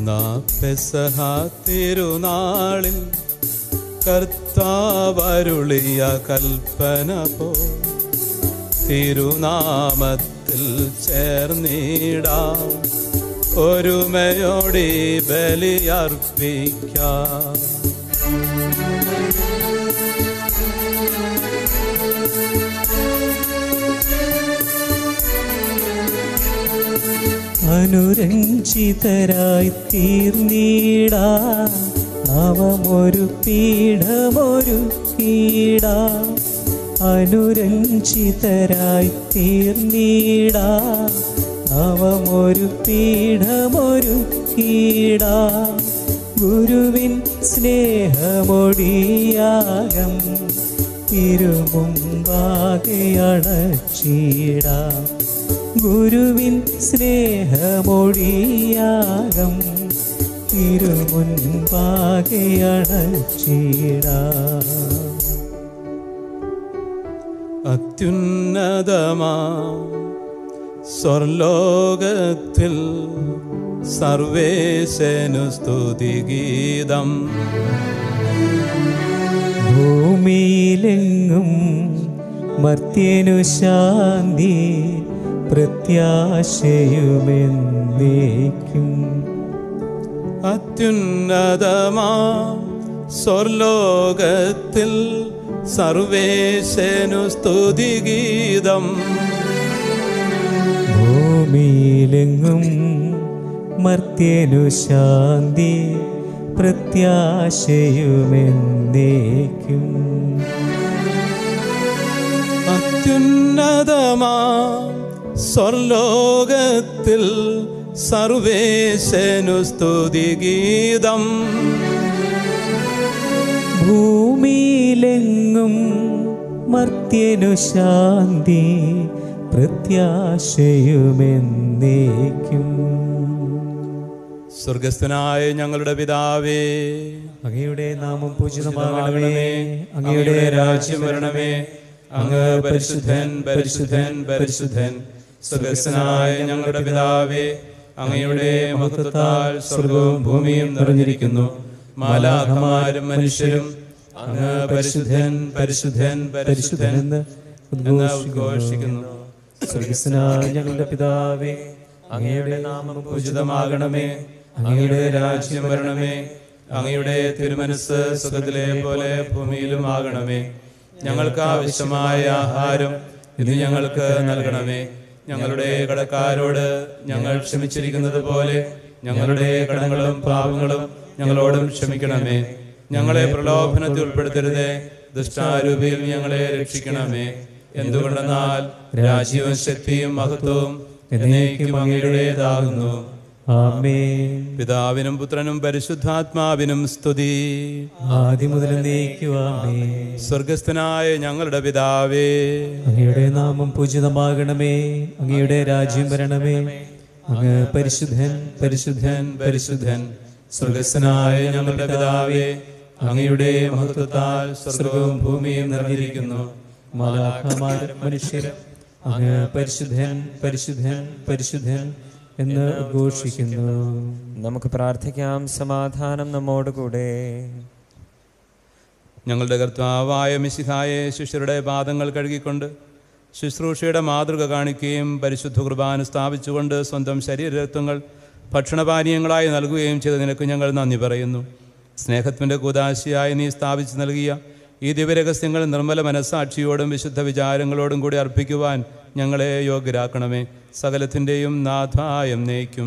നാ പെസഹ തിരുനാളിൽ കർത്താവരുളിയ കൽപ്പന പോ തിരുനാമത്തിൽ ചേർന്നിടാം ഒരുമയോടി ബലിയർപ്പിക്കാം അനുരഞ്ജിതരായി തീർന്നീടാ നവമൊരു പീഠമൊരു പീഡ അനുരഞ്ജിതരായി തീർന്നീടാ നവമൊരു പീഠമൊരു പീഡ ഗുരുവിൻ സ്നേഹമൊടിയാകം തിരുമുമ്പാകെ അണച്ചിടാം ഗുരുവിൻ സ്നേഹമൊഴിയാകം തിരുമുൻപാകെ അണച്ചിടാം അത്യുന്നതമാ സ്വർലോകത്തിൽ സർവേശനു സ്തുതിഗീതം ഭൂമിയിലെങ്ങും മർത്യനു ശാന്തി പ്രത്യാശയുമെന്നേക്കും അത്യുന്നതമാ സ്വർലോകത്തിൽ സർവേശനു സ്തുതിഗീതം ഭൂമിയിലെങ്ങും മർത്യനു ശാന്തി പ്രത്യാശയുമെന്നേക്കും അത്യുന്നതമാ സ്വർലോകത്തിൽ സർവേശനു സ്തുതിഗീതം ഭൂമിയിലെങ്ങും മർത്യനു ശാന്തി പ്രത്യാശയുമെന്നേക്കും സ്വർഗസ്ഥനായ ഞങ്ങളുടെ പിതാവേ അങ്ങയുടെ നാമം പൂജിതമാകണമേ അങ്ങയുടെ രാജ്യം വരണമേ അങ്ങ് പരിശുദ്ധൻ പരിശുദ്ധൻ പരിശുദ്ധൻ സ്വർഗസ്ഥനായ ഞങ്ങളുടെ പിതാവേ അങ്ങയുടെ മഹത്വത്താൽ സ്വർഗവും ഭൂമിയും നിറഞ്ഞിരിക്കുന്നു മാലാഖമാരും മനുഷ്യരും അങ്ങ് പരിശുദ്ധൻ പരിശുദ്ധൻ പരിശുദ്ധൻ എന്ന് എന്ന് ഉദ്ഘോഷിക്കുന്നു സ്വർഗസ്നായ ഞങ്ങളുടെ പിതാവേ അങ്ങയുടെ നാമം പൂജിതമാകണമേ അങ്ങയുടെ രാജ്യം വരണമേ അങ്ങയുടെ തിരുമനസ് സുഖത്തിലെ പോലെ ഭൂമിയിലും ആകണമേ ഞങ്ങൾക്ക് ആവശ്യമായ ആഹാരം ഇത് ഞങ്ങൾക്ക് നൽകണമേ ഞങ്ങളുടെ കടക്കാരോട് ഞങ്ങൾ ക്ഷമിച്ചിരിക്കുന്നത് പോലെ ഞങ്ങളുടെ കടങ്ങളും പാവങ്ങളും ഞങ്ങളോടും ക്ഷമിക്കണമേ ഞങ്ങളെ പ്രലോഭനത്തിൽ ഉൾപ്പെടുത്തരുതേ ദുഷ്ടാരൂപിയിൽ ഞങ്ങളെ രക്ഷിക്കണമേ എന്തുകൊണ്ടെന്നാൽ രാജ്യവും ശക്തിയും മഹത്വവും എന്നേക്കും അങ്ങയുടേതാകുന്നു ആമേൻ പിതാവിനും പുത്രനും പരിശുദ്ധാത്മാവിനും സ്തുതി ആദ്യം മുതൽ നീക്കുവാമേ സ്വർഗസ്ഥനായ ഞങ്ങളുടെ പിതാവേ അങ്ങയുടെ നാമം പൂജിതമാകണമേ അങ്ങയുടെ രാജ്യം വരണമേ അങ്ങ് പരിശുദ്ധൻ പരിശുദ്ധൻ പരിശുദ്ധൻ സ്വർഗസ്ഥനായ ഞങ്ങളുടെ പിതാവേ അങ്ങയുടെ മഹത്വത്താൽ സ്വർഗവും ഭൂമിയും നിറഞ്ഞിരിക്കുന്നു മാലാഖമാരും മനുഷ്യരും അങ്ങ് പരിശുദ്ധൻ പരിശുദ്ധൻ പരിശുദ്ധൻ എന്ന് ഘോഷിക്കുന്നു നമുക്ക് പ്രാർത്ഥിക്കാം സമാധാനം നമ്മോടുകൂടെ ഞങ്ങളുടെ കർത്താവായ മിശിഹായെ ശിഷ്യരുടെ പാദങ്ങൾ കഴുകിക്കൊണ്ട് ശുശ്രൂഷയുടെ മാതൃക കാണിക്കുകയും പരിശുദ്ധ കുർബാന സ്ഥാപിച്ചുകൊണ്ട് സ്വന്തം ശരീരത്വങ്ങൾ ഭക്ഷണപാനീയങ്ങളായി നൽകുകയും ചെയ്ത നിനക്ക് ഞങ്ങൾ നന്ദി പറയുന്നു സ്നേഹത്തിൻ്റെ കൂതാശിയായി നീ സ്ഥാപിച്ചു നൽകിയ ഈ ദിവ്യരഹസ്യങ്ങൾ നിർമ്മല മനസ്സാക്ഷിയോടും വിശുദ്ധ വിചാരങ്ങളോടും കൂടി അർപ്പിക്കുവാൻ ഞങ്ങളെ യോഗ്യരാക്കണമേ സകലത്തിൻ്റെയും നാഥായം നയിക്കും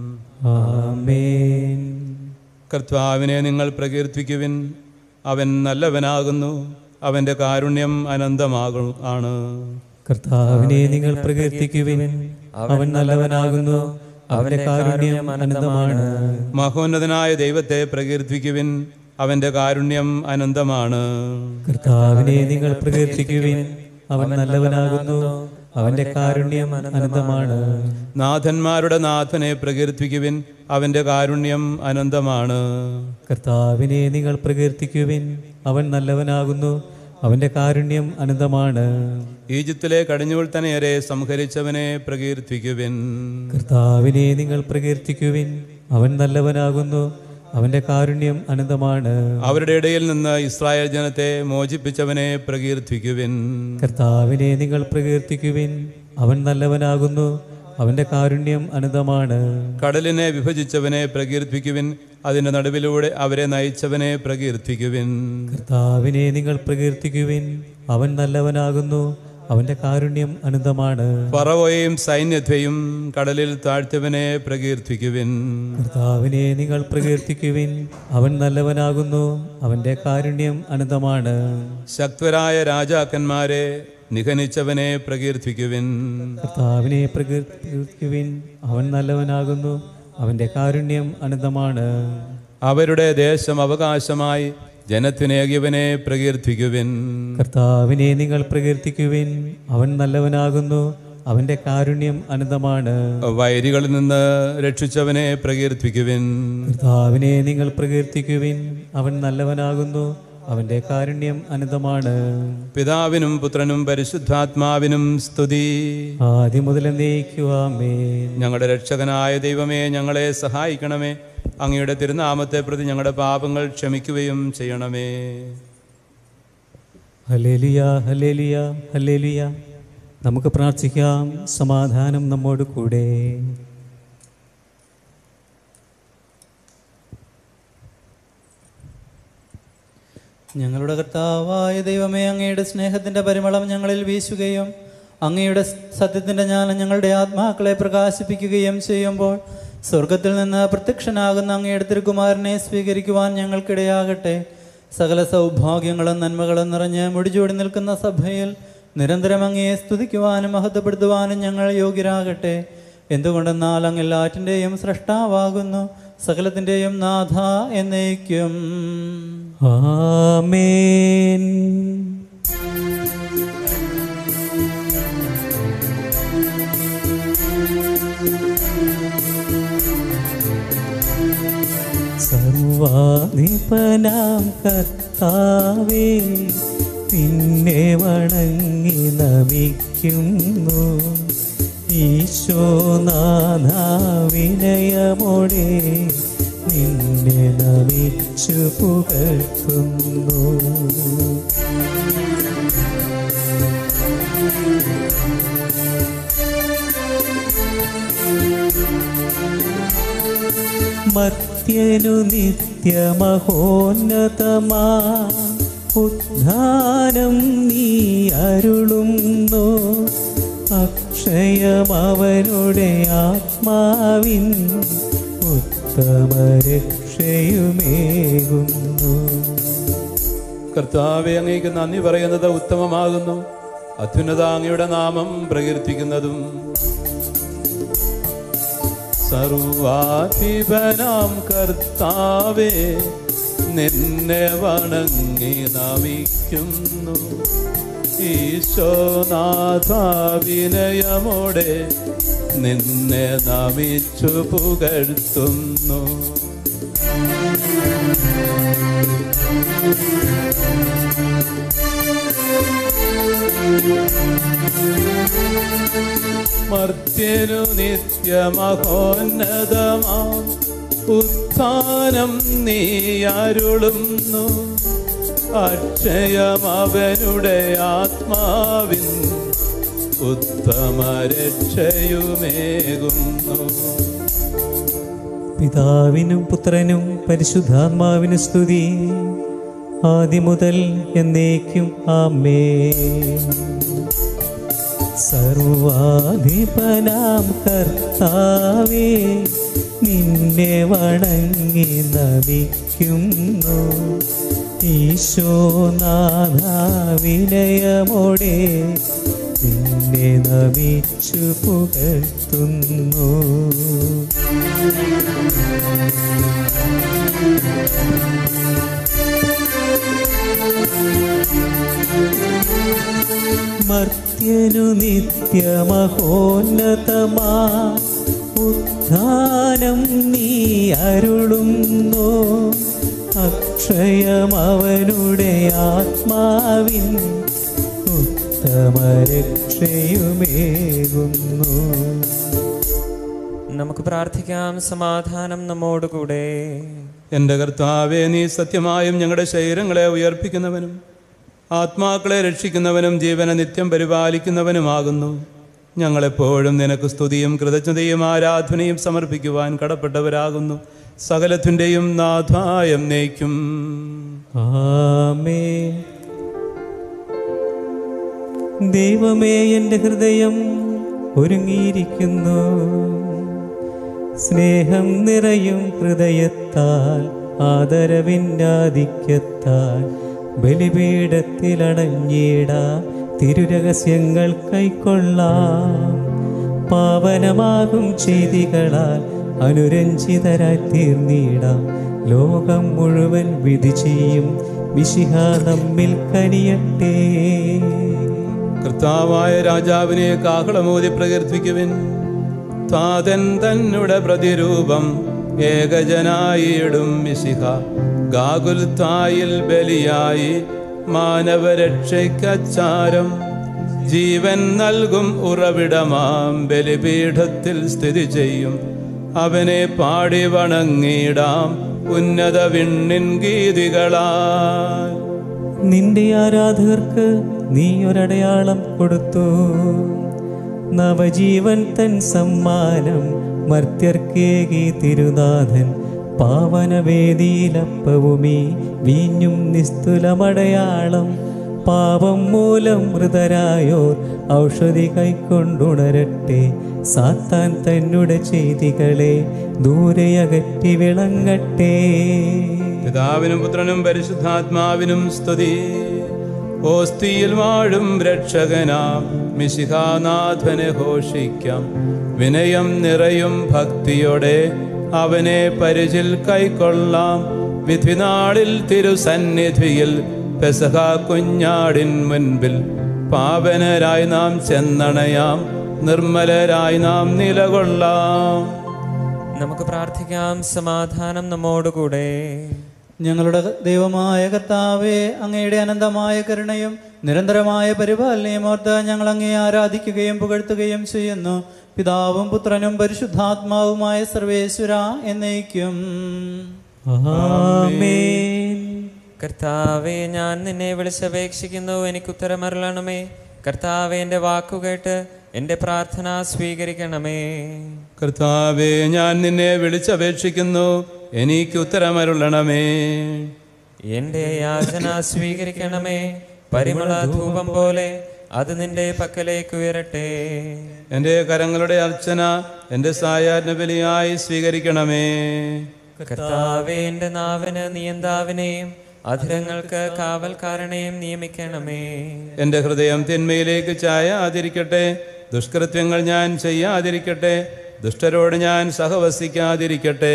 ആമേൻ കർത്താവിനെ നിങ്ങൾ പ്രകീർത്തിക്കുവിൻ അവൻ നല്ലവനാകുന്നു അവൻ്റെ കാരുണ്യം അനന്തമാകു ആണ് കർത്താവിനെ നിങ്ങൾ പ്രകീർത്തിക്കുവിൻ അവൻ നല്ലവനാകുന്നു അവന്റെ കാരുണ്യം അനന്തമാണ് മഹോന്നതനായ ദൈവത്തെ പ്രകീർത്തിക്കുവിൻ അവൻ്റെ കാരുണ്യം അനന്തമാണ് കർത്താവിനെ നിങ്ങൾ പ്രകീർത്തിക്കുവിൻ അവൻ നല്ലവനാകുന്നു അവന്റെ കാരുണ്യം അനന്തമാണ് നാഥന്മാരുടെ നാഥനെ പ്രകീർത്തിക്കുവിൻ അവൻ്റെ കാരുണ്യം അനന്തമാണ് കർത്താവിനെ നിങ്ങൾ പ്രകീർത്തിക്കുവിൻ അവൻ നല്ലവനാകുന്നു അവന്റെ കാരുണ്യം അനന്തമാണ് ഈജിപ്തിലെ കടിഞ്ഞൂൽ തനയരെ സംഹരിച്ചവനെ പ്രകീർത്തിക്കുവിൻ കർത്താവിനെ നിങ്ങൾ പ്രകീർത്തിക്കുവിൻ അവൻ നല്ലവനാകുന്നു അവന്റെ കാരുണ്യം അനന്തമാണ് അവരുടെ ഇടയിൽ നിന്ന് ഇസ്രായേൽ ജനത്തെ മോചിപ്പിച്ചവനെ പ്രകീർത്തിക്കുവിൻ കർത്താവിനെ നിങ്ങൾ പ്രകീർത്തിക്കുവിൻ അവൻ നല്ലവനാകുന്നു അവന്റെ കാരുണ്യം അനന്തമാണ് കടലിനെ വിഭജിച്ചവനെ പ്രകീർത്തിക്കുവിൻ അതിന്റെ നടുവിലൂടെ അവരെ നയിച്ചവനെ പ്രകീർത്തിക്കുവിൻ കർത്താവിനെ നിങ്ങൾ പ്രകീർത്തിക്കുവിൻ അവൻ നല്ലവനാകുന്നു അവന്റെ കാരുണ്യം അനന്തമാണ് ഫറവോയെയും സൈന്യത്തെയും കടലിൽ താഴ്ത്തിയവനെ പ്രകീർത്തിക്കുവിൻ കർത്താവിനെ നിങ്ങൾ പ്രകീർത്തിക്കുവിൻ അവൻ നല്ലവനാകുന്നു അവന്റെ കാരുണ്യം അനന്തമാണ് ശക്തരായ രാജാക്കന്മാരെ നിഹനിച്ചവനെ പ്രകീർത്തിക്കുവിൻ കർത്താവിനെ പ്രകീർത്തിക്കുവിൻ അവൻ നല്ലവനാകുന്നു അവന്റെ കാരുണ്യം അനന്തമാണ് അവരുടെ ദേശം അവകാശമായി ജനത്തിനേകിയവനെ പ്രകീർത്തിക്കുവിൻ കർത്താവിനെ നിങ്ങൾ പ്രകീർത്തിക്കുവിൻ അവൻ നല്ലവനാകുന്നു അവന്റെ കാരുണ്യം അനന്തമാണ് വൈരികളിൽ നിന്ന് രക്ഷിച്ചവനെ പ്രകീർത്തിക്കുവിൻ കർത്താവിനെ നിങ്ങൾ പ്രകീർത്തിക്കുവിൻ അവൻ നല്ലവനാകുന്നു അവന്റെ കാരുണ്യം അനന്തമാണ് പിതാവിനും പുത്രനും പരിശുദ്ധാത്മാവിനും സ്തുതി ആദ്യം മുതൽ എന്നേക്കുവാമേ ഞങ്ങളുടെ രക്ഷകനായ ദൈവമേ ഞങ്ങളെ സഹായിക്കണമേ അങ്ങയുടെ തിരുനാമത്തെ പ്രതി ഞങ്ങളുടെ പാപങ്ങൾ ക്ഷമിക്കുകയും ചെയ്യണമേ ഹലേലിയ ഹലേലിയ ഹലേലിയ നമുക്ക് പ്രാർത്ഥിക്കാം സമാധാനം നമ്മോട് കൂടെ ഞങ്ങളുടെ കർത്താവായ ദൈവമേ അങ്ങയുടെ സ്നേഹത്തിന്റെ പരിമളം ഞങ്ങളിൽ വീശുകയും അങ്ങയുടെ സത്യത്തിന്റെ ജ്ഞാനം ഞങ്ങളുടെ ആത്മാക്കളെ പ്രകാശിപ്പിക്കുകയും ചെയ്യുമ്പോൾ സ്വർഗത്തിൽ നിന്ന് പ്രത്യക്ഷനാകുന്ന അങ്ങയുടെ തിരുക്കുമാരനെ സ്വീകരിക്കുവാൻ ഞങ്ങൾക്കിടയാകട്ടെ സകല സൗഭാഗ്യങ്ങളും നന്മകളും നിറഞ്ഞ് മുടിചൂടി നിൽക്കുന്ന സഭയിൽ നിരന്തരം അങ്ങയെ സ്തുതിക്കുവാനും മഹത്വപ്പെടുത്തുവാനും ഞങ്ങൾ യോഗ്യരാകട്ടെ എന്തുകൊണ്ടെന്നാൽ അങ്ങ് എല്ലാറ്റിൻ്റെയും സൃഷ്ടാവാകുന്നു സകലത്തിൻ്റെയും നാഥ എന്നേക്കും ആമേൻ സർവാധിപനാം കർത്താവേ നിന്നെ വണങ്ങി നമിക്കുന്നു ഈശോനാഥ വിനയമോടെ നിന്നെ നമിച്ചു പുകഴ്ത്തുന്നു മത്യനു നിത്യമഹോന്നതമാ ഉദ്ധാനം നീ അരുളുന്നു അക്ഷയമവനുടെ ആത്മാവിൻ ഉത്തമരക്ഷയുമേകുന്നു കർത്താവെ അങ്ങേക്ക് നന്ദി പറയുന്നത് ഉത്തമമാകുന്നു അത്യുന്നത അങ്ങയുടെ നാമം പ്രകീർത്തിക്കുന്നതും സർവാധിപനാം കർത്താവേ നിന്നെ വണങ്ങി നമിക്കുന്നു ഈശോനാഥ വിനയമോടെ നിന്നെ നമിച്ചു പുകഴ്ത്തുന്നു മർത്യനു നിത്യമഹോന്നതമാം ഉത്ഥാനം നീ അരുളുന്നു അക്ഷയം അവനുടെ ആത്മാവിൻ ഉത്തമ രക്ഷയുമേകുന്നു പിതാവിനും പുത്രനും പരിശുദ്ധാത്മാവിന് സ്തുതി ആദ്യം മുതൽ എന്നേക്കും ആമേ സർവാധിപനാം കർത്താവേ നിന്നെ വണങ്ങി നമിക്കുന്നു ഈശോനാഥ വിനയമോടെ നിന്നെ നമിച്ചു പുകഴ്ത്തുന്നു മർത്യനു നിത്യമഹോന്നതമാ ഉത്ഥാനം നീ അരുളുന്നു അക്ഷയമവനുടെ ആത്മാവിൻ ഉത്തമരക്ഷയുമേകുന്നു നമുക്ക് പ്രാർത്ഥിക്കാം സമാധാനം നമ്മോടുകൂടെ എൻ്റെ കർത്താവെ നീ സത്യമായും ഞങ്ങളുടെ ശരീരങ്ങളെ ഉയർപ്പിക്കുന്നവനും ആത്മാക്കളെ രക്ഷിക്കുന്നവനും ജീവനെ നിത്യം പരിപാലിക്കുന്നവനുമാകുന്നു ഞങ്ങളെപ്പോഴും നിനക്ക് സ്തുതിയും കൃതജ്ഞതയും ആരാധനയും സമർപ്പിക്കുവാൻ കടപ്പെട്ടവരാകുന്നു സകലത്തിൻ്റെയും നാഥായം നയിക്കും ആമേ ദൈവമേ എൻ്റെ ഹൃദയം ഒരുങ്ങിയിരിക്കുന്നു സ്നേഹം നിറയും ഹൃദയത്താൽ ആദരവിൻ്റെ ആധിക്യത്താൽ ബലിപീഠത്തിലടഞ്ഞിടാം തിരുരഹസ്യങ്ങൾ കൈക്കൊള്ളാം പാവനമാകും ചെയ്തികളാൽ അനുരഞ്ജിതരായി തീർന്നിടാം ലോകം മുഴുവൻ വിധി ചെയ്യും വിശിഹ നമ്മിൽ കനിയട്ടെ കർത്താവായ രാജാവിനെ കാഹളമോതി പ്രകീർത്തിക്കുവിൻ താതൻ തന്നുടെ പ്രതിരൂപം ഏകജനായിടും മിശിഹ ഗാകുൽത്തായിൽ ബലിയായി മാനവരക്ഷയ്ക്കച്ചാരം ജീവൻ നൽകും ഉറവിടമാം ബലിപീഠത്തിൽ സ്ഥിതി ചെയ്യും അവനെ പാടി വണങ്ങിടാം ഉന്നത വിണ്ണിൻ ഗീതികളാൽ നിന്റെ ആരാധകർക്ക് നീ ഒരടയാളം കൊടുത്തു നവജീവൻ തൻ സമ്മാനം മർത്യർക്കേകി തിരുനാഥൻ പാവനവേദിയിലപ്പവുമീ വീഞ്ഞും നിസ്തുലമടയാളം പാപം മൂലം മൃതരായോർ ഔഷധി കൈക്കൊണ്ടുണരട്ടെ സാത്താൻ തന്നുടെ ചെയ്തികളെ ദൂരെയകറ്റി വിളങ്ങട്ടെ പിതാവിനും പുത്രനും പരിശുദ്ധാത്മാവിനും സ്തുതി ഓസ്തിയിൽ വാഴും രക്ഷകനാം മിശിഹാനാഥനെ ഘോഷിക്കാം വിനയം നിറയും ഭക്തിയോടെ അവനെ പരിചിൽ കൈക്കൊള്ളാം വിധിനാളിൽ തിരുസന്നിധിയിൽ പെസഹ കുഞ്ഞാടിൻ മുൻപിൽ പാവനരായി നാം ചെന്നണയാം നിർമ്മലരായി നാം നിലകൊള്ളാം നമുക്ക് പ്രാർത്ഥിക്കാം സമാധാനം നമ്മോടുകൂടെ ഞങ്ങളുടെ ദൈവമായ കർത്താവെ അങ്ങയുടെ അനന്തമായ കരുണയും നിരന്തരമായ പരിപാലനയും ഓർത്ത് ഞങ്ങൾ അങ്ങയെ ആരാധിക്കുകയും പുകഴ്ത്തുകയും ചെയ്യുന്നു പിതാവും പുത്രനും പരിശുദ്ധാത്മാവുമായ സർവേശ്വര എന്നേക്കും ആമേൻ കർത്താവെ ഞാൻ നിന്നെ വിളിച്ചപേക്ഷിക്കുന്നു എനിക്ക് ഉത്തരമരളണമേ കർത്താവെ എൻ്റെ വാക്കുകേട്ട് എൻ്റെ പ്രാർത്ഥന സ്വീകരിക്കണമേ കർത്താവെ ഞാൻ നിന്നെ വിളിച്ചപേക്ഷിക്കുന്നു എനിക്ക് ഉത്തരമരുളണമേ എൻ്റെ യാചന സ്വീകരിക്കണമേ പരിമള ധൂപം പോലെ അത് നിന്റെ പക്കലേക്ക് ഉയരട്ടെ എൻ്റെ കരങ്ങളുടെ അർച്ചന എൻ്റെ സായാഹ്ന ബലിയായി സ്വീകരിക്കണമേ കർത്താവെ എൻ്റെ നാവിന് നിയന്താവിനെയും അധരങ്ങൾക്ക് കാവൽക്കാരനെയും നിയമിക്കണമേ എൻ്റെ ഹൃദയം തിന്മയിലേക്ക് ചായാതിരിക്കട്ടെ ദുഷ്കൃത്യങ്ങൾ ഞാൻ ചെയ്യാതിരിക്കട്ടെ ദുഷ്ടരോട് ഞാൻ സഹവസിക്കാതിരിക്കട്ടെ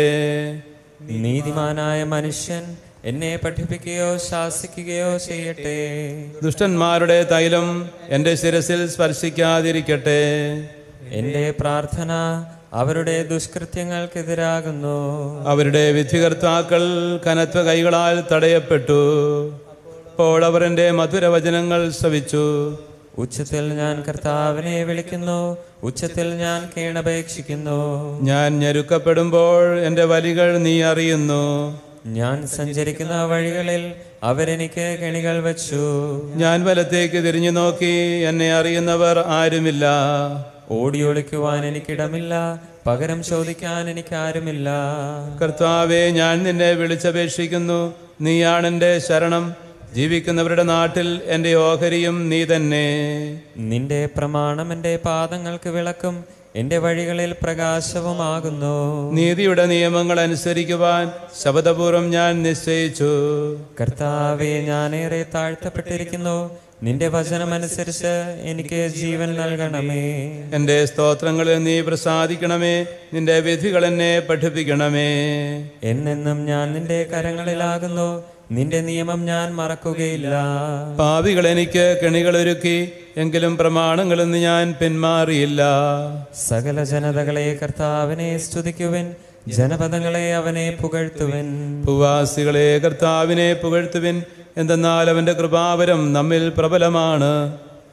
നീതിമാനായ മനുഷ്യൻ എന്നെ പഠിപ്പിക്കുകയോ ശാസിക്കുകയോ ചെയ്യട്ടെ ദുഷ്ടന്മാരുടെ തൈലം എൻ്റെ ശിരസിൽ സ്പർശിക്കാതിരിക്കട്ടെ എൻ്റെ പ്രാർത്ഥന അവരുടെ ദുഷ്കൃത്യങ്ങൾക്കെതിരാകുന്നു അവരുടെ വിധികർത്താക്കൾ കനത്ത കൈകളാൽ തടയപ്പെട്ടു അപ്പോൾ അവർ എൻ്റെ മധുരവചനങ്ങൾ ശ്രവിച്ചു ഉച്ചത്തിൽ ഞാൻ കർത്താവിനെ വിളിക്കുന്നു ഉച്ചത്തിൽ ഞാൻ കേണപേക്ഷിക്കുന്നു ഞാൻ ഞെരുക്കപ്പെടുമ്പോൾ എൻ്റെ വലികൾ നീ അറിയുന്നു ഞാൻ സഞ്ചരിക്കുന്ന വഴികളിൽ അവരെനിക്ക് കെണികൾ വച്ചു ഞാൻ വലത്തേക്ക് തിരിഞ്ഞു നോക്കി എന്നെ അറിയുന്നവർ ആരുമില്ല ഓടിയൊളിക്കുവാൻ എനിക്കിടമില്ല പകരം ചോദിക്കാൻ എനിക്കാരുമില്ല കർത്താവെ ഞാൻ നിന്നെ വിളിച്ചപേക്ഷിക്കുന്നു നീയാണെൻ്റെ ശരണം ജീവിക്കുന്നവരുടെ നാട്ടിൽ എൻ്റെ ഓഹരിയും നീ തന്നെ നിന്റെ പ്രമാണം എൻ്റെ പാദങ്ങൾക്ക് വിളക്കും എൻ്റെ വഴികളിൽ പ്രകാശവുമാകുന്നു നീതിയുടെ നിയമങ്ങൾ അനുസരിക്കുവാൻ ശബദപൂർവം ഞാൻ നിശ്ചയിച്ചു കർത്താവെ ഞാനേറെ താഴ്ത്തപ്പെട്ടിരിക്കുന്നു നിന്റെ വചനമനുസരിച്ച് എനിക്ക് ജീവൻ നൽകണമേ എൻ്റെ സ്തോത്രങ്ങളിൽ നീ പ്രസാദിക്കണമേ നിന്റെ വിധികൾ എന്നെ പഠിപ്പിക്കണമേ എന്നെന്നും ഞാൻ നിന്റെ കരങ്ങളിലാകുന്നു നിന്റെ നിയമം ഞാൻ മറക്കുകയില്ല പാപികൾ എനിക്ക് കെണികളൊരുക്കി എങ്കിലും പ്രമാണങ്ങളിൽ നിന്ന് ഞാൻ പിന്മാറിയില്ല സകല ജനതകളെ കർത്താവിനെ സ്തുതിക്കുവിൻ ജനപദങ്ങളെ അവനെ പുകഴ്ത്തുവിൻ ഭൂവാസികളെ കർത്താവിനെ പുകഴ്ത്തുവിൻ എന്തെന്നാൽ അവൻ്റെ കൃപാവരം നമ്മിൽ പ്രബലമാണ്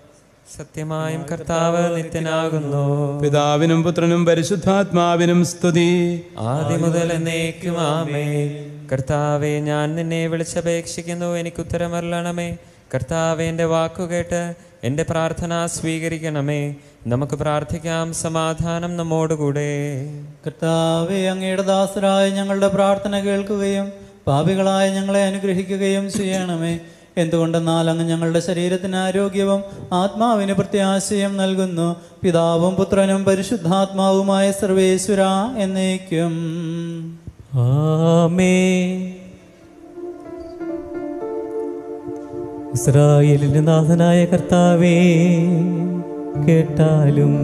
സത്യമായും കർത്താവ് നിത്യനാകുന്നു പിതാവിനും പുത്രനും പരിശുദ്ധാത്മാവിനും സ്തുതി ആദ്യം മുതൽ എന്നേക്കും ആമേ കർത്താവെ ഞാൻ നിന്നെ വിളിച്ചപേക്ഷിക്കുന്നു എനിക്ക് ഉത്തരമരളണമേ കർത്താവെ എൻ്റെ വാക്കുകേട്ട് എൻ്റെ പ്രാർത്ഥന സ്വീകരിക്കണമേ നമുക്ക് പ്രാർത്ഥിക്കാം സമാധാനം നമ്മോടുകൂടെ കർത്താവെ അങ്ങയുടെ ദാസരായ ഞങ്ങളുടെ പ്രാർത്ഥന കേൾക്കുകയും പാപികളായ ഞങ്ങളെ അനുഗ്രഹിക്കുകയും ചെയ്യണമേ എന്തുകൊണ്ടെന്നാൽ അങ്ങ് ഞങ്ങളുടെ ശരീരത്തിന് ആരോഗ്യവും ആത്മാവിന് പ്രത്യാശയും നൽകുന്നു പിതാവും പുത്രനും പരിശുദ്ധാത്മാവുമായ സർവേശ്വര എന്നേക്കും ആമേ ഇസ്രായേലിന്റെ നാഥനായ കർത്താവേ കേട്ടാലും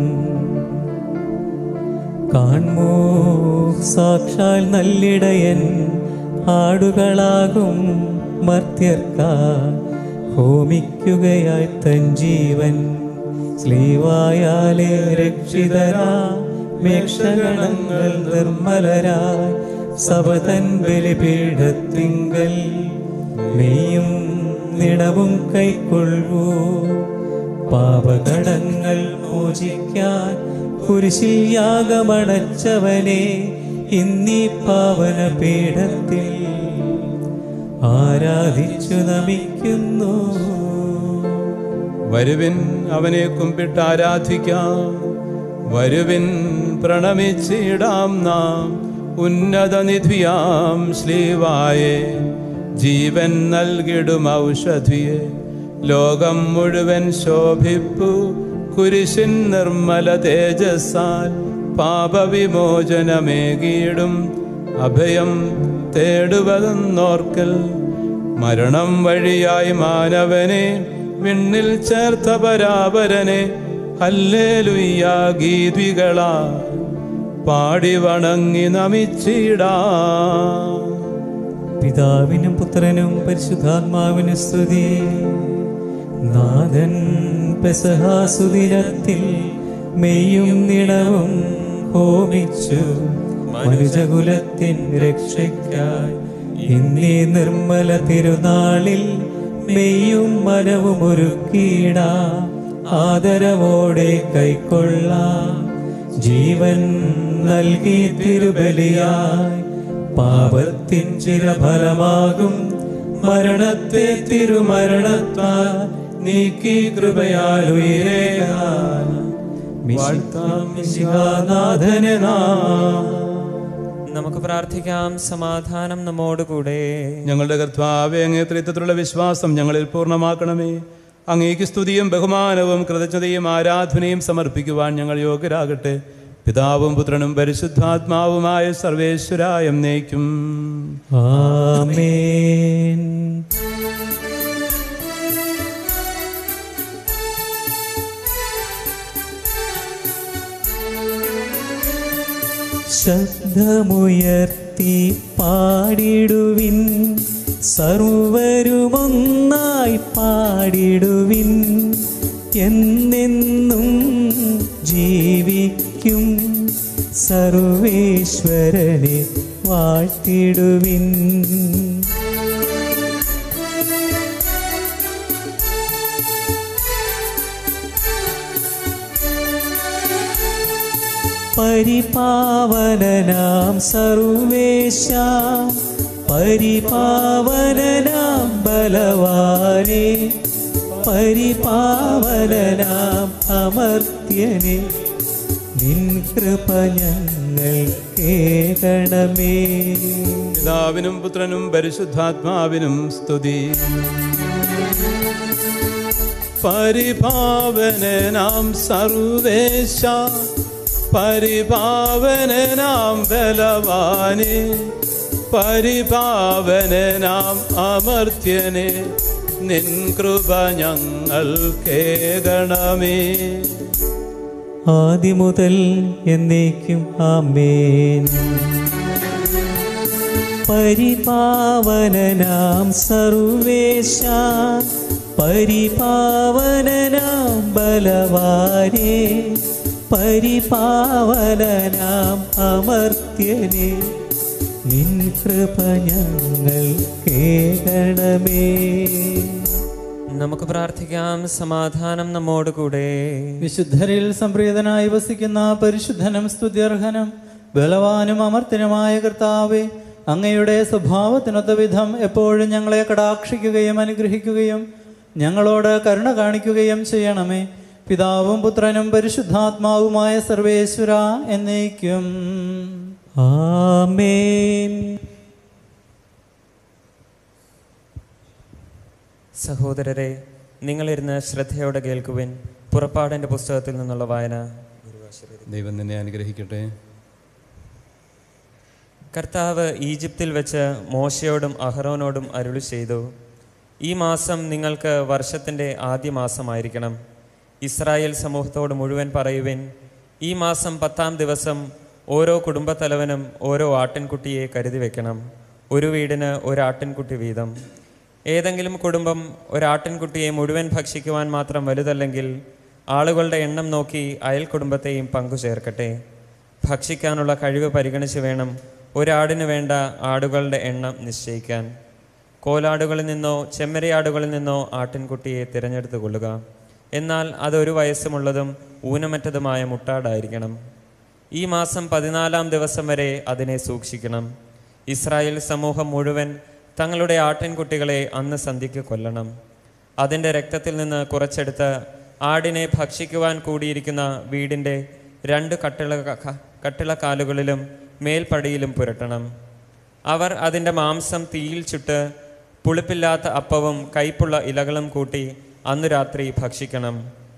കാൺമോ സാക്ഷാൽ നല്ലിടയൻ ആടുകളാകും മർത്യർക്ക ഹോമിക്കുകയായി തൻ ജീവൻ സ്ലീവായാലേ രക്ഷിതരാ മേക്ഷഗണങ്ങൾ നിർമ്മലരായി സബതൻ ബലിപീഠത്തിങ്കൽ മെയ്യും നിടവും കൈക്കൊള്ളൂ പാപകടങ്ങൾ മോചിക്കാൻ കുരിശിൽ യാഗമണച്ചവനെ ഇന്നീ പാവന പീഠത്തിൽ ആരാധിച്ചു നമിക്കുന്നു വരുവിൻ അവനെ കുമ്പിട്ട് ആരാധിക്കാം വരുവിൻ പ്രണമിച്ചിടാം നാം ഉന്നത നിധിയാം ശ്ലീവായെ ജീവൻ നൽകിടും ഔഷധിയെ ലോകം മുഴുവൻ ശോഭിപ്പു കുരിശിൻ നിർമ്മല തേജസ്സാൽ പാപവിമോചനമേകിയിടും അഭയം തേടുവതെന്നോർക്കൽ മരണം വഴിയായി മാനവനെ വിണ്ണിൽ ചേർത്ത പരാപരനെ ഹല്ലേലുയ്യ ഗീതികളാ പാടി വണങ്ങി നമിച്ചിടാ പിതാവിനും പുത്രനും പരിശുദ്ധാത്മാവിനും സ്തുതി നാഥൻ പെസഹാസുദിനത്തിൽ മെയ്യും നിണവും ഹോമിച്ചു മനുജകുലത്തിൻ രക്ഷയ്ക്കായി ഇന്നീ നിർമ്മല തിരുനാളിൽ മെയ്യും മനവും ഒരുക്കിയിട ആദരവോടെ കൈക്കൊള്ളാം ജീവൻ നൽകി തിരുബലിയായി പാപത്തിൻ ചിരഫലമാകും മരണത്തെ തിരുമരണത്താൽ നീക്കി കൃപയാൽ ഉയരേകാൻ വാഴ്ത്താം മിശിഹാനാഥനെ നാം നമുക്ക് പ്രാർത്ഥിക്കാം സമാധാനം നമ്മോടുകൂടെ ഞങ്ങളുടെ കർത്താവെ അങ്ങേ ത്രിത്വത്തിലുള്ള വിശ്വാസം ഞങ്ങളിൽ പൂർണ്ണമാക്കണമേ അങ്ങേക്ക് സ്തുതിയും ബഹുമാനവും കൃതജ്ഞതയും ആരാധനയും സമർപ്പിക്കുവാൻ ഞങ്ങൾ യോഗ്യരാകട്ടെ പിതാവും പുത്രനും പരിശുദ്ധാത്മാവുമായ സർവേശ്വരായ എന്നേക്കും ആമേൻ ശബ്ദമുയർത്തി പാടിടുവിൻ സർവരുമൊന്നായി പാടിടുവിൻ എന്നെന്നും ജീവിക്കും സർവേശ്വരനെ വാഴ്ത്തിടുവിൻ പരിപാവനനാം സർവേശ പരിപാവനനാം ബലവാനെ പരിപാവനനാം അമർത്യനെ നിൻ കൃപ ഞങ്ങൾ കേൾക്കണമേ പിതാവിനും പുത്രനും പരിശുദ്ധാത്മാവിനും സ്തുതി പരിഭാവനാം സർവേശ പരിഭാവനാം ബലവാനെ പരിഭാവനാം അമർത്യനെ നിൻ കൃപ ഞങ്ങൾ കേകണമേ ആദിമുതൽ എന്നേക്കും ആമേൻ പരിപാവനനാം സർവേശ പരിപാവനനാം ബലവാനെ പരിപാവനനാം അമർത്യനെ നിൻ കൃപ ഞങ്ങൾ കേൾക്കണമേ നമുക്ക് പ്രാർത്ഥിക്കാം സമാധാനം നമ്മോടുകൂടെ വിശുദ്ധരിൽ സംപ്രീതനായി വസിക്കുന്ന പരിശുദ്ധനും സ്തുത്യർഹനും ബലവാനും അമർത്തനുമായ കർത്താവെ അങ്ങയുടെ സ്വഭാവത്തിനൊത്ത വിധം എപ്പോഴും ഞങ്ങളെ കടാക്ഷിക്കുകയും അനുഗ്രഹിക്കുകയും ഞങ്ങളോട് കരുണ കാണിക്കുകയും ചെയ്യണമേ പിതാവും പുത്രനും പരിശുദ്ധാത്മാവുമായ സർവേശ്വര എന്നേക്കും ആമേൻ സഹോദരരെ നിങ്ങളിരുന്ന് ശ്രദ്ധയോടെ കേൾക്കുവിൻ പുറപ്പാടിൻ്റെ പുസ്തകത്തിൽ നിന്നുള്ള വായന ദൈവം നിന്നെ അനുഗ്രഹിക്കട്ടെ കർത്താവ് ഈജിപ്തിൽ വെച്ച് മോശയോടും അഹറോനോടും അരുളി ചെയ്തു ഈ മാസം നിങ്ങൾക്ക് വർഷത്തിൻ്റെ ആദ്യ മാസമായിരിക്കണം ഇസ്രായേൽ സമൂഹത്തോട് മുഴുവൻ പറയുവിൻ ഈ മാസം പത്താം ദിവസം ഓരോ കുടുംബത്തലവനും ഓരോ ആട്ടിൻകുട്ടിയെ കരുതി വെക്കണം ഒരു വീടിന് ഒരു ആട്ടിൻകുട്ടി വീതം ഏതെങ്കിലും കുടുംബം ഒരാട്ടിൻകുട്ടിയെ മുഴുവൻ ഭക്ഷിക്കുവാൻ മാത്രം വലുതല്ലെങ്കിൽ ആളുകളുടെ എണ്ണം നോക്കി അയൽ കുടുംബത്തെയും പങ്കുചേർക്കട്ടെ ഭക്ഷിക്കാനുള്ള കഴിവ് പരിഗണിച്ച് വേണം ഒരാടിന് വേണ്ട ആടുകളുടെ എണ്ണം നിശ്ചയിക്കാൻ കോലാടുകളിൽ നിന്നോ ചെമ്മരിയാടുകളിൽ നിന്നോ ആട്ടിൻകുട്ടിയെ തിരഞ്ഞെടുത്തു കൊള്ളുക എന്നാൽ അതൊരു വയസ്സുമുള്ളതും ഊനമറ്റതുമായ മുട്ടാടായിരിക്കണം ഈ മാസം പതിനാലാം ദിവസം വരെ അതിനെ സൂക്ഷിക്കണം ഇസ്രായേൽ സമൂഹം മുഴുവൻ തങ്ങളുടെ ആട്ടിൻകുട്ടികളെ അന്ന് സന്ധ്യയ്ക്ക് കൊല്ലണം അതിൻ്റെ രക്തത്തിൽ നിന്ന് കുറച്ചെടുത്ത് ആടിനെ ഭക്ഷിക്കുവാൻ കൂടിയിരിക്കുന്ന വീടിൻ്റെ രണ്ട് കട്ടിള കട്ടിളക്കാലുകളിലും മേൽപ്പടിയിലും പുരട്ടണം അവർ അതിൻ്റെ മാംസം തീയിൽ ചുട്ട് പുളിപ്പില്ലാത്ത അപ്പവും കയ്പുള്ള ഇലകളും കൂട്ടി അന്നു രാത്രി ഭക്ഷിക്കണം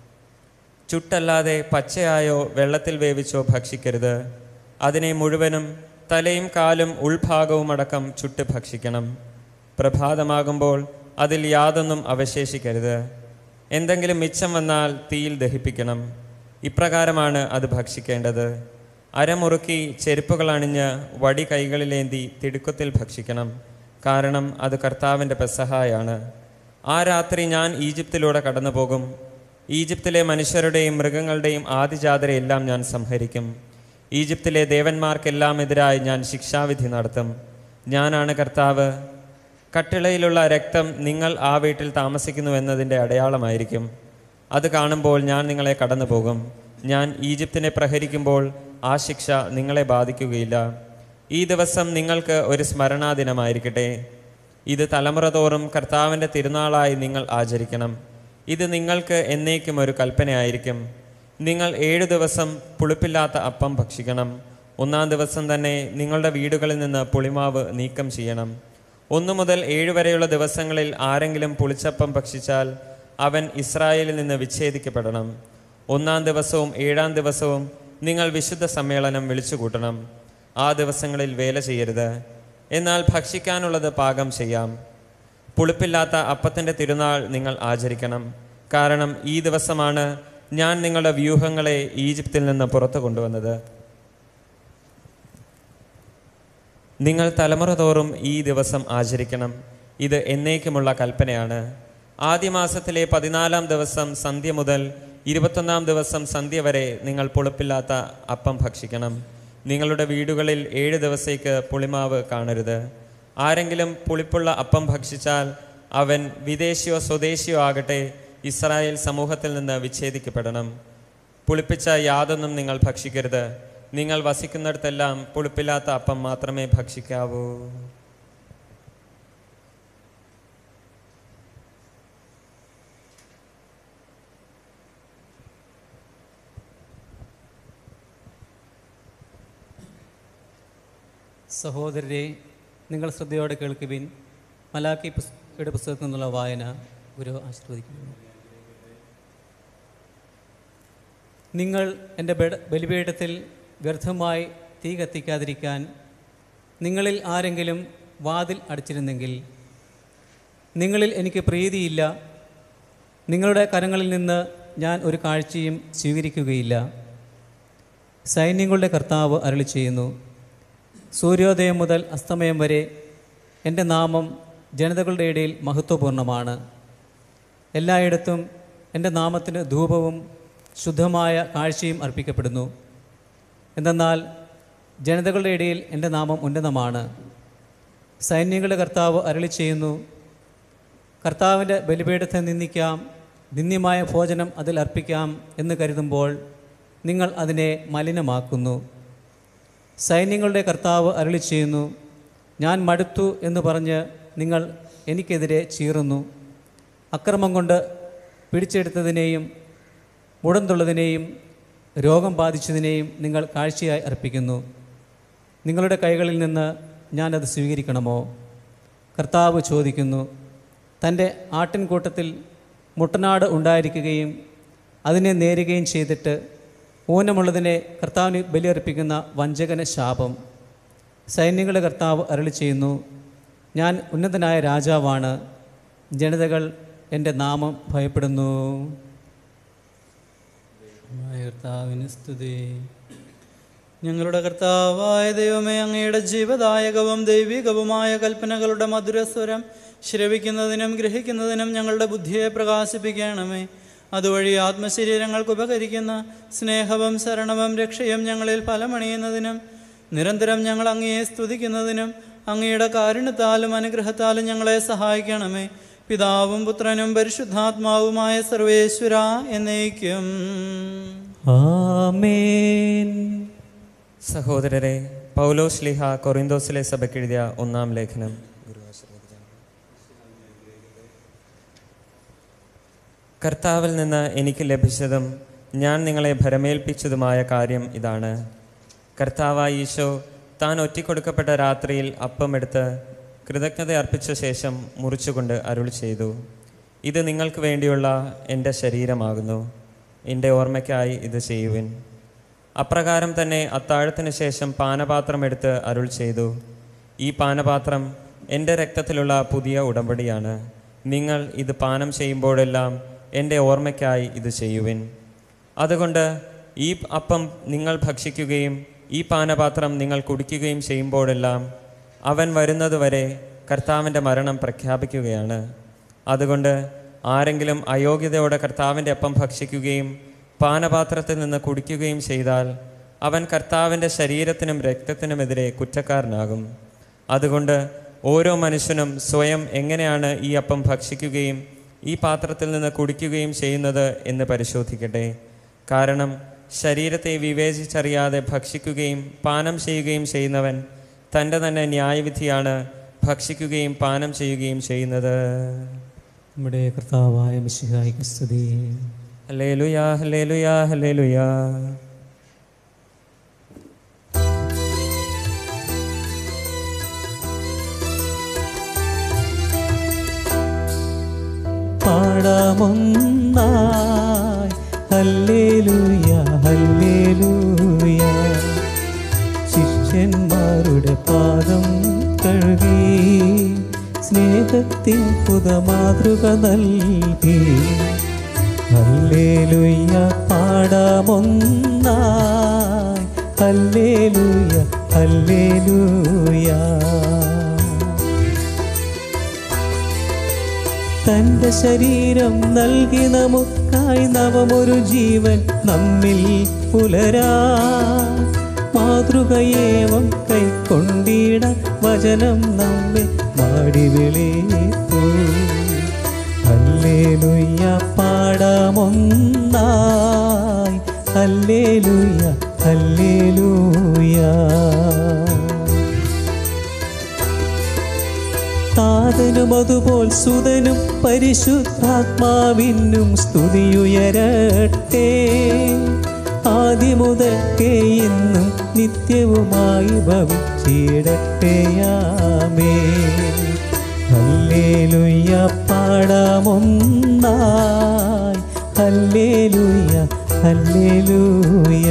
ചുട്ടല്ലാതെ പച്ചയായോ വെള്ളത്തിൽ വേവിച്ചോ ഭക്ഷിക്കരുത് അതിനെ മുഴുവനും തലയും കാലും ഉൾഭാഗവും അടക്കം ചുട്ട് ഭക്ഷിക്കണം പ്രഭാതമാകുമ്പോൾ അതിൽ യാതൊന്നും അവശേഷിക്കരുത് എന്തെങ്കിലും മിച്ചം വന്നാൽ തീയിൽ ദഹിപ്പിക്കണം ഇപ്രകാരമാണ് അത് ഭക്ഷിക്കേണ്ടത് അരമുറുക്കി ചെരുപ്പുകൾ അണിഞ്ഞ് വടി കൈകളിലേന്തി തിടുക്കത്തിൽ ഭക്ഷിക്കണം കാരണം അത് കർത്താവിൻ്റെ പെസഹായാണ് ആ രാത്രി ഞാൻ ഈജിപ്തിലൂടെ കടന്നു പോകും ഈജിപ്തിലെ മനുഷ്യരുടെയും മൃഗങ്ങളുടെയും ആദിജാതരെയെല്ലാം ഞാൻ സംഹരിക്കും ഈജിപ്തിലെ ദേവന്മാർക്കെല്ലാം എതിരായി ഞാൻ ശിക്ഷാവിധി നടത്തും ഞാനാണ് കർത്താവ് കട്ടിളയിലുള്ള രക്തം നിങ്ങൾ ആ വീട്ടിൽ താമസിക്കുന്നു എന്നതിൻ്റെ അടയാളമായിരിക്കും അത് കാണുമ്പോൾ ഞാൻ നിങ്ങളെ കടന്നു പോകും ഞാൻ ഈജിപ്തിനെ പ്രഹരിക്കുമ്പോൾ ആ ശിക്ഷ നിങ്ങളെ ബാധിക്കുകയില്ല ഈ ദിവസം നിങ്ങൾക്ക് ഒരു സ്മരണാദിനമായിരിക്കട്ടെ ഇത് തലമുറ തോറും കർത്താവിൻ്റെ തിരുനാളായി നിങ്ങൾ ആചരിക്കണം ഇത് നിങ്ങൾക്ക് എന്നേക്കും ഒരു കൽപ്പനയായിരിക്കും നിങ്ങൾ ഏഴു ദിവസം പുളിപ്പില്ലാത്ത അപ്പം ഭക്ഷിക്കണം ഒന്നാം ദിവസം തന്നെ നിങ്ങളുടെ വീടുകളിൽ നിന്ന് പുളിമാവ് നീക്കം ചെയ്യണം ഒന്നു മുതൽ ഏഴ് വരെയുള്ള ദിവസങ്ങളിൽ ആരെങ്കിലും പുളിച്ചപ്പം ഭക്ഷിച്ചാൽ അവൻ ഇസ്രായേലിൽ നിന്ന് വിച്ഛേദിക്കപ്പെടണം ഒന്നാം ദിവസവും ഏഴാം ദിവസവും നിങ്ങൾ വിശുദ്ധ സമ്മേളനം വിളിച്ചു കൂട്ടണം ആ ദിവസങ്ങളിൽ വേല ചെയ്യരുത് എന്നാൽ ഭക്ഷിക്കാനുള്ളത് പാകം ചെയ്യാം പുളിപ്പില്ലാത്ത അപ്പത്തിൻ്റെ തിരുനാൾ നിങ്ങൾ ആചരിക്കണം കാരണം ഈ ദിവസമാണ് ഞാൻ നിങ്ങളുടെ വ്യൂഹങ്ങളെ ഈജിപ്തിൽ നിന്ന് പുറത്തു കൊണ്ടുവന്നത് നിങ്ങൾ തലമുറ തോറും ഈ ദിവസം ആചരിക്കണം ഇത് എന്നേക്കുമുള്ള കൽപ്പനയാണ് ആദ്യ മാസത്തിലെ പതിനാലാം ദിവസം സന്ധ്യ മുതൽ ഇരുപത്തൊന്നാം ദിവസം സന്ധ്യ വരെ നിങ്ങൾ പുളിപ്പില്ലാത്ത അപ്പം ഭക്ഷിക്കണം നിങ്ങളുടെ വീടുകളിൽ ഏഴ് ദിവസത്തേക്ക് പുളിമാവ് കാണരുത് ആരെങ്കിലും പുളിപ്പുള്ള അപ്പം ഭക്ഷിച്ചാൽ അവൻ വിദേശിയോ സ്വദേശിയോ ആകട്ടെ ഇസ്രായേൽ സമൂഹത്തിൽ നിന്ന് വിച്ഛേദിക്കപ്പെടണം പുളിപ്പിച്ച യാതൊന്നും നിങ്ങൾ ഭക്ഷിക്കരുത് നിങ്ങൾ വസിക്കുന്നിടത്തെല്ലാം പുളിപ്പില്ലാത്ത അപ്പം മാത്രമേ ഭക്ഷിക്കാവൂ സഹോദരരെ നിങ്ങൾ ശ്രദ്ധയോടെ കേൾക്കുവിൻ മലാക്കി പുസ്തകയുടെ പുസ്തകത്തിൽ നിന്നുള്ള വായന ഗുരു ആശീർവദിക്കുന്നു നിങ്ങൾ എൻ്റെ ബെഡ ബലിപീഠത്തിൽ വ്യർത്ഥമായി തീ കത്തിക്കാതിരിക്കാൻ നിങ്ങളിൽ ആരെങ്കിലും വാതിൽ അടച്ചിരുന്നെങ്കിൽ നിങ്ങളിൽ എനിക്ക് പ്രീതിയില്ല നിങ്ങളുടെ കരങ്ങളിൽ നിന്ന് ഞാൻ ഒരു കാഴ്ചയും സ്വീകരിക്കുകയില്ല സൈന്യങ്ങളുടെ കർത്താവ് അരളി ചെയ്യുന്നു സൂര്യോദയം മുതൽ അസ്തമയം വരെ എൻ്റെ നാമം ജനതകളുടെ ഇടയിൽ മഹത്വപൂർണ്ണമാണ് എല്ലായിടത്തും എൻ്റെ നാമത്തിന് ധൂപവും ശുദ്ധമായ കാഴ്ചയും അർപ്പിക്കപ്പെടുന്നു എന്തെന്നാൽ ജനതകളുടെ ഇടയിൽ എൻ്റെ നാമം ഉന്നതമാണ് സൈന്യങ്ങളുടെ കർത്താവ് അരളി ചെയ്യുന്നു കർത്താവിൻ്റെ ബലിപീഠത്തെ നിന്ദിക്കാം നിന്ദ്യമായ ഭോജനം അതിൽ അർപ്പിക്കാം എന്ന് കരുതുമ്പോൾ നിങ്ങൾ അതിനെ മലിനമാക്കുന്നു സൈന്യങ്ങളുടെ കർത്താവ് അരുളി ചെയ്യുന്നു ഞാൻ മടുത്തു എന്ന് പറഞ്ഞ് നിങ്ങൾ എനിക്കെതിരെ ചീറുന്നു അക്രമം കൊണ്ട് പിടിച്ചെടുത്തതിനെയും മുടന്തുള്ളതിനെയും രോഗം ബാധിച്ചതിനെയും നിങ്ങൾ കാഴ്ചയായി അർപ്പിക്കുന്നു നിങ്ങളുടെ കൈകളിൽ നിന്ന് ഞാനത് സ്വീകരിക്കണമോ കർത്താവ് ചോദിക്കുന്നു തൻ്റെ ആട്ടിൻകൂട്ടത്തിൽ മുട്ടനാട് ഉണ്ടായിരിക്കുകയും അതിനെ നേരുകയും ചെയ്തിട്ട് ഊനമുള്ളതിനെ കർത്താവിന് ബലിയർപ്പിക്കുന്ന വഞ്ചകന് ശാപം സൈന്യങ്ങളുടെ കർത്താവ് അരളി ചെയ്യുന്നു ഞാൻ ഉന്നതനായ രാജാവാണ് ജനതകൾ എൻ്റെ നാമം ഭയപ്പെടുന്നു കർത്താവിന് സ്തുതി ഞങ്ങളുടെ കർത്താവായ ദൈവമേ അങ്ങയുടെ ജീവദായകവും ദൈവികവുമായ കൽപ്പനകളുടെ മധുരസ്വരം ശ്രവിക്കുന്നതിനും ഗ്രഹിക്കുന്നതിനും ഞങ്ങളുടെ ബുദ്ധിയെ പ്രകാശിപ്പിക്കണമേ അതുവഴി ആത്മശരീരങ്ങൾക്ക് ഉപകരിക്കുന്ന സ്നേഹവും ശരണവും രക്ഷയും ഞങ്ങളിൽ ഫലമണിയുന്നതിനും നിരന്തരം ഞങ്ങൾ അങ്ങയെ സ്തുതിക്കുന്നതിനും അങ്ങയുടെ കാരുണ്യത്താലും അനുഗ്രഹത്താലും ഞങ്ങളെ സഹായിക്കണമേ പിതാവും പുത്രനും പരിശുദ്ധാത്മാവുമായ സർവേശ്വര എന്നേക്കും ആമേൻ സഹോദരരെ പൗലോസ് ലിഹ കൊറിന്തോസിലെ സഭയ്ക്കെഴുതിയ ഒന്നാം ലേഖനം കർത്താവിൽ നിന്ന് എനിക്ക് ലഭിച്ചതും ഞാൻ നിങ്ങളെ ഭരമേൽപ്പിച്ചതുമായ കാര്യം ഇതാണ് കർത്താവായ ഈശോ താൻ ഒറ്റിക്കൊടുക്കപ്പെട്ട രാത്രിയിൽ അപ്പമെടുത്ത് കൃതജ്ഞത അർപ്പിച്ച ശേഷം മുറിച്ചുകൊണ്ട് അരുൾ ചെയ്തു ഇത് നിങ്ങൾക്ക് വേണ്ടിയുള്ള എൻ്റെ ശരീരമാകുന്നു എൻ്റെ ഓർമ്മയ്ക്കായി ഇത് ചെയ്യുവിൻ അപ്രകാരം തന്നെ അത്താഴത്തിന് ശേഷം പാനപാത്രം എടുത്ത് അരുൾ ചെയ്തു ഈ പാനപാത്രം എൻ്റെ രക്തത്തിലുള്ള പുതിയ ഉടമ്പടിയാണ് നിങ്ങൾ ഇത് പാനം ചെയ്യുമ്പോഴെല്ലാം എൻ്റെ ഓർമ്മയ്ക്കായി ഇത് ചെയ്യുവിൻ അതുകൊണ്ട് ഈ അപ്പം നിങ്ങൾ ഭക്ഷിക്കുകയും ഈ പാനപാത്രം നിങ്ങൾ കുടിക്കുകയും ചെയ്യുമ്പോഴെല്ലാം അവൻ വരുന്നതുവരെ കർത്താവിൻ്റെ മരണം പ്രഖ്യാപിക്കുകയാണ് അതുകൊണ്ട് ആരെങ്കിലും അയോഗ്യതയോടെ കർത്താവിൻ്റെ അപ്പം ഭക്ഷിക്കുകയും പാനപാത്രത്തിൽ നിന്ന് കുടിക്കുകയും ചെയ്താൽ അവൻ കർത്താവിൻ്റെ ശരീരത്തിനും രക്തത്തിനുമെതിരെ കുറ്റക്കാരനാകും അതുകൊണ്ട് ഓരോ മനുഷ്യനും സ്വയം എങ്ങനെയാണ് ഈ അപ്പം ഭക്ഷിക്കുകയും ഈ പാത്രത്തിൽ നിന്ന് കുടിക്കുകയും ചെയ്യുന്നത് എന്ന് പരിശോധിക്കട്ടെ കാരണം ശരീരത്തെ വിവേചിച്ചറിയാതെ ഭക്ഷിക്കുകയും പാനം ചെയ്യുകയും ചെയ്യുന്നവൻ തൻ്റെ തന്നെ ന്യായവിധിയാണ് ഭക്ഷിക്കുകയും പാനം ചെയ്യുകയും ചെയ്യുന്നത് നമ്മുടെ കർത്താവായ മിശിഹായിക്ക് സ്തുതി ഹല്ലേലൂയാ ഹല്ലേലൂയാ ഹല്ലേലൂയാ പാടാമൊന്നായി ഹല്ലേലൂയ ഹല്ലേലൂയ ശിഷ്യന്മാരുടെ പാദം കഴുകി സ്നേഹത്തിൻ പുതമാതൃക നൽകി ഹല്ലേലൂയ പാടാമൊന്നായി ഹല്ലേലൂയ ഹല്ലേലൂയ തന്റെ ശരീരം നൽകി നമുക്കായി നവമൊരു ജീവൻ നമ്മിൽ പുലരാ മാതൃകയേവം കൈക്കൊണ്ടിട വചനം നമ്മെ മാടി വിളിപ്പു ഹല്ലേലൂയ പാടാമൊന്നായി ഹല്ലേലൂയ ഹല്ലേലൂയ താതനും അതുപോൽ സുതനും പരിശുദ്ധാത്മാവിനും സ്തുതിയുയരട്ടെ ആദ്യം മുതൽക്കേ ഇന്നും നിത്യവുമായി ഭവിച്ചിടട്ടെയാമേ ഹല്ലേലൂയ പാടാമൊന്നായി ഹല്ലേലൂയ ഹല്ലേലൂയ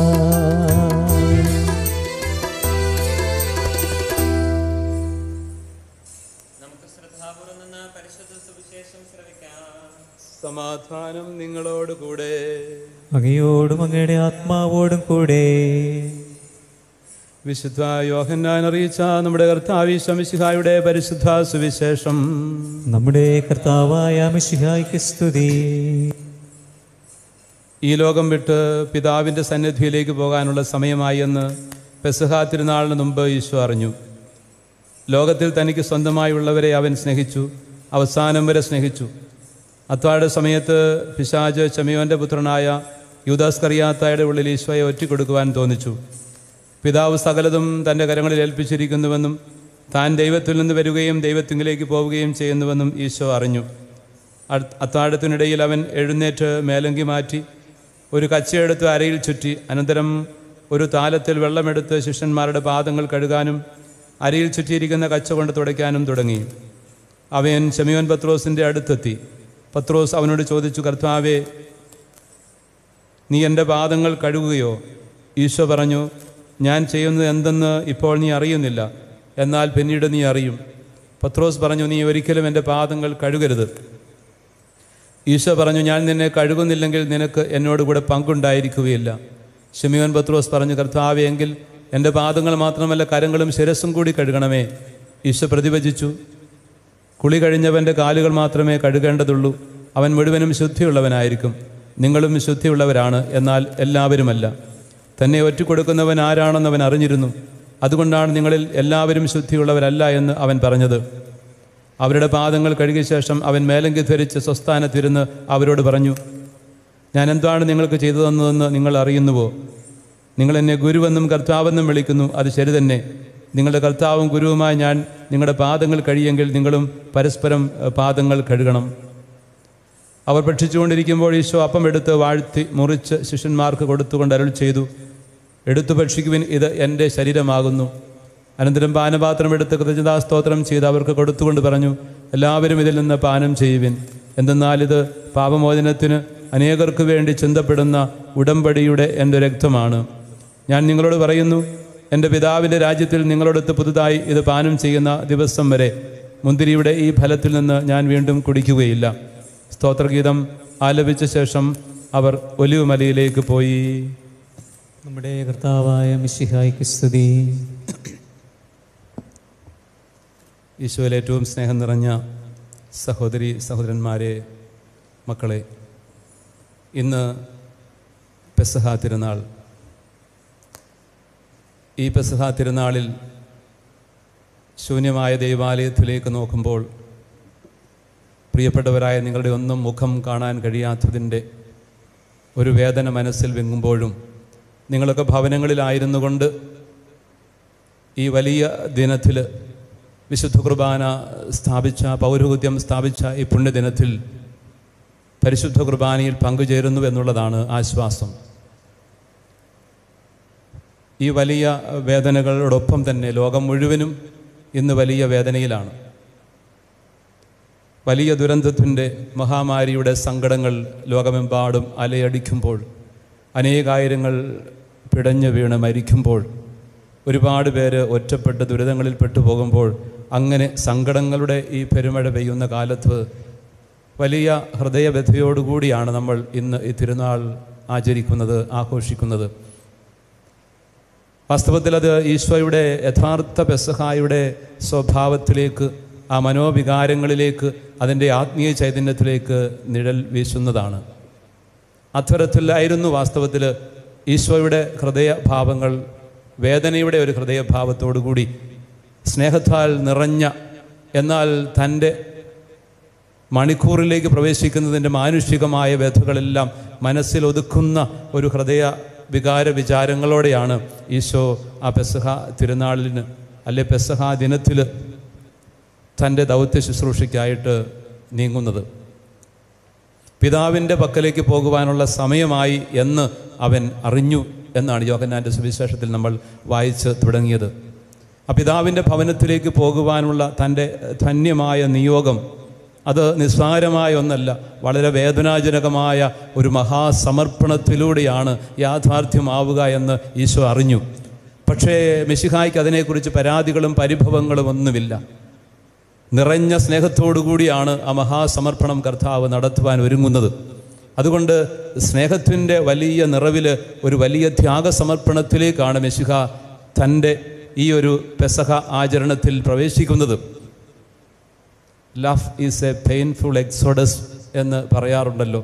നമുക്ക് ശ്രദ്ധാപൂർവം നിന്ന് പരിശുദ്ധ സുവിശേഷം ശ്രവിക്കാം സമാധാനം നിങ്ങളോട് കൂടെ അങ്ങയോടും അങ്ങയുടെ ആത്മാവോടും കൂടെ വിശുദ്ധ യോഹന്നാൻ അറിയിച്ച നമ്മുടെ കർത്താവി ശമിശിഹായുടെ പരിശുദ്ധ സുവിശേഷം നമ്മുടെ കർത്താവായ മിശിഹായ്ക്ക് സ്തുതി ഈ ലോകം വിട്ട് പിതാവിൻ്റെ സന്നിധിയിലേക്ക് പോകാനുള്ള സമയമായി എന്ന് പെസഹ തിരുനാളിന് മുമ്പ് ഈശോ അറിഞ്ഞു ലോകത്തിൽ തനിക്ക് സ്വന്തമായുള്ളവരെ അവൻ സ്നേഹിച്ചു അവസാനം വരെ സ്നേഹിച്ചു അത്താഴ സമയത്ത് പിശാജ് ചമിയോൻ്റെ പുത്രനായ യൂദാസ് കറിയാത്തായുടെ ഉള്ളിൽ ഈശോയെ ഒറ്റിക്കൊടുക്കുവാൻ തോന്നിച്ചു പിതാവ് സകലതും തൻ്റെ കരങ്ങളിൽ ഏൽപ്പിച്ചിരിക്കുന്നുവെന്നും താൻ ദൈവത്തിൽ നിന്ന് വരികയും ദൈവത്തിങ്കിലേക്ക് പോവുകയും ചെയ്യുന്നുവെന്നും ഈശോ അറിഞ്ഞു അടു- അത്താഴത്തിനിടയിൽ അവൻ എഴുന്നേറ്റ് മേലങ്കി മാറ്റി ഒരു കച്ചയെടുത്ത് അരയിൽ ചുറ്റി അനന്തരം ഒരു താലത്തിൽ വെള്ളമെടുത്ത് ശിഷ്യന്മാരുടെ പാദങ്ങൾ കഴുകാനും അരയിൽ ചുറ്റിയിരിക്കുന്ന കച്ച കൊണ്ട് തുടയ്ക്കാനും തുടങ്ങി അവൻ ശമിയോൻ പത്രോസിൻ്റെ അടുത്തെത്തി പത്രോസ് അവനോട് ചോദിച്ചു കർത്താവേ നീ എൻ്റെ പാദങ്ങൾ കഴുകുകയോ ഈശോ പറഞ്ഞു ഞാൻ ചെയ്യുന്നത് എന്തെന്ന് ഇപ്പോൾ നീ അറിയുന്നില്ല എന്നാൽ പിന്നീട് നീ അറിയും പത്രോസ് പറഞ്ഞു നീ ഒരിക്കലും എൻ്റെ പാദങ്ങൾ കഴുകരുത് ഈശോ പറഞ്ഞു ഞാൻ നിന്നെ കഴുകുന്നില്ലെങ്കിൽ നിനക്ക് എന്നോട് കൂടെ പങ്കുണ്ടായിരിക്കുകയില്ല ഷെമിയോൻ പത്രോസ് പറഞ്ഞു കർത്താവേ എങ്കിൽ എൻ്റെ പാദങ്ങൾ മാത്രമല്ല കരങ്ങളും ശിരസും കൂടി കഴുകണമേ ഈശോ പ്രതിവചിച്ചു കുളി കഴിഞ്ഞവൻ്റെ കാലുകൾ മാത്രമേ കഴുകേണ്ടതുള്ളൂ അവൻ മുഴുവനും ശുദ്ധിയുള്ളവനായിരിക്കും നിങ്ങളും ശുദ്ധിയുള്ളവരാണ് എന്നാൽ എല്ലാവരുമല്ല തന്നെ ഒറ്റിക്കൊടുക്കുന്നവൻ ആരാണെന്ന് അവൻ അറിഞ്ഞിരുന്നു അതുകൊണ്ടാണ് നിങ്ങളിൽ എല്ലാവരും ശുദ്ധിയുള്ളവരല്ല എന്ന് അവൻ പറഞ്ഞത് അവരുടെ പാദങ്ങൾ കഴുകിയ ശേഷം അവൻ മേലങ്കി ധരിച്ച് സ്വസ്ഥാനത്തിരുന്ന് അവരോട് പറഞ്ഞു ഞാൻ എന്താണ് നിങ്ങൾക്ക് ചെയ്തു തന്നതെന്ന് നിങ്ങൾ അറിയുന്നുവോ നിങ്ങൾ എന്നെ ഗുരുവെന്നും കർത്താവെന്നും വിളിക്കുന്നു അത് ശരി തന്നെ നിങ്ങളുടെ കർത്താവും ഗുരുവുമായി ഞാൻ നിങ്ങളുടെ പാദങ്ങൾ കഴിയെങ്കിൽ നിങ്ങളും പരസ്പരം ഏഹ്, പാദങ്ങൾ കഴുകണം അവർ ഭക്ഷിച്ചുകൊണ്ടിരിക്കുമ്പോൾ ഈശോ അപ്പം എടുത്ത് വാഴ്ത്തി മുറിച്ച് ശിഷ്യന്മാർക്ക് കൊടുത്തുകൊണ്ട് അരുൾ ചെയ്തു എടുത്തു ഭക്ഷിക്കുവിൻ ഇത് എൻ്റെ ശരീരമാകുന്നു അനന്തരം പാനപാത്രം എടുത്ത് കൃതജ്ഞതാസ്തോത്രം ചെയ്ത് അവർക്ക് കൊടുത്തുകൊണ്ട് പറഞ്ഞു എല്ലാവരും ഇതിൽ നിന്ന് പാനം ചെയ്യുവിൻ എന്തെന്നാൽ ഇത് പാപമോചനത്തിന് അനേകർക്ക് വേണ്ടി ചിന്തപ്പെടുന്ന ഉടമ്പടിയുടെ എൻ്റെ രക്തമാണ് ഞാൻ നിങ്ങളോട് പറയുന്നു എൻ്റെ പിതാവിൻ്റെ രാജ്യത്തിൽ നിങ്ങളോടൊത്ത് പുതുതായി ഇത് പാനം ചെയ്യുന്ന ദിവസം വരെ മുന്തിരിയുടെ ഈ ഫലത്തിൽ നിന്ന് ഞാൻ വീണ്ടും കുടിക്കുകയില്ല സ്തോത്രഗീതം ആലപിച്ച ശേഷം അവർ ഒലിവുമലയിലേക്ക് പോയി നമ്മുടെ കർത്താവായ മിശിഹായ്ക്ക് സ്തുതി ഈശോയിൽ ഏറ്റവും സ്നേഹം നിറഞ്ഞ സഹോദരി സഹോദരന്മാരെ മക്കളെ ഇന്ന് പെസഹ തിരുനാൾ ഈ പെസഹ തിരുനാളിൽ ശൂന്യമായ ദൈവാലയത്തിലേക്ക് നോക്കുമ്പോൾ പ്രിയപ്പെട്ടവരായ നിങ്ങളുടെ ഒന്നും മുഖം കാണാൻ കഴിയാത്തതിൻ്റെ ഒരു വേദന മനസ്സിൽ വെങ്ങുമ്പോഴും നിങ്ങളൊക്കെ ഭവനങ്ങളിലായിരുന്നു കൊണ്ട് ഈ വലിയ ദിനത്തിൽ വിശുദ്ധ കുർബാന സ്ഥാപിച്ച പൗരോഹിത്യം സ്ഥാപിച്ച ഈ പുണ്യദിനത്തിൽ പരിശുദ്ധ കുർബാനയിൽ പങ്കുചേരുന്നു എന്നുള്ളതാണ് ആശ്വാസം ഈ വലിയ വേദനകളോടൊപ്പം തന്നെ ലോകം മുഴുവനും ഇന്ന് വലിയ വേദനയിലാണ് വലിയ ദുരന്തത്തിൻ്റെ മഹാമാരിയുടെ സങ്കടങ്ങൾ ലോകമെമ്പാടും അലയടിക്കുമ്പോൾ അനേകായിരങ്ങൾ പിടഞ്ഞു വീണ് മരിക്കുമ്പോൾ ഒരുപാട് പേര് ഒറ്റപ്പെട്ട് ദുരിതങ്ങളിൽ പെട്ടുപോകുമ്പോൾ അങ്ങനെ സങ്കടങ്ങളുടെ ഈ പെരുമഴ പെയ്യുന്ന കാലത്ത് വലിയ ഹൃദയവ്യഥയോടുകൂടിയാണ് നമ്മൾ ഇന്ന് ഈ തിരുനാൾ ആചരിക്കുന്നത് ആഘോഷിക്കുന്നത് വാസ്തവത്തിൽ അത് ഈശോയുടെ യഥാർത്ഥ പെസഹായുടെ സ്വഭാവത്തിലേക്ക് ആ മനോവികാരങ്ങളിലേക്ക് അതിൻ്റെ ആത്മീയ ചൈതന്യത്തിലേക്ക് നിഴൽ വീശുന്നതാണ് അത്തരത്തിലായിരുന്നു വാസ്തവത്തിൽ ഈശോയുടെ ഹൃദയഭാവങ്ങൾ വേദനയുടെ ഒരു ഹൃദയഭാവത്തോടുകൂടി സ്നേഹത്താൽ നിറഞ്ഞ എന്നാൽ തൻ്റെ മണിക്കൂറിലേക്ക് പ്രവേശിക്കുന്നതിൻ്റെ മാനുഷികമായ വ്യഥകളെല്ലാം മനസ്സിൽ ഒതുക്കുന്ന ഒരു ഹൃദയ വികാര വിചാരങ്ങളോടെയാണ് ഈശോ ആ പെസഹ തിരുനാളിന് അല്ലെ പെസഹ ദിനത്തിൽ തൻ്റെ ദൗത്യ ശുശ്രൂഷയ്ക്കായിട്ട് നീങ്ങുന്നത് പിതാവിൻ്റെ പക്കലേക്ക് പോകുവാനുള്ള സമയമായി എന്ന് അവൻ അറിഞ്ഞു എന്നാണ് യോഹന്നാൻ്റെ സുവിശേഷത്തിൽ നമ്മൾ വായിച്ച് തുടങ്ങിയത് ആ പിതാവിൻ്റെ ഭവനത്തിലേക്ക് പോകുവാനുള്ള തൻ്റെ ധന്യമായ നിയോഗം അത് നിസ്സാരമായ ഒന്നല്ല വളരെ വേദനാജനകമായ ഒരു മഹാസമർപ്പണത്തിലൂടെയാണ് യാഥാർത്ഥ്യമാവുക എന്ന് ഈശോ അറിഞ്ഞു പക്ഷേ മെസ്സിഹായ്ക്ക് അതിനെക്കുറിച്ച് പരാതികളും പരിഭവങ്ങളും ഒന്നുമില്ല നിറഞ്ഞ സ്നേഹത്തോടുകൂടിയാണ് ആ മഹാസമർപ്പണം കർത്താവ് നടത്തുവാൻ ഒരുങ്ങുന്നത് അതുകൊണ്ട് സ്നേഹത്തിൻ്റെ വലിയ നിറവിൽ ഒരു വലിയ ത്യാഗസമർപ്പണത്തിലേക്കാണ് മെസ്സിഹ തൻ്റെ ഈ ഒരു പെസഹ ആചരണത്തിൽ പ്രവേശിക്കുന്നത് love is a painful exodus എന്ന് പറയാറുണ്ടല്ലോ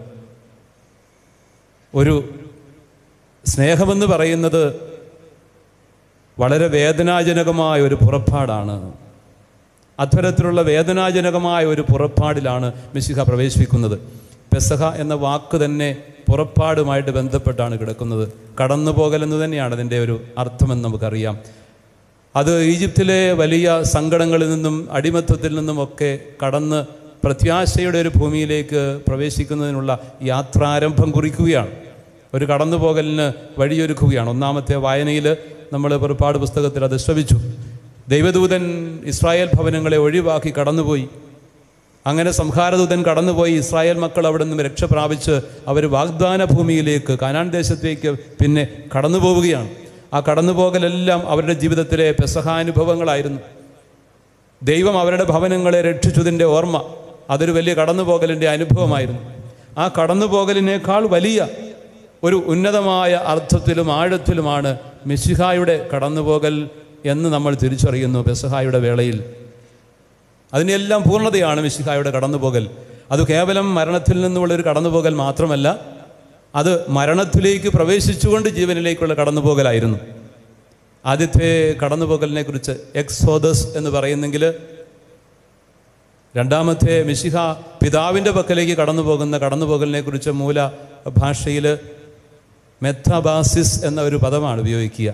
ഒരു സ്നേഹമെന്ന് പറയുന്നത് വളരെ വേദനാജനകമായ ഒരു പുറപ്പാടാണ് അത്തരത്തിലുള്ള വേദനാജനകമായ ഒരു പുറപ്പാടിലാണ് മിശിഹ പ്രവേശിക്കുന്നത് പെസഹ എന്ന വാക്ക് തന്നെ പുറപ്പാടുമായിട്ട് ബന്ധപ്പെട്ടാണ് കിടക്കുന്നത് കടന്നു പോകലെന്ന് തന്നെയാണ് അതിൻ്റെ ഒരു അർത്ഥമെന്ന് നമുക്കറിയാം അത് ഈജിപ്തിലെ വലിയ സങ്കടങ്ങളിൽ നിന്നും അടിമത്തത്തിൽ നിന്നുമൊക്കെ കടന്ന് പ്രത്യാശയുടെ ഒരു ഭൂമിയിലേക്ക് പ്രവേശിക്കുന്നതിനുള്ള യാത്രാരംഭം കുറിക്കുകയാണ് ഒരു കടന്നുപോകലിന് വഴിയൊരുക്കുകയാണ് ഒന്നാമത്തെ വായനയിൽ നമ്മൾ പുറപ്പാട് പുസ്തകത്തിൽ അത് ശ്രവിച്ചു ദൈവദൂതൻ ഇസ്രായേൽ ഭവനങ്ങളെ ഒഴിവാക്കി കടന്നുപോയി അങ്ങനെ സംഹാരദൂതൻ കടന്നുപോയി ഇസ്രായേൽ മക്കൾ അവിടെ നിന്ന് രക്ഷ പ്രാപിച്ച് അവർ വാഗ്ദാന ഭൂമിയിലേക്ക് കാനാൻ ദേശത്തേക്ക് പിന്നെ കടന്നു പോവുകയാണ് ആ കടന്നുപോകലെല്ലാം അവരുടെ ജീവിതത്തിലെ പെസഹാനുഭവങ്ങളായിരുന്നു ദൈവം അവരുടെ ഭവനങ്ങളെ രക്ഷിച്ചതിൻ്റെ ഓർമ്മ അതൊരു വലിയ കടന്നുപോകലിൻ്റെ അനുഭവമായിരുന്നു ആ കടന്നുപോകലിനേക്കാൾ വലിയ ഒരു ഉന്നതമായ അർത്ഥത്തിലും ആഴത്തിലുമാണ് മിശിഹായുടെ കടന്നുപോകൽ എന്ന് നമ്മൾ തിരിച്ചറിയുന്നു പെസഹായുടെ വേളയിൽ അതിനെല്ലാം പൂർണ്ണതയാണ് മിശിഹായുടെ കടന്നുപോകൽ അത് കേവലം മരണത്തിൽ നിന്നുമുള്ള ഒരു കടന്നുപോകൽ മാത്രമല്ല അത് മരണത്തിലേക്ക് പ്രവേശിച്ചുകൊണ്ട് ജീവനിലേക്കുള്ള കടന്നുപോകലായിരുന്നു ആദ്യത്തെ കടന്നുപോകലിനെ കുറിച്ച് എക്സോദസ് എന്ന് പറയുന്നെങ്കിൽ രണ്ടാമത്തെ മിശിഹ പിതാവിൻ്റെ പക്കലേക്ക് കടന്നു പോകുന്ന കടന്നുപോകലിനെ കുറിച്ച് മൂല ഭാഷയിൽ മെത്തബാസിസ് എന്ന ഒരു പദമാണ് ഉപയോഗിക്കുക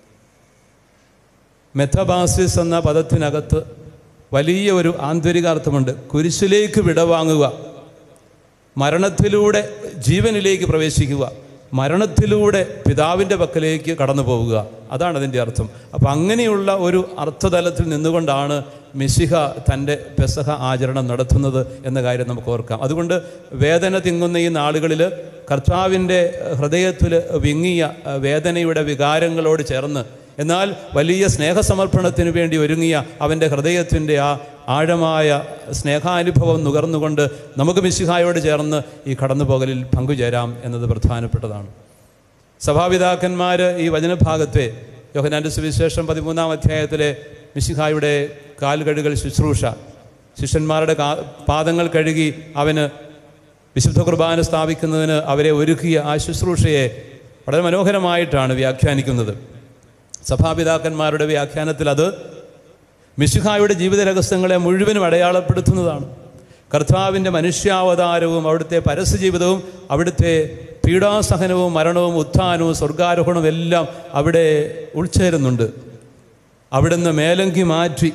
മെത്തബാസിസ് എന്ന പദത്തിനകത്ത് വലിയ ഒരു ആന്തരികാർത്ഥമുണ്ട് കുരിശിലേക്ക് വിടവാങ്ങുക മരണത്തിലൂടെ ജീവനിലേക്ക് പ്രവേശിക്കുക മരണത്തിലൂടെ പിതാവിൻ്റെ പക്കലേക്ക് കടന്നു പോവുക അതാണ് അതിൻ്റെ അർത്ഥം അപ്പം അങ്ങനെയുള്ള ഒരു അർത്ഥതലത്തിൽ നിന്നുകൊണ്ടാണ് മിശിഹ തൻ്റെ പെസഹ ആചരണം നടത്തുന്നത് എന്ന കാര്യം നമുക്ക് ഓർക്കാം അതുകൊണ്ട് വേദന തിങ്ങുന്ന ഈ നാളുകളിൽ കർത്താവിൻ്റെ ഹൃദയത്തിൽ വിങ്ങിയ വേദനയുടെ വികാരങ്ങളോട് ചേർന്ന് എന്നാൽ വലിയ സ്നേഹസമർപ്പണത്തിന് വേണ്ടി ഒരുങ്ങിയ അവൻ്റെ ഹൃദയത്തിൻ്റെ ആ ആഴമായ സ്നേഹാനുഭവം നുകർന്നുകൊണ്ട് നമുക്ക് മിശിഹായോട് ചേർന്ന് ഈ കടന്നുപോകലിൽ പങ്കുചേരാം എന്നത് പ്രധാനപ്പെട്ടതാണ് സഭാപിതാക്കന്മാർ ഈ വചനഭാഗത്തെ യോഹനാൻ്റെ സുവിശേഷം പതിമൂന്നാം അധ്യായത്തിലെ മിശിഹായുടെ കാൽ കഴുകൽ ശുശ്രൂഷ ശിഷ്യന്മാരുടെ കാ പാദങ്ങൾ കഴുകി അവന് വിശുദ്ധ കുർബാന സ്ഥാപിക്കുന്നതിന് അവരെ ഒരുക്കിയ ആ ശുശ്രൂഷയെ വളരെ മനോഹരമായിട്ടാണ് വ്യാഖ്യാനിക്കുന്നത് സഭാപിതാക്കന്മാരുടെ വ്യാഖ്യാനത്തിൽ അത് മിശുഹായുടെ ജീവിത രഹസ്യങ്ങളെ മുഴുവനും അടയാളപ്പെടുത്തുന്നതാണ് കർത്താവിൻ്റെ മനുഷ്യാവതാരവും അവിടുത്തെ പരസ്യജീവിതവും അവിടുത്തെ പീഡാസഹനവും മരണവും ഉത്ഥാനവും സ്വർഗാരോഹണവും എല്ലാം അവിടെ ഉൾച്ചേരുന്നുണ്ട് അവിടുന്ന് മേലങ്കി മാറ്റി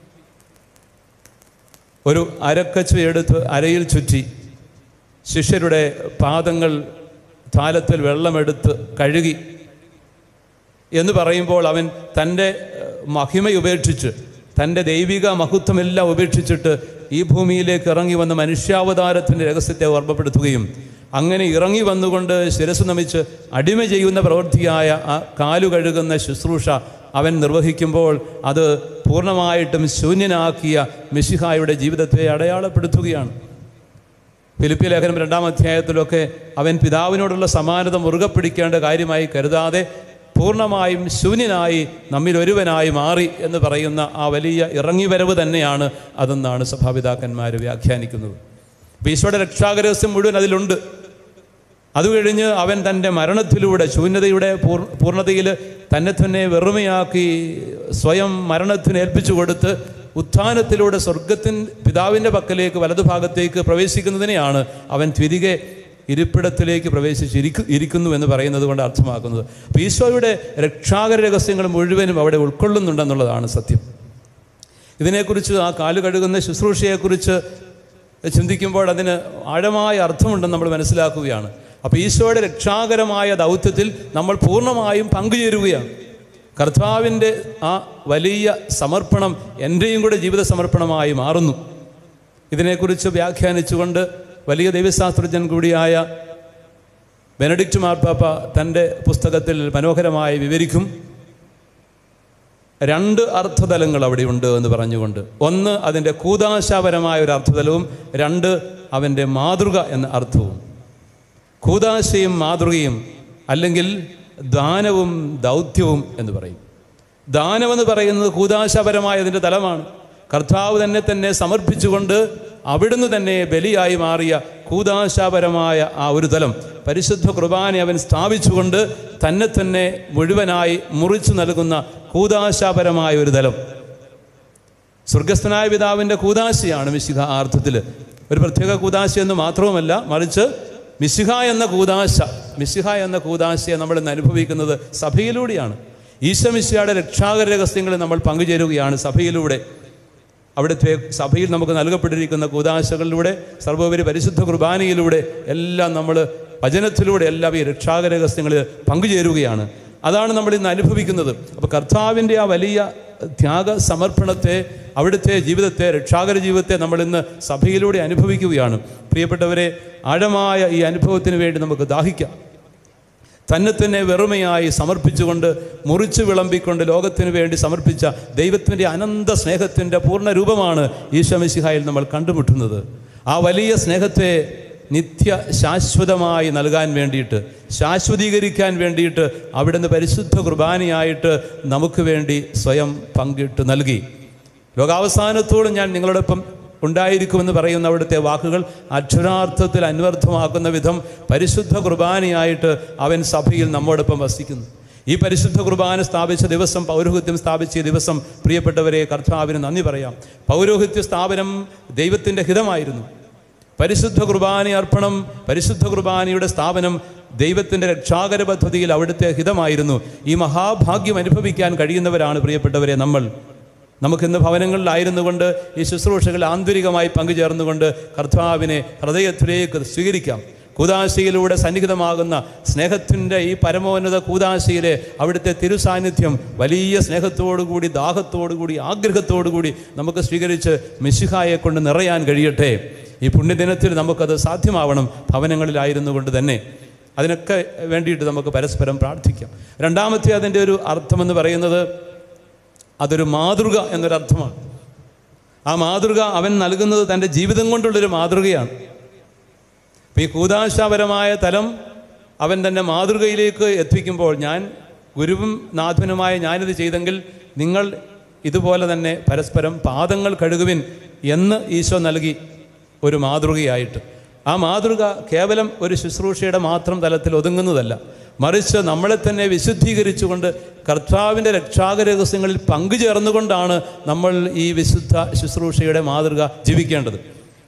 ഒരു അരക്കച്ചു എടുത്ത് അരയിൽ ചുറ്റി ശിഷ്യരുടെ പാദങ്ങൾ താലത്തിൽ വെള്ളമെടുത്ത് കഴുകി എന്ന് പറയുമ്പോൾ അവൻ തൻ്റെ മഹിമ ഉപേക്ഷിച്ച് തൻ്റെ ദൈവിക മഹത്വമെല്ലാം ഉപേക്ഷിച്ചിട്ട് ഈ ഭൂമിയിലേക്ക് ഇറങ്ങി വന്ന മനുഷ്യാവതാരത്തിൻ്റെ രഹസ്യത്തെ ഓർമ്മപ്പെടുത്തുകയും അങ്ങനെ ഇറങ്ങി വന്നുകൊണ്ട് ശിരസ് നമിച്ച് അടിമ ചെയ്യുന്ന പ്രവൃത്തിയായ ആ കാലു കഴുകുന്ന ശുശ്രൂഷ അവൻ നിർവഹിക്കുമ്പോൾ അത് പൂർണ്ണമായിട്ടും ശൂന്യനാക്കിയ മിശിഹായുടെ ജീവിതത്തെ അടയാളപ്പെടുത്തുകയാണ് ഫിലിപ്പി ലേഖനം രണ്ടാം അധ്യായത്തിലൊക്കെ അവൻ പിതാവിനോടുള്ള സമാനത മുറുകെ പിടിക്കേണ്ട കാര്യമായി കരുതാതെ പൂർണ്ണമായും ശൂന്യനായി നമ്മിൽ ഒരുവനായി മാറി എന്ന് പറയുന്ന ആ വലിയ ഇറങ്ങിവരവ് തന്നെയാണ് അതെന്നാണ് സഭാപിതാക്കന്മാർ വ്യാഖ്യാനിക്കുന്നത് അപ്പോൾ ഈശോയുടെ രക്ഷാകരഹസ്യം മുഴുവൻ അതിലുണ്ട് അത് കഴിഞ്ഞ് അവൻ തൻ്റെ മരണത്തിലൂടെ ശൂന്യതയുടെ പൂർ പൂർണ്ണതയിൽ തന്നെ തന്നെ വെറുമയാക്കി സ്വയം മരണത്തിന് ഏൽപ്പിച്ചു കൊടുത്ത് ഉത്ഥാനത്തിലൂടെ സ്വർഗത്തിൻ പിതാവിൻ്റെ പക്കലേക്ക് വലതുഭാഗത്തേക്ക് പ്രവേശിക്കുന്നതിനെയാണ് അവൻ തിരികെ ഇരിപ്പിടത്തിലേക്ക് പ്രവേശിച്ചിരിക്കു ഇരിക്കുന്നു എന്ന് പറയുന്നത് കൊണ്ട് അർത്ഥമാക്കുന്നത് അപ്പോൾ ഈശോയുടെ രക്ഷാകര രഹസ്യങ്ങൾ മുഴുവനും അവിടെ ഉൾക്കൊള്ളുന്നുണ്ടെന്നുള്ളതാണ് സത്യം ഇതിനെക്കുറിച്ച് ആ കാല് കഴുകുന്ന ശുശ്രൂഷയെക്കുറിച്ച് ചിന്തിക്കുമ്പോൾ അതിന് ആഴമായ അർത്ഥമുണ്ടെന്ന് നമ്മൾ മനസ്സിലാക്കുകയാണ് അപ്പോൾ ഈശോയുടെ രക്ഷാകരമായ ദൗത്യത്തിൽ നമ്മൾ പൂർണ്ണമായും പങ്കുചേരുകയാണ് കർത്താവിൻ്റെ ആ വലിയ സമർപ്പണം എൻ്റെയും കൂടെ ജീവിത സമർപ്പണമായി മാറുന്നു ഇതിനെക്കുറിച്ച് വ്യാഖ്യാനിച്ചുകൊണ്ട് വലിയ ദൈവശാസ്ത്രജ്ഞൻ കൂടിയായ ബെനഡിക്റ്റ് മാർപ്പാപ്പ തൻ്റെ പുസ്തകത്തിൽ മനോഹരമായി വിവരിക്കും രണ്ട് അർത്ഥതലങ്ങൾ അവിടെയുണ്ട് എന്ന് പറഞ്ഞുകൊണ്ട് ഒന്ന് അതിൻ്റെ കൂതാശാപരമായ ഒരു അർത്ഥതലവും രണ്ട് അവൻ്റെ മാതൃക എന്ന അർത്ഥവും കൂതാശയും മാതൃകയും അല്ലെങ്കിൽ ദാനവും ദൗത്യവും എന്ന് പറയും ദാനമെന്ന് പറയുന്നത് കൂതാശപരമായ അതിൻ്റെ തലമാണ് കർത്താവ് തന്നെ തന്നെ സമർപ്പിച്ചുകൊണ്ട് അവിടുന്ന് തന്നെ ബലിയായി മാറിയ കൂതാശാപരമായ ആ ഒരു തലം പരിശുദ്ധ കുർബാന അവൻ സ്ഥാപിച്ചുകൊണ്ട് തന്നെ തന്നെ മുഴുവനായി മുറിച്ചു നൽകുന്ന കൂതാശാപരമായ ഒരു തലം സ്വർഗസ്ഥനായ പിതാവിൻ്റെ കൂതാശയാണ് മിശിഹ ആ അർത്ഥത്തിൽ ഒരു പ്രത്യേക കൂതാശ എന്ന് മാത്രവുമല്ല മറിച്ച് മിശിഹ എന്ന കൂതാശ മിശിഹ എന്ന കൂതാശയെ നമ്മൾ ഇന്ന് അനുഭവിക്കുന്നത് സഭയിലൂടെയാണ് ഈശമിശിയുടെ രക്ഷാകര രഹസ്യങ്ങളിൽ നമ്മൾ പങ്കുചേരുകയാണ് സഭയിലൂടെ അവിടുത്തെ സഭയിൽ നമുക്ക് നൽകപ്പെട്ടിരിക്കുന്ന കൂതാശകളിലൂടെ സർവോപരി പരിശുദ്ധ കുർബാനയിലൂടെ എല്ലാം നമ്മൾ വചനത്തിലൂടെ എല്ലാം ഈ രക്ഷാകര രഹസ്യങ്ങളിൽ പങ്കുചേരുകയാണ് അതാണ് നമ്മൾ ഇന്ന് അനുഭവിക്കുന്നത് അപ്പോൾ കർത്താവിൻ്റെ ആ വലിയ ത്യാഗ സമർപ്പണത്തെ അവിടുത്തെ ജീവിതത്തെ രക്ഷാകര ജീവിതത്തെ നമ്മൾ ഇന്ന് സഭയിലൂടെ അനുഭവിക്കുകയാണ് പ്രിയപ്പെട്ടവരെ ആഴമായ ഈ അനുഭവത്തിന് വേണ്ടി നമുക്ക് ദാഹിക്കാം തന്നെ തന്നെ വെറുമയായി സമർപ്പിച്ചുകൊണ്ട് മുറിച്ചു വിളമ്പിക്കൊണ്ട് ലോകത്തിന് വേണ്ടി സമർപ്പിച്ച ദൈവത്തിൻ്റെ അനന്ത സ്നേഹത്തിൻ്റെ പൂർണ്ണ രൂപമാണ് ഈശോമിശിഹായിൽ നമ്മൾ കണ്ടുമുട്ടുന്നത് ആ വലിയ സ്നേഹത്തെ നിത്യ ശാശ്വതമായി നൽകാൻ വേണ്ടിയിട്ട് ശാശ്വതീകരിക്കാൻ വേണ്ടിയിട്ട് അവിടുന്ന് പരിശുദ്ധ കുർബാനയായിട്ട് നമുക്ക് വേണ്ടി സ്വയം പങ്കിട്ട് നൽകി ലോകാവസാനത്തോടും ഞാൻ നിങ്ങളോടൊപ്പം ഉണ്ടായിരിക്കുമെന്ന് പറയുന്ന അവിടുത്തെ വാക്കുകൾ അക്ഷരാർത്ഥത്തിൽ അന്വർത്ഥമാക്കുന്ന വിധം പരിശുദ്ധ കുർബാനയായിട്ട് അവൻ സഭയിൽ നമ്മോടൊപ്പം വസിക്കുന്നു ഈ പരിശുദ്ധ കുർബാന സ്ഥാപിച്ച ദിവസം പൗരോഹിത്യം സ്ഥാപിച്ച ദിവസം പ്രിയപ്പെട്ടവരെ കർത്താവിന് നന്ദി പറയാം പൗരോഹിത്യ സ്ഥാപനം ദൈവത്തിൻ്റെ ഹിതമായിരുന്നു പരിശുദ്ധ കുർബാന അർപ്പണം പരിശുദ്ധ കുർബാനയുടെ സ്ഥാപനം ദൈവത്തിൻ്റെ രക്ഷാകര പദ്ധതിയിൽ അവിടുത്തെ ഹിതമായിരുന്നു ഈ മഹാഭാഗ്യം അനുഭവിക്കാൻ കഴിയുന്നവരാണ് പ്രിയപ്പെട്ടവരെ നമ്മൾ നമുക്കിന്ന് ഭവനങ്ങളിലായിരുന്നുകൊണ്ട് ഈ ശുശ്രൂഷകൾ ആന്തരികമായി പങ്കുചേർന്നുകൊണ്ട് കർത്താവിനെ ഹൃദയത്തിലേക്ക് സ്വീകരിക്കാം കൂതാശയിലൂടെ സന്നിഹിതമാകുന്ന സ്നേഹത്തിൻ്റെ ഈ പരമോന്നത കൂതാശയിലെ അവിടുത്തെ തിരുസാന്നിധ്യം വലിയ സ്നേഹത്തോടുകൂടി ദാഹത്തോടുകൂടി ആഗ്രഹത്തോടുകൂടി നമുക്ക് സ്വീകരിച്ച് മിശിഹായെ കൊണ്ട് നിറയാൻ കഴിയട്ടെ ഈ പുണ്യദിനത്തിൽ നമുക്കത് സാധ്യമാവണം ഭവനങ്ങളിലായിരുന്നു കൊണ്ട് തന്നെ അതിനൊക്കെ വേണ്ടിയിട്ട് നമുക്ക് പരസ്പരം പ്രാർത്ഥിക്കാം രണ്ടാമത്തെ അതിൻ്റെ ഒരു അർത്ഥമെന്ന് പറയുന്നത് അതൊരു മാതൃക എന്നൊരർത്ഥമാണ് ആ മാതൃക അവൻ നൽകുന്നത് തൻ്റെ ജീവിതം കൊണ്ടുള്ളൊരു മാതൃകയാണ് അപ്പം ഈ കൂതാശാപരമായ തലം അവൻ തന്നെ മാതൃകയിലേക്ക് എത്തിക്കുമ്പോൾ ഞാൻ ഗുരുവും നാഥനുമായ ഞാനിത് ചെയ്തെങ്കിൽ നിങ്ങൾ ഇതുപോലെ തന്നെ പരസ്പരം പാദങ്ങൾ കഴുകുവിൻ എന്ന് ഈശോ നൽകി ഒരു മാതൃകയായിട്ട് ആ മാതൃക കേവലം ഒരു ശുശ്രൂഷയുടെ മാത്രം തലത്തിൽ ഒതുങ്ങുന്നതല്ല മറിച്ച് നമ്മളെ തന്നെ വിശുദ്ധീകരിച്ചുകൊണ്ട് കർത്താവിൻ്റെ രക്ഷാക രഹസ്യങ്ങളിൽ പങ്കുചേർന്നുകൊണ്ടാണ് നമ്മൾ ഈ വിശുദ്ധ ശുശ്രൂഷയുടെ മാതൃക ജീവിക്കേണ്ടത്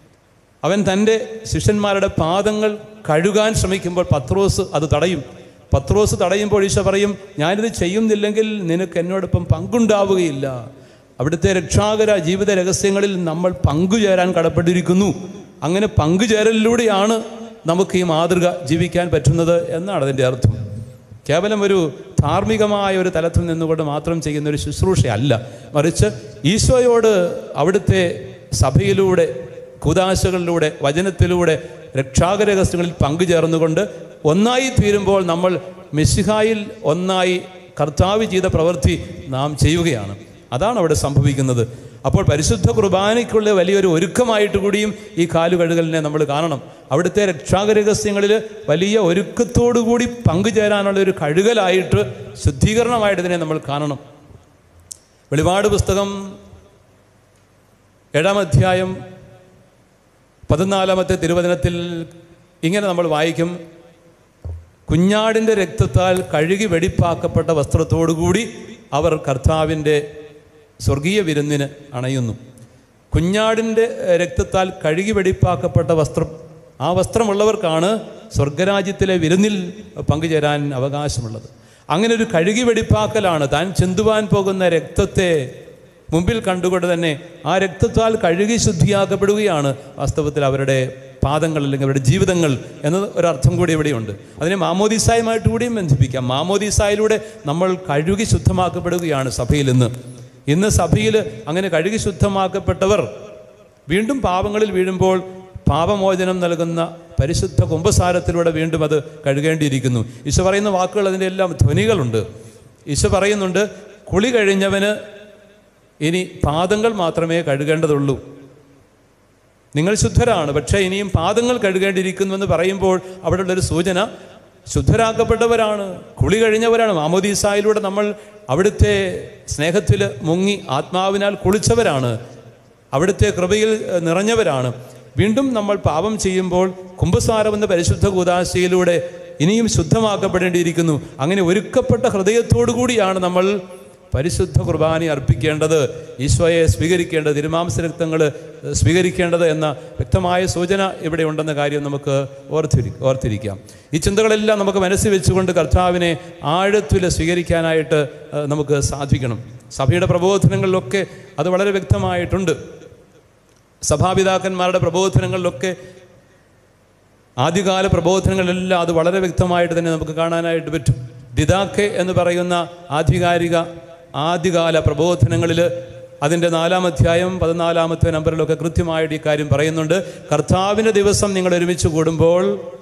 അവൻ തൻ്റെ ശിഷ്യന്മാരുടെ പാദങ്ങൾ കഴുകാൻ ശ്രമിക്കുമ്പോൾ പത്രോസ് അത് തടയും പത്രോസ് തടയുമ്പോൾ ഈശോ പറയും ഞാനിത് ചെയ്യുന്നില്ലെങ്കിൽ നിനക്ക് എന്നോടൊപ്പം പങ്കുണ്ടാവുകയില്ല അവിടുത്തെ രക്ഷാകര ജീവിത രഹസ്യങ്ങളിൽ നമ്മൾ പങ്കുചേരാൻ കടപ്പെട്ടിരിക്കുന്നു അങ്ങനെ പങ്കുചേരലിലൂടെയാണ് നമുക്ക് ഈ മാതൃക ജീവിക്കാൻ പറ്റുന്നത് എന്നാണ് അതിൻ്റെ അർത്ഥം കേവലം ഒരു ധാർമ്മികമായ ഒരു തലത്തിൽ നിന്നുകൊണ്ട് മാത്രം ചെയ്യുന്ന ഒരു ശുശ്രൂഷയല്ല മറിച്ച് ഈശോയോട് അവിടുത്തെ സഭയിലൂടെ കൂതാശകളിലൂടെ വചനത്തിലൂടെ രക്ഷാകരഹസ്യങ്ങളിൽ പങ്കുചേർന്നുകൊണ്ട് ഒന്നായി തീരുമ്പോൾ നമ്മൾ മിശിഹായിൽ ഒന്നായി കർത്താവ് ചെയ്ത പ്രവൃത്തി നാം ചെയ്യുകയാണ് അതാണ് അവിടെ സംഭവിക്കുന്നത് അപ്പോൾ പരിശുദ്ധ കുർബാനയ്ക്കുള്ള വലിയൊരു ഒരുക്കമായിട്ട് കൂടിയും ഈ കാലുകഴുകലിനെ നമ്മൾ കാണണം അവിടുത്തെ രക്ഷാകരഹസ്യങ്ങളിൽ വലിയ ഒരുക്കത്തോടു കൂടി പങ്കുചേരാനുള്ള ഒരു കഴുകലായിട്ട് ശുദ്ധീകരണമായിട്ട് ഇതിനെ നമ്മൾ കാണണം വെളിപാട് പുസ്തകം ഏഴാം അധ്യായം പതിനാലാമത്തെ തിരുവചനത്തിൽ ഇങ്ങനെ നമ്മൾ വായിക്കും കുഞ്ഞാടിൻ്റെ രക്തത്താൽ കഴുകി വെടിപ്പാക്കപ്പെട്ട വസ്ത്രത്തോടുകൂടി അവർ കർത്താവിൻ്റെ സ്വർഗീയ വിരുന്നിന് അണയുന്നു കുഞ്ഞാടിൻ്റെ രക്തത്താൽ കഴുകി വെടിപ്പാക്കപ്പെട്ട വസ്ത്രം ആ വസ്ത്രമുള്ളവർക്കാണ് സ്വർഗരാജ്യത്തിലെ വിരുന്നിൽ പങ്കുചേരാൻ അവകാശമുള്ളത് അങ്ങനെ ഒരു കഴുകി വെടിപ്പാക്കലാണ് താൻ ചെന്തുവാൻ പോകുന്ന രക്തത്തെ മുമ്പിൽ കണ്ടുകൊണ്ട് തന്നെ ആ രക്തത്താൽ കഴുകി ശുദ്ധിയാക്കപ്പെടുകയാണ് വാസ്തവത്തിൽ അവരുടെ പാദങ്ങൾ അല്ലെങ്കിൽ അവരുടെ ജീവിതങ്ങൾ എന്നത് ഒരർത്ഥം കൂടി ഇവിടെയുണ്ട് അതിനെ മാമോദീസായുമായിട്ട് കൂടിയും ബന്ധിപ്പിക്കാം മാമോദീസായിലൂടെ നമ്മൾ കഴുകി ശുദ്ധമാക്കപ്പെടുകയാണ് സഭയിൽ ഇന്ന് ഇന്ന് സഭയിൽ അങ്ങനെ കഴുകി ശുദ്ധമാക്കപ്പെട്ടവർ വീണ്ടും പാപങ്ങളിൽ വീഴുമ്പോൾ പാപമോചനം നൽകുന്ന പരിശുദ്ധ കുംഭസാരത്തിലൂടെ വീണ്ടും അത് കഴുകേണ്ടിയിരിക്കുന്നു ഈശോ പറയുന്ന വാക്കുകൾ അതിൻ്റെ എല്ലാം ധ്വനികളുണ്ട് ഈശോ പറയുന്നുണ്ട് കുളി കഴിഞ്ഞവന് ഇനി പാദങ്ങൾ മാത്രമേ കഴുകേണ്ടതുള്ളൂ നിങ്ങൾ ശുദ്ധരാണ് പക്ഷേ ഇനിയും പാദങ്ങൾ കഴുകേണ്ടിയിരിക്കുന്നു എന്ന് പറയുമ്പോൾ അവിടെയുള്ളൊരു സൂചന ശുദ്ധരാക്കപ്പെട്ടവരാണ് കുളി കഴിഞ്ഞവരാണ് മാമോദീസായിലൂടെ നമ്മൾ അവിടുത്തെ സ്നേഹത്തിൽ മുങ്ങി ആത്മാവിനാൽ കുളിച്ചവരാണ് അവിടുത്തെ കൃപയിൽ ഏഹ്, നിറഞ്ഞവരാണ് വീണ്ടും നമ്മൾ പാപം ചെയ്യുമ്പോൾ കുംഭസാരം എന്ന പരിശുദ്ധ കൂതാശയിലൂടെ ഇനിയും ശുദ്ധമാക്കപ്പെടേണ്ടിയിരിക്കുന്നു അങ്ങനെ ഒരുക്കപ്പെട്ട ഹൃദയത്തോടു കൂടിയാണ് നമ്മൾ പരിശുദ്ധ കുർബാന അർപ്പിക്കേണ്ടത് ഈശോയെ സ്വീകരിക്കേണ്ടത് തിരുമാംസ രക്തങ്ങൾ സ്വീകരിക്കേണ്ടത് എന്ന വ്യക്തമായ സൂചന ഇവിടെ ഉണ്ടെന്ന കാര്യം നമുക്ക് ഓർത്തിരി ഓർത്തിരിക്കാം ഈ ചിന്തകളെല്ലാം നമുക്ക് മനസ്സിൽ വെച്ചുകൊണ്ട് കർത്താവിനെ ആഴത്തിൽ സ്വീകരിക്കാനായിട്ട് ഏഹ്, നമുക്ക് സാധിക്കണം സഭയുടെ പ്രബോധനങ്ങളിലൊക്കെ അത് വളരെ വ്യക്തമായിട്ടുണ്ട് സഭാപിതാക്കന്മാരുടെ പ്രബോധനങ്ങളിലൊക്കെ ആദ്യകാല പ്രബോധനങ്ങളിലെല്ലാം അത് വളരെ വ്യക്തമായിട്ട് തന്നെ നമുക്ക് കാണാനായിട്ട് പറ്റും ദിദാക്കെ എന്ന് പറയുന്ന ആധികാരിക ആദ്യകാല പ്രബോധനങ്ങളിൽ അതിൻ്റെ നാലാം അധ്യായം പതിനാലാമത്തെ നമ്പറിലൊക്കെ കൃത്യമായിട്ട് ഈ കാര്യം പറയുന്നുണ്ട് കർത്താവിൻ്റെ ദിവസം നിങ്ങൾ ഒരുമിച്ച് കൂടുമ്പോൾ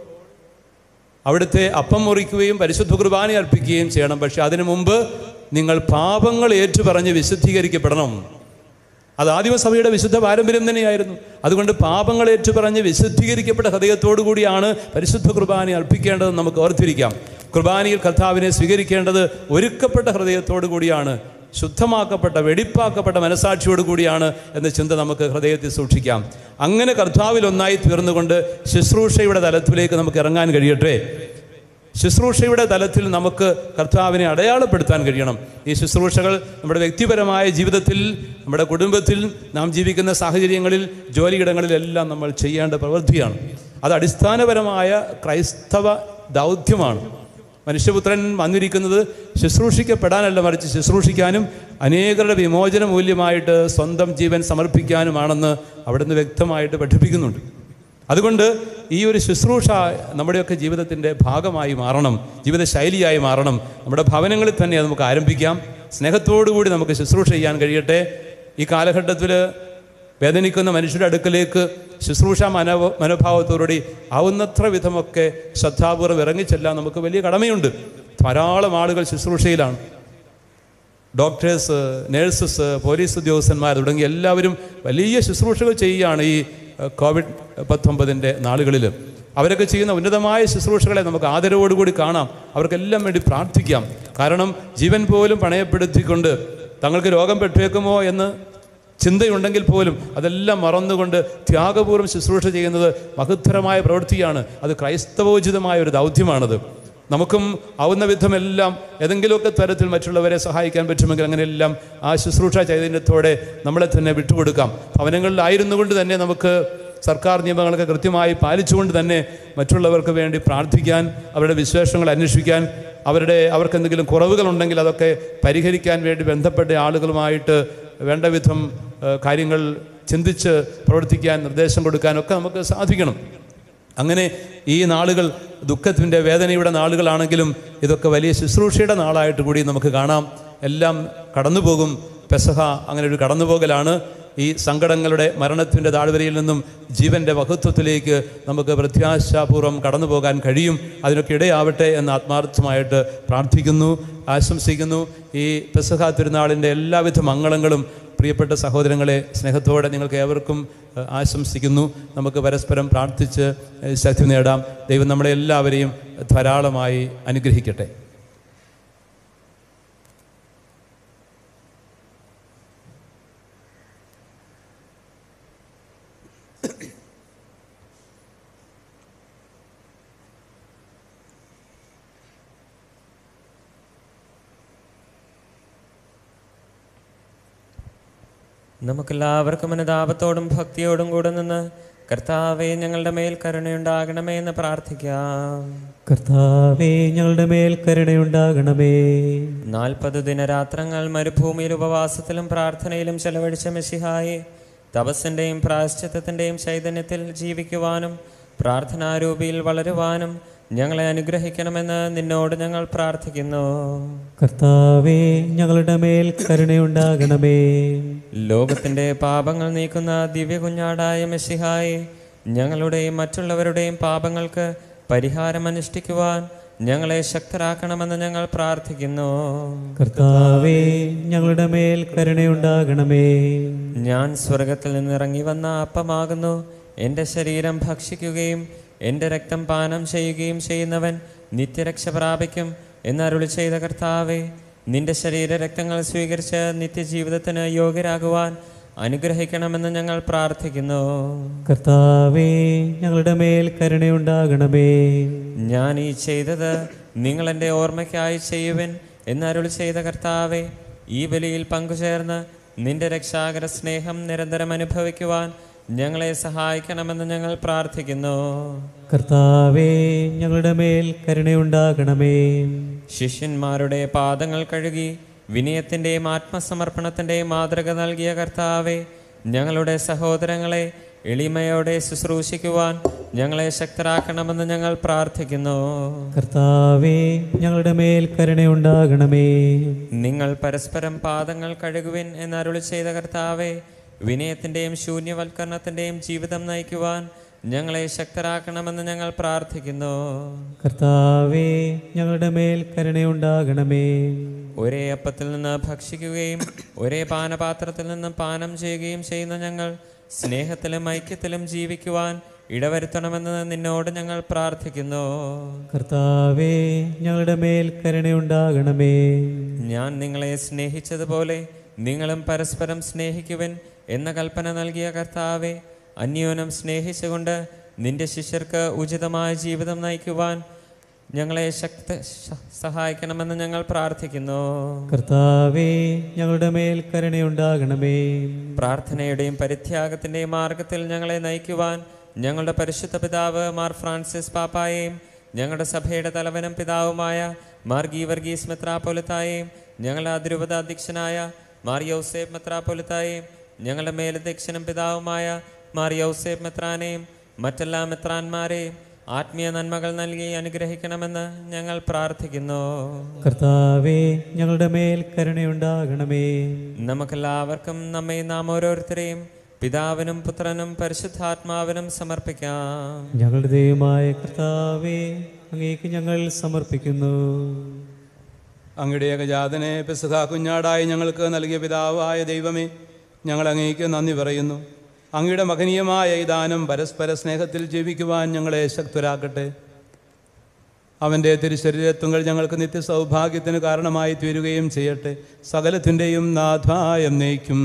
അവിടുത്തെ അപ്പം മുറിക്കുകയും പരിശുദ്ധ കുർബാന അർപ്പിക്കുകയും ചെയ്യണം പക്ഷെ അതിനു മുമ്പ് നിങ്ങൾ പാപങ്ങൾ ഏറ്റുപറഞ്ഞ് വിശുദ്ധീകരിക്കപ്പെടണം അത് ആദിമസഭയുടെ വിശുദ്ധ പാരമ്പര്യം തന്നെയായിരുന്നു അതുകൊണ്ട് പാപങ്ങൾ ഏറ്റുപറഞ്ഞ് വിശുദ്ധീകരിക്കപ്പെട്ട ഹൃദയത്തോടു കൂടിയാണ് പരിശുദ്ധ കുർബാന അർപ്പിക്കേണ്ടതെന്ന് നമുക്ക് ഓർത്തിരിക്കാം കുർബാനയിൽ കർത്താവിനെ സ്വീകരിക്കേണ്ടത് ഒരുക്കപ്പെട്ട ഹൃദയത്തോടു കൂടിയാണ് ശുദ്ധമാക്കപ്പെട്ട വെടിപ്പാക്കപ്പെട്ട മനസാക്ഷിയോട് കൂടിയാണ് എന്ന ചിന്ത നമുക്ക് ഹൃദയത്തിൽ സൂക്ഷിക്കാം അങ്ങനെ കർത്താവിൽ ഒന്നായി തീർന്നുകൊണ്ട് ശുശ്രൂഷയുടെ തലത്തിലേക്ക് നമുക്ക് ഇറങ്ങാൻ കഴിയട്ടെ ശുശ്രൂഷയുടെ തലത്തിൽ നമുക്ക് കർത്താവിനെ അടയാളപ്പെടുത്താൻ കഴിയണം ഈ ശുശ്രൂഷകൾ നമ്മുടെ വ്യക്തിപരമായ ജീവിതത്തിൽ നമ്മുടെ കുടുംബത്തിൽ നാം ജീവിക്കുന്ന സാഹചര്യങ്ങളിൽ ജോലിയിടങ്ങളിലെല്ലാം നമ്മൾ ചെയ്യേണ്ട പ്രവൃത്തിയാണ് അത് അടിസ്ഥാനപരമായ ക്രൈസ്തവ ദൗത്യമാണ് മനുഷ്യപുത്രൻ വന്നിരിക്കുന്നത് ശുശ്രൂഷിക്കപ്പെടാനല്ല മറിച്ച് ശുശ്രൂഷിക്കാനും അനേകരുടെ വിമോചന മൂല്യമായിട്ട് സ്വന്തം ജീവൻ സമർപ്പിക്കാനുമാണെന്ന് അവിടുന്ന് വ്യക്തമായിട്ട് പഠിപ്പിക്കുന്നുണ്ട് അതുകൊണ്ട് ഈ ഒരു ശുശ്രൂഷ നമ്മുടെയൊക്കെ ജീവിതത്തിൻ്റെ ഭാഗമായി മാറണം ജീവിതശൈലിയായി മാറണം നമ്മുടെ ഭവനങ്ങളിൽ തന്നെ അത് നമുക്ക് ആരംഭിക്കാം സ്നേഹത്തോടു കൂടി നമുക്ക് ശുശ്രൂഷ ചെയ്യാൻ കഴിയട്ടെ ഈ കാലഘട്ടത്തിൽ വേദനിക്കുന്ന മനുഷ്യരുടെ അടുക്കലേക്ക് ശുശ്രൂഷ മനോ മനോഭാവത്തോടുകൂടി ആവുന്നത്ര വിധമൊക്കെ ശ്രദ്ധാപൂർവ്വം ഇറങ്ങിച്ചെല്ലാൻ നമുക്ക് വലിയ കടമയുണ്ട് ധാരാളം ആളുകൾ ശുശ്രൂഷയിലാണ് ഡോക്ടേഴ്സ് നേഴ്സസ് പോലീസ് ഉദ്യോഗസ്ഥന്മാർ തുടങ്ങി എല്ലാവരും വലിയ ശുശ്രൂഷകൾ ചെയ്യുകയാണ് ഈ ഏഹ്, കോവിഡ് പത്തൊമ്പതിൻ്റെ നാളുകളിൽ അവരൊക്കെ ചെയ്യുന്ന ഉന്നതമായ ശുശ്രൂഷകളെ നമുക്ക് ആദരവോടുകൂടി കാണാം അവർക്കെല്ലാം വേണ്ടി പ്രാർത്ഥിക്കാം കാരണം ജീവൻ പോലും പണയപ്പെടുത്തിക്കൊണ്ട് തങ്ങൾക്ക് രോഗം പെട്ടേക്കുമോ എന്ന് ചിന്തയുണ്ടെങ്കിൽ പോലും അതെല്ലാം മറന്നുകൊണ്ട് ത്യാഗപൂർവ്വം ശുശ്രൂഷ ചെയ്യുന്നത് മഹത്തരമായ പ്രവൃത്തിയാണ് അത് ക്രൈസ്തവോചിതമായ ഒരു ദൗത്യമാണത് നമുക്കും ആവുന്ന വിധമെല്ലാം ഏതെങ്കിലുമൊക്കെ തരത്തിൽ മറ്റുള്ളവരെ സഹായിക്കാൻ പറ്റുമെങ്കിൽ അങ്ങനെയെല്ലാം ആ ശുശ്രൂഷ ചൈതന്യത്തോടെ നമ്മളെ തന്നെ വിട്ടുകൊടുക്കാം ഭവനങ്ങളിലായിരുന്നു കൊണ്ട് തന്നെ നമുക്ക് സർക്കാർ നിയമങ്ങളൊക്കെ കൃത്യമായി പാലിച്ചുകൊണ്ട് തന്നെ മറ്റുള്ളവർക്ക് വേണ്ടി പ്രാർത്ഥിക്കാൻ അവരുടെ വിശേഷങ്ങൾ അന്വേഷിക്കാൻ അവരുടെ അവർക്ക് എന്തെങ്കിലും കുറവുകളുണ്ടെങ്കിൽ അതൊക്കെ പരിഹരിക്കാൻ വേണ്ടി ബന്ധപ്പെട്ട ആളുകളുമായിട്ട് വേണ്ട വിധം ഏഹ്, കാര്യങ്ങൾ ചിന്തിച്ച് പ്രവർത്തിക്കാൻ നിർദ്ദേശം കൊടുക്കാനൊക്കെ നമുക്ക് സാധിക്കണം അങ്ങനെ ഈ നാളുകൾ ദുഃഖത്തിൻ്റെ വേദനയുടെ നാളുകളാണെങ്കിലും ഇതൊക്കെ വലിയ ശുശ്രൂഷയുടെ നാളായിട്ട് കൂടി നമുക്ക് കാണാം എല്ലാം കടന്നുപോകും പെസഹ അങ്ങനെ ഒരു കടന്നുപോകലാണ് ഈ സങ്കടങ്ങളുടെ മരണത്തിൻ്റെ താഴ്വരയിൽ നിന്നും ജീവൻ്റെ മഹത്വത്തിലേക്ക് നമുക്ക് പ്രത്യാശാപൂർവ്വം കടന്നു പോകാൻ കഴിയും അതിനൊക്കെ ഇടയാവട്ടെ എന്ന് ആത്മാർത്ഥമായിട്ട് പ്രാർത്ഥിക്കുന്നു ആശംസിക്കുന്നു ഈ പെസഹ തിരുനാളിൻ്റെ എല്ലാവിധ മംഗളങ്ങളും പ്രിയപ്പെട്ട സഹോദരങ്ങളെ സ്നേഹത്തോടെ നിങ്ങൾക്ക് ഏവർക്കും ഏഹ്, ആശംസിക്കുന്നു നമുക്ക് പരസ്പരം പ്രാർത്ഥിച്ച് ഏഹ്, ശക്തി നേടാം ദൈവം നമ്മളെ എല്ലാവരെയും ധാരാളമായി അനുഗ്രഹിക്കട്ടെ നമുക്കെല്ലാവർക്കും അനുതാപത്തോടും ഭക്തിയോടും കൂടെ നിന്ന് കർത്താവെ ഞങ്ങളുടെ മേൽ കരുണയുണ്ടാകണമേ എന്ന് പ്രാർത്ഥിക്കാം കർത്താവേ ഞങ്ങളുടെ മേൽ കരുണയുണ്ടാകണമേ നാൽപ്പത് ദിനരാത്രങ്ങൾ മരുഭൂമിയിൽ ഉപവാസത്തിലും പ്രാർത്ഥനയിലും ചെലവഴിച്ച മെസ്സിഹായെ തപസ്സിൻ്റെയും പ്രായശ്ചിത്തത്തിൻ്റെയും ചൈതന്യത്തിൽ ജീവിക്കുവാനും പ്രാർത്ഥനാരൂപിയിൽ വളരുവാനും ഞങ്ങളെ അനുഗ്രഹിക്കണമെന്ന് നിന്നോട് ഞങ്ങൾ പ്രാർത്ഥിക്കുന്നു കർത്താവേ ഞങ്ങളുടെ മേൽ കരുണയുണ്ടാകണമേ ലോകത്തിന്റെ പാപങ്ങൾ നീക്കുന്ന ദിവ്യ കുഞ്ഞാടായ മെസ്സിഹായെ ഞങ്ങളുടെയും മറ്റുള്ളവരുടെയും പാപങ്ങൾക്ക് പരിഹാരം അനുഷ്ഠിക്കുവാൻ ഞങ്ങളെ ശക്തരാക്കണമെന്ന് ഞങ്ങൾ പ്രാർത്ഥിക്കുന്നു കർത്താവേ ഞങ്ങളുടെ മേൽ കരുണയുണ്ടാകണമേ ഞാൻ സ്വർഗത്തിൽ നിന്നിറങ്ങി വന്ന അപ്പമാകുന്നു എൻ്റെ ശരീരം ഭക്ഷിക്കുകയും എൻ്റെ രക്തം പാനം ചെയ്യുകയും ചെയ്യുന്നവൻ നിത്യരക്ഷ പ്രാപിക്കും എന്നരുളി ചെയ്ത കർത്താവെ നിന്റെ ശരീര രക്തങ്ങൾ സ്വീകരിച്ച് നിത്യജീവിതത്തിന് യോഗ്യരാകുവാൻ അനുഗ്രഹിക്കണമെന്ന് ഞങ്ങൾ പ്രാർത്ഥിക്കുന്നു കർത്താവേ ഞങ്ങളുടെ മേൽ കരുണയുണ്ടാകണമേ ഞാൻ ഈ ചെയ്തത് നിങ്ങൾ എൻ്റെ ഓർമ്മയ്ക്കായി ചെയ്യുവിൻ എന്നരുളി ചെയ്ത കർത്താവെ ഈ ബലിയിൽ പങ്കുചേർന്ന് നിന്റെ രക്ഷാകര സ്നേഹം നിരന്തരം അനുഭവിക്കുവാൻ ഞങ്ങളെ സഹായിക്കണമെന്ന് ഞങ്ങൾ പ്രാർത്ഥിക്കുന്നു കർത്താവേ ഞങ്ങളുടെ മേൽ കരുണയുണ്ടാകണമേ ശിഷ്യന്മാരുടെ പാദങ്ങൾ കഴുകി വിനയത്തിൻ്റെയും ആത്മസമർപ്പണത്തിൻ്റെയും മാതൃക നൽകിയ കർത്താവെ ഞങ്ങളുടെ സഹോദരങ്ങളെ എളിമയോടെ ശുശ്രൂഷിക്കുവാൻ ഞങ്ങളെ ശക്തരാക്കണമെന്ന് ഞങ്ങൾ പ്രാർത്ഥിക്കുന്നു കർത്താവേ ഞങ്ങളുടെ മേൽ കരുണയുണ്ടാകണമേ നിങ്ങൾ പരസ്പരം പാദങ്ങൾ കഴുകുവിൻ എന്നരുളി ചെയ്ത കർത്താവെ വിനയത്തിൻ്റെയും ശൂന്യവൽക്കരണത്തിൻ്റെയും ജീവിതം നയിക്കുവാൻ ഞങ്ങളെ ശക്തരാക്കണമെന്ന് ഞങ്ങൾ പ്രാർത്ഥിക്കുന്നു കർത്താവേ ഞങ്ങളുടെ മേൽ കരുണയുണ്ടാകണമേ ഒരേ അപ്പത്തിൽ നിന്ന് ഭക്ഷിക്കുകയും ഒരേ പാനപാത്രത്തിൽ നിന്ന് പാനം ചെയ്യുകയും ചെയ്യുന്ന ഞങ്ങൾ സ്നേഹത്തിലും ഐക്യത്തിലും ജീവിക്കുവാൻ ഇടവരുത്തണമെന്ന് നിന്നോട് ഞങ്ങൾ പ്രാർത്ഥിക്കുന്നു കർത്താവേ ഞങ്ങളുടെ മേൽ കരുണയുണ്ടാകണമേ ഞാൻ നിങ്ങളെ സ്നേഹിച്ചതുപോലെ നിങ്ങളും പരസ്പരം സ്നേഹിക്കുവിൻ എന്ന കൽപ്പന നൽകിയ കർത്താവെ അന്യോന്യം സ്നേഹിച്ചുകൊണ്ട് നിന്റെ ശിഷ്യർക്ക് ഉചിതമായ ജീവിതം നയിക്കുവാൻ ഞങ്ങളെ ശക്ത സ- സഹായിക്കണമെന്ന് ഞങ്ങൾ പ്രാർത്ഥിക്കുന്നു കർത്താവേ ഞങ്ങളുടെ മേൽ കരുണയുണ്ടാകണമേ പ്രാർത്ഥനയുടെയും പരിത്യാഗത്തിൻ്റെയും മാർഗത്തിൽ ഞങ്ങളെ നയിക്കുവാൻ ഞങ്ങളുടെ പരിശുദ്ധ പിതാവ് മാർ ഫ്രാൻസിസ് പാപ്പായെയും ഞങ്ങളുടെ സഭയുടെ തലവനും പിതാവുമായ മാർ ഗീവർഗീസ് മെത്രാപ്പൊലിത്തായെയും ഞങ്ങളുടെ അതിരൂപത അധ്യക്ഷനായ മാർ യൗസേബ് മെത്രാപ്പൊലിത്തായെയും ഞങ്ങളുടെ മേലധ്യക്ഷനും പിതാവുമായ മാർ യൗസേബ് മെത്രാനെയും മറ്റെല്ലാ മെത്രാന്മാരെയും ആത്മീയ നന്മകൾ നൽകി അനുഗ്രഹിക്കണമെന്ന് ഞങ്ങൾ പ്രാർത്ഥിക്കുന്നു കർത്താവേ ഞങ്ങളുടെ മേൽ കരുണയുണ്ടാകണമേ നമുക്കെല്ലാവർക്കും നമ്മെ നാം ഓരോരുത്തരെയും പിതാവിനും പുത്രനും പരിശുദ്ധാത്മാവിനും സമർപ്പിക്കാം ഞങ്ങളുടെ ദൈവമായ കർത്താവേ അങ്ങേക്ക് ഞങ്ങൾ സമർപ്പിക്കുന്നു അങ്ങയുടെ ഏകജാതനെ പെസഹ കുഞ്ഞാടായി ഞങ്ങൾക്ക് നൽകിയ പിതാവായ ദൈവമേ ഞങ്ങൾ അങ്ങേക്ക് നന്ദി പറയുന്നു അങ്ങയുടെ മഹനീയമായ ഈ ദാനം പരസ്പര സ്നേഹത്തിൽ ജീവിക്കുവാൻ ഞങ്ങളെ ശക്തരാക്കട്ടെ അവൻ്റെ തിരുശരീരത്വങ്ങൾ ഞങ്ങൾക്ക് നിത്യസൗഭാഗ്യത്തിന് കാരണമായി തീരുകയും ചെയ്യട്ടെ സകലത്തിൻ്റെയും നാഥായം നയിക്കും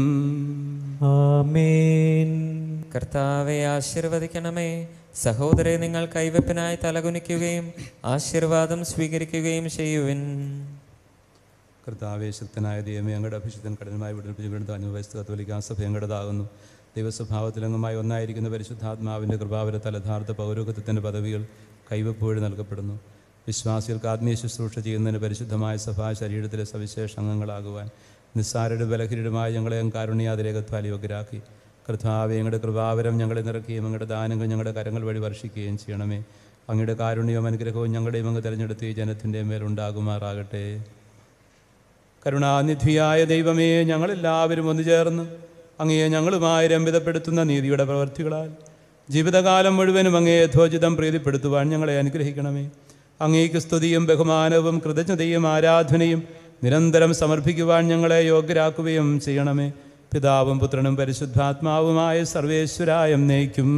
ആമേൻ കർത്താവെ ആശീർവദിക്കണമേ സഹോദരെ നിങ്ങൾ കൈവെപ്പിനായി തലകുനിക്കുകയും ആശീർവാദം സ്വീകരിക്കുകയും ചെയ്യുവിൻ കർത്താവെ ശക്തനായ ദൈവമേ അങ്ങയുടെ അഭിഷിക്തൻ കടനുമായി വിടുപ്പിച്ച് വീണ്ടും അഞ്ഞു വയസ്സ് കത്തോലിക്കാ സഭ ഞങ്ങളുടേതാകുന്നു ദൈവസ്വഭാവത്തിലംഗമായി ഒന്നായിരിക്കുന്ന പരിശുദ്ധാത്മാവിൻ്റെ കൃപാവരത്താൽ യഥാർത്ഥ പൗരോഗത്വത്തിൻ്റെ പദവികൾ കൈവപ്പ് വഴി നൽകപ്പെടുന്നു വിശ്വാസികൾക്ക് ആത്മീയ ശുശ്രൂഷ ചെയ്യുന്നതിന് പരിശുദ്ധമായ സഭാ ശരീരത്തിലെ സവിശേഷ അംഗങ്ങളാകുവാൻ നിസ്സാരരുടെ ബലഹീനരുമായി ഞങ്ങളെ കാരുണ്യാതിരേകത്വാൽ യോഗ്യരാക്കി കർത്താവെ ഞങ്ങളുടെ കൃപാവരം ഞങ്ങളെ നിറയ്ക്കുകയും അങ്ങയുടെ ദാനങ്ങൾ ഞങ്ങളുടെ കരങ്ങൾ വഴി വർഷിക്കുകയും ചെയ്യണമേ അങ്ങയുടെ കാരുണ്യവും അനുഗ്രഹവും ഞങ്ങളുടെയും അങ്ങ് തിരഞ്ഞെടുത്ത് ഈ ജനത്തിൻ്റെ മേലുണ്ടാകുമാറാകട്ടെ കരുണാനിധിയായ ദൈവമേ ഞങ്ങളെല്ലാവരും ഒന്നു ചേർന്ന് അങ്ങയെ ഞങ്ങളുമായി രമ്പിതപ്പെടുത്തുന്ന നീതിയുടെ പ്രവർത്തികളാൽ ജീവിതകാലം മുഴുവനും അങ്ങേ യഥോചിതം പ്രീതിപ്പെടുത്തുവാൻ ഞങ്ങളെ അനുഗ്രഹിക്കണമേ അങ്ങേക്ക് സ്തുതിയും ബഹുമാനവും കൃതജ്ഞതയും ആരാധനയും നിരന്തരം സമർപ്പിക്കുവാൻ ഞങ്ങളെ യോഗ്യരാക്കുകയും ചെയ്യണമേ പിതാവും പുത്രനും പരിശുദ്ധാത്മാവുമായ സർവേശ്വരായം നയിക്കും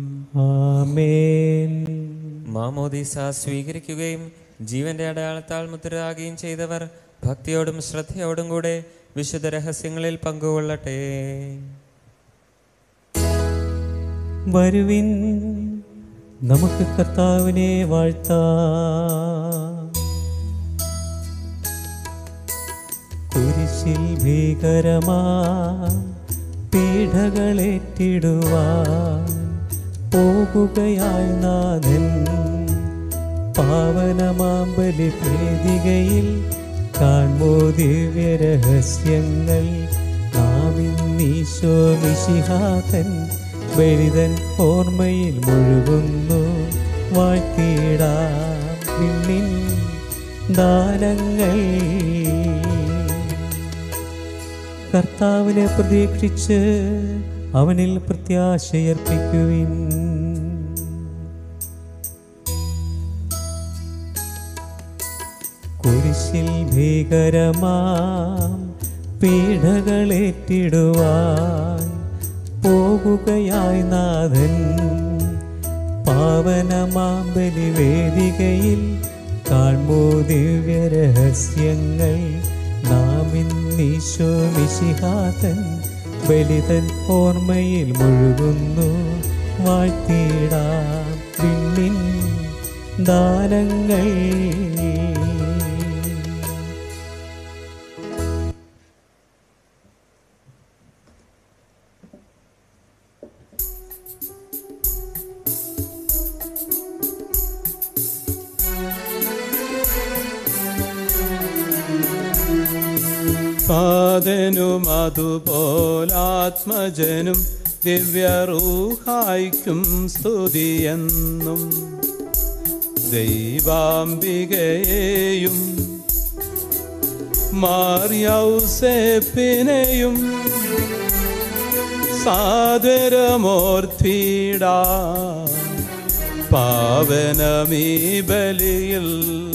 ആമേൻ മാമോദീസ സ്വീകരിക്കുകയും ജീവന്റെ അടയാളത്താൽ മുദ്രരാകുകയും ചെയ്തവർ ഭക്തിയോടും ശ്രദ്ധയോടും കൂടെ വിശുദ്ധ രഹസ്യങ്ങളിൽ പങ്കുകൊള്ളട്ടെ വരുവിൻ നമുക്ക് കർത്താവിനെ വാഴ്ത്താം കുരിശിൽ ഭീകരമാ പീഡകളേറ്റിടുവാൻ പോകുകയായി നാഥൻ പാവനമാം ബലിവേദികയിൽ കാൺമോ ദിവ്യരഹസ്യങ്ങൾ നാം ഇന്നീശോ മിശിഹാതൻ ബലിതൻ ഓർമ്മയിൽ മുഴുകുന്നു വാഴ്ത്തിയിടാം വിണ്ണിൻ ദാനങ്ങൾ കർത്താവിനെ പ്രതീക്ഷിച്ച് അവനിൽ പ്രത്യാശയർപ്പിക്കുവിൻ കുരിശിൽ ഭീകരമാം പീഡകളേറ്റിടുവാൻ പോകുകയായി നാഥൻ പാവനമാം ബലിവേദികയിൽ കാൺമോ ദിവ്യരഹസ്യങ്ങൾ നാം ഇന്നീശോ മിശിഹാതൻ ബലിതൻ ഓർമ്മയിൽ മുഴുകുന്നു വാഴ്ത്തിയിടാം വിണ്ണിൻ ദാനങ്ങൾ പാതനും അതുപോലാത്മജനും ദിവ്യറൂഹായിക്കും സ്തുതിയെന്നും ദൈവാംബികയെയും മാറിയൗസേപ്പിനെയും സാദരമോർത്തിടാ പാവനമീ ബലിയിൽ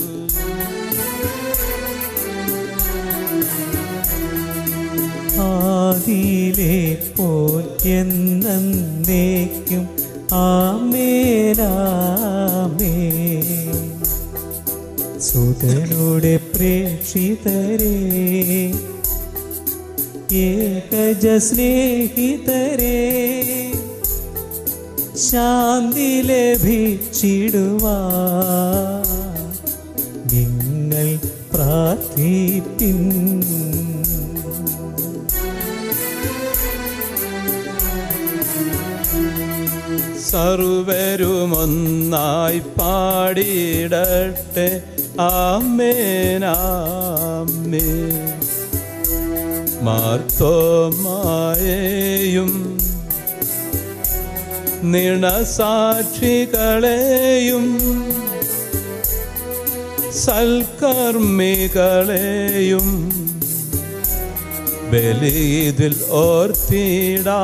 ആദിയിലെ പോൽ എന്നേക്കും ആമേനാമേ സുതനുടെ പ്രേക്ഷിതരേ ഏകജ സ്നേഹിതരേ ശാന്തി ലഭിച്ചിടുവാ നിങ്ങൾ പ്രാർത്ഥിപ്പിൻ സർവരുമൊന്നായി പാടിയിടട്ടെ ആമേനാമേ മാർത്തോമായേയും നിണസാക്ഷികളെയും സൽക്കർമ്മികളെയും ബലിതിൽ ഓർത്തിടാ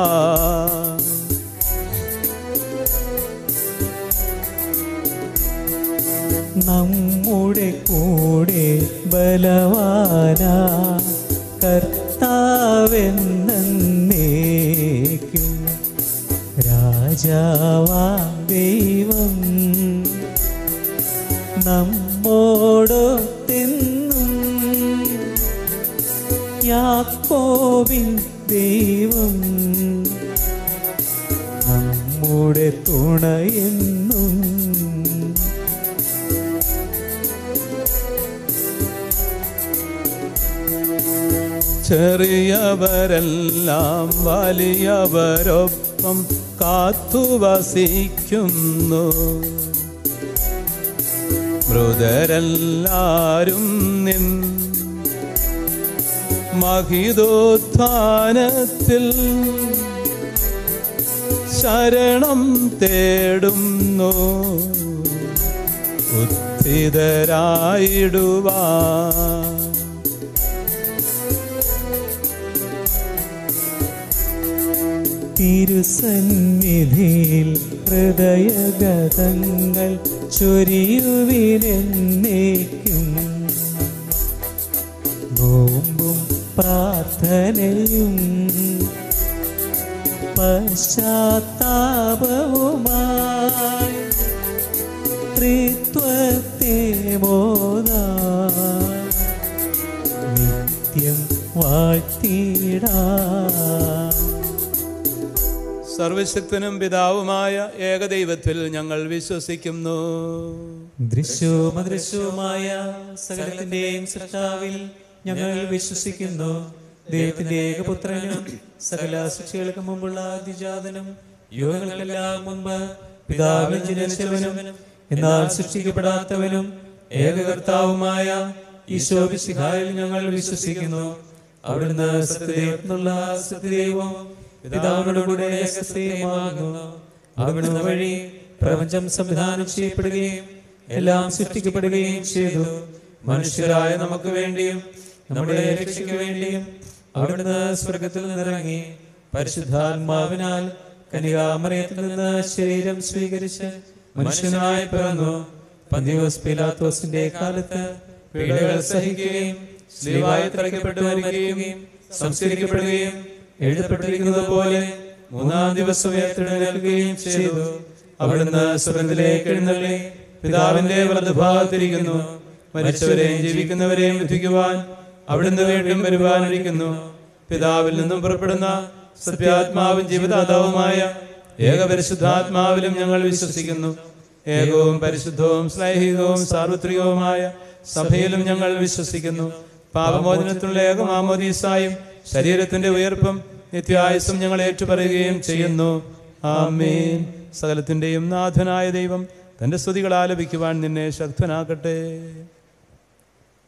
നമ്മുടെ കൂടെ ബലവാന കർത്താവെന്നേക്കും രാജാവാ ദൈവം നമ്മോടൊത്തെന്നും യാക്കോവിൻ ദൈവം നമ്മുടെ തുണയെന്നും ചെറിയവരെല്ലാം വലിയവരൊപ്പം കാത്തുവസിക്കുന്നു മൃതരെല്ലാരും നിൻ മഹിതോത്ഥാനത്തിൽ ശരണം തേടുന്നു ഉത്ഥിതരായിടുവാൻ തിരുസന്നിധിയിൽ ഹൃദയഗതങ്ങൾ ചൊരിയുവിനെന്നേക്കും നോമ്പും പ്രാർത്ഥനയും പശ്ചാത്താപവുമായി ത്രിത്വത്തെ മോദാ നിത്യം വാഴ്ത്തിടാ സർവശക്തനും പിതാവുമായ ഏകദൈവത്തിൽ ഞങ്ങൾ വിശ്വസിക്കുന്നു ദൃശ്യവും അദൃശ്യവുമായ സകലത്തിന്റെയും സൃഷ്ടാവിൽ ഞങ്ങൾ വിശ്വസിക്കുന്നു ദൈവത്തിന്റെ ഏകപുത്രനും സകല സൃഷ്ടികൾക്ക് മുമ്പുള്ള അതിജാതനും യുഗങ്ങൾക്കെല്ലാം മുമ്പ് പിതാവിൽ ജനിച്ചവനും എന്നാൽ സൃഷ്ടിക്കപ്പെടാത്തവനും ഏകകർത്താവുമായ ഈശോ വിശിഹായിൽ ഞങ്ങൾ വിശ്വസിക്കുന്നു അവിടുന്ന് സത്യദൈവത്തിനുള്ള സത്യദൈവവും പിതാവിനോട് കൂടെ സത്യമാകുന്നു അവിടുന്ന് വഴി പ്രപഞ്ചം സംവിധാനം ചെയ്യപ്പെടുകയും എല്ലാം സൃഷ്ടിക്കപ്പെടുകയും ചെയ്തു മനുഷ്യരായ നമുക്ക് വേണ്ടിയും നമ്മുടെ രക്ഷയ്ക്ക് വേണ്ടിയും അവിടുന്ന് സ്വർഗത്തിൽ നിന്നിറങ്ങി പരിശുദ്ധാത്മാവിനാൽ കനികാമറയത്തിൽ നിന്ന് ശരീരം സ്വീകരിച്ച് മനുഷ്യനായി പിറന്നു പന്തിയോസ് പിലാത്തോസിന്റെ കാലത്ത് പീഡകൾ സഹിക്കുകയും സ്ലീവായി തറയ്ക്കപ്പെട്ടു വരികയും സംസ്കരിക്കപ്പെടുകയും എഴുതപ്പെട്ടിരിക്കുന്നത് പോലെ മൂന്നാം ദിവസം ഉയർത്തെഴുന്നേൽക്കുകയും ചെയ്തു അവിടുന്ന് സ്വർഗത്തിലേക്ക് എഴുന്നള്ളി പിതാവിന്റെ വലതുഭാഗത്തിരിക്കുന്നു മരിച്ചവരെയും ജീവിക്കുന്നവരെയും വിധിക്കുവാൻ അവിടുന്ന് വീണ്ടും വരുവാനിരിക്കുന്നു പിതാവിൽ നിന്നും പുറപ്പെടുന്ന സത്യാത്മാവും ജീവദാതാവുമായ ഏകപരിശുദ്ധാത്മാവിലും ഞങ്ങൾ വിശ്വസിക്കുന്നു ഏകവും പരിശുദ്ധവും സ്നേഹികവും സാർവത്രികവുമായ സഭയിലും ഞങ്ങൾ വിശ്വസിക്കുന്നു പാപമോചനത്തിനുള്ള ഏകമാമോദീസായും ശരീരത്തിന്റെ ഉയർപ്പും നിത്യായുസും ഞങ്ങൾ ഏറ്റുപറയുകയും ചെയ്യുന്നു ആമേൻ സകലത്തിന്റെയും നാഥനായ ദൈവം തന്റെ സ്തുതികൾ ആലപിക്കുവാൻ നിന്നെ ശക്തനാക്കട്ടെ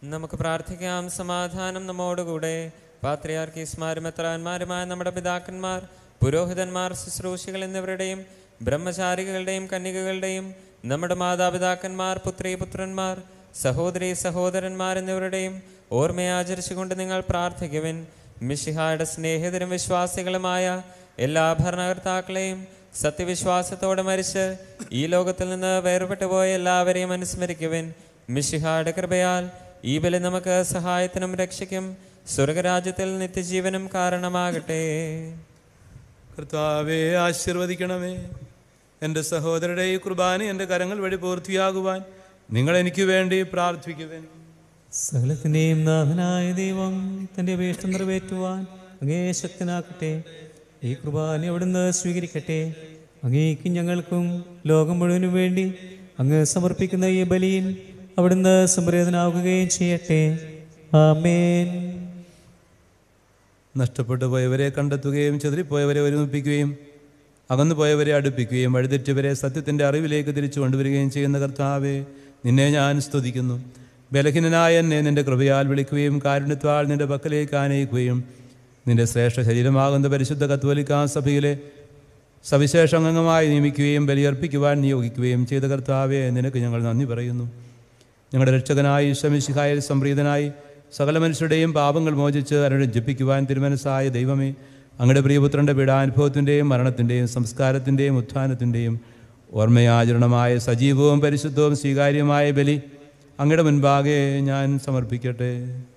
നമുക്ക് പ്രാർത്ഥിക്കാം സമാധാനം നമ്മോടുകൂടെ പാത്രിയാർക്കീസ്മാരും എത്രാന്മാരുമായ നമ്മുടെ പിതാക്കന്മാർ പുരോഹിതന്മാർ ശുശ്രൂഷികൾ എന്നിവരുടെയും ബ്രഹ്മചാരികളുടെയും കന്യകകളുടെയും നമ്മുടെ മാതാപിതാക്കന്മാർ പുത്രി പുത്രന്മാർ സഹോദരി സഹോദരന്മാർ എന്നിവരുടെയും ഓർമ്മയാചരിച്ചുകൊണ്ട് നിങ്ങൾ പ്രാർത്ഥിക്കുവിൻ മിഷിഹായുടെ സ്നേഹിതരും വിശ്വാസികളുമായ എല്ലാ ഭരണകർത്താക്കളെയും സത്യവിശ്വാസത്തോടെ മരിച്ച് ഈ ലോകത്തിൽ നിന്ന് വേർപെട്ടു പോയ എല്ലാവരെയും അനുസ്മരിക്കുവിൻ മിഷിഹായുടെ കൃപയാൽ ഈ ബലി നമുക്ക് സഹായത്തിനും രക്ഷയ്ക്കും സ്വർഗരാജ്യത്തിൽ നിത്യജീവനും കാരണമാകട്ടെ കർത്താവെ ആശീർവദിക്കണമേ എൻ്റെ സഹോദരരുടെ ഈ കുർബാന എൻ്റെ കരങ്ങൾ വഴി പൂർത്തിയാകുവാൻ നിങ്ങൾ എനിക്ക് വേണ്ടി പ്രാർത്ഥിക്കുവേൻ സകലത്തിൻ്റെയും നാഥനായ ദൈവം തൻ്റെ അപേക്ഷ നിറവേറ്റുവാൻ അങ്ങേ ശക്തനാക്കട്ടെ ഈ കുർബാന അവിടുന്ന് സ്വീകരിക്കട്ടെ അങ്ങേക്കും ഞങ്ങൾക്കും ലോകം മുഴുവനും വേണ്ടി അങ്ങ് സമർപ്പിക്കുന്ന ഈ ബലിയിൽ അവിടുന്ന് സംപ്രേതനാവുകയും ചെയ്യട്ടെ ആമേൻ നഷ്ടപ്പെട്ടു പോയവരെ കണ്ടെത്തുകയും ചെതറിപ്പോയവരെ ഒരുമിപ്പിക്കുകയും അകന്നു പോയവരെ അടുപ്പിക്കുകയും വഴിതെറ്റിയവരെ സത്യത്തിൻ്റെ അറിവിലേക്ക് തിരിച്ചു കൊണ്ടുവരികയും ചെയ്യുന്ന കർത്താവെ നിന്നെ ഞാൻ സ്തുതിക്കുന്നു ബലഹീനനായ എന്നെ നിന്റെ കൃപയാൽ വിളിക്കുകയും കാരുണ്യത്താൽ നിന്റെ പക്കലേക്ക് ആനയിക്കുകയും നിന്റെ ശ്രേഷ്ഠ ശരീരമാകുന്ന പരിശുദ്ധ കത്തോലിക്കാ സഭയിലെ സവിശേഷ അംഗമായി നിയമിക്കുകയും ബലിയർപ്പിക്കുവാൻ നിയോഗിക്കുകയും ചെയ്ത കർത്താവെ നിനക്ക് ഞങ്ങൾ നന്ദി പറയുന്നു ഞങ്ങളുടെ രക്ഷകനായി ഈശ്വമിശിഹായിൽ സംപ്രീതനായി സകല മനുഷ്യരുടെയും പാപങ്ങൾ മോചിച്ച് അനുരഞ്ജിപ്പിക്കുവാൻ തിരുമനസ്സായ ദൈവമേ അങ്ങയുടെ പ്രിയപുത്രൻ്റെ പീഡാനുഭവത്തിൻ്റെയും മരണത്തിൻ്റെയും സംസ്കാരത്തിൻ്റെയും ഉത്ഥാനത്തിൻ്റെയും ഓർമ്മയാചരണമായ സജീവവും പരിശുദ്ധവും സ്വീകാര്യമായ ബലി അങ്ങയുടെ മുൻപാകെ ഞാൻ സമർപ്പിക്കട്ടെ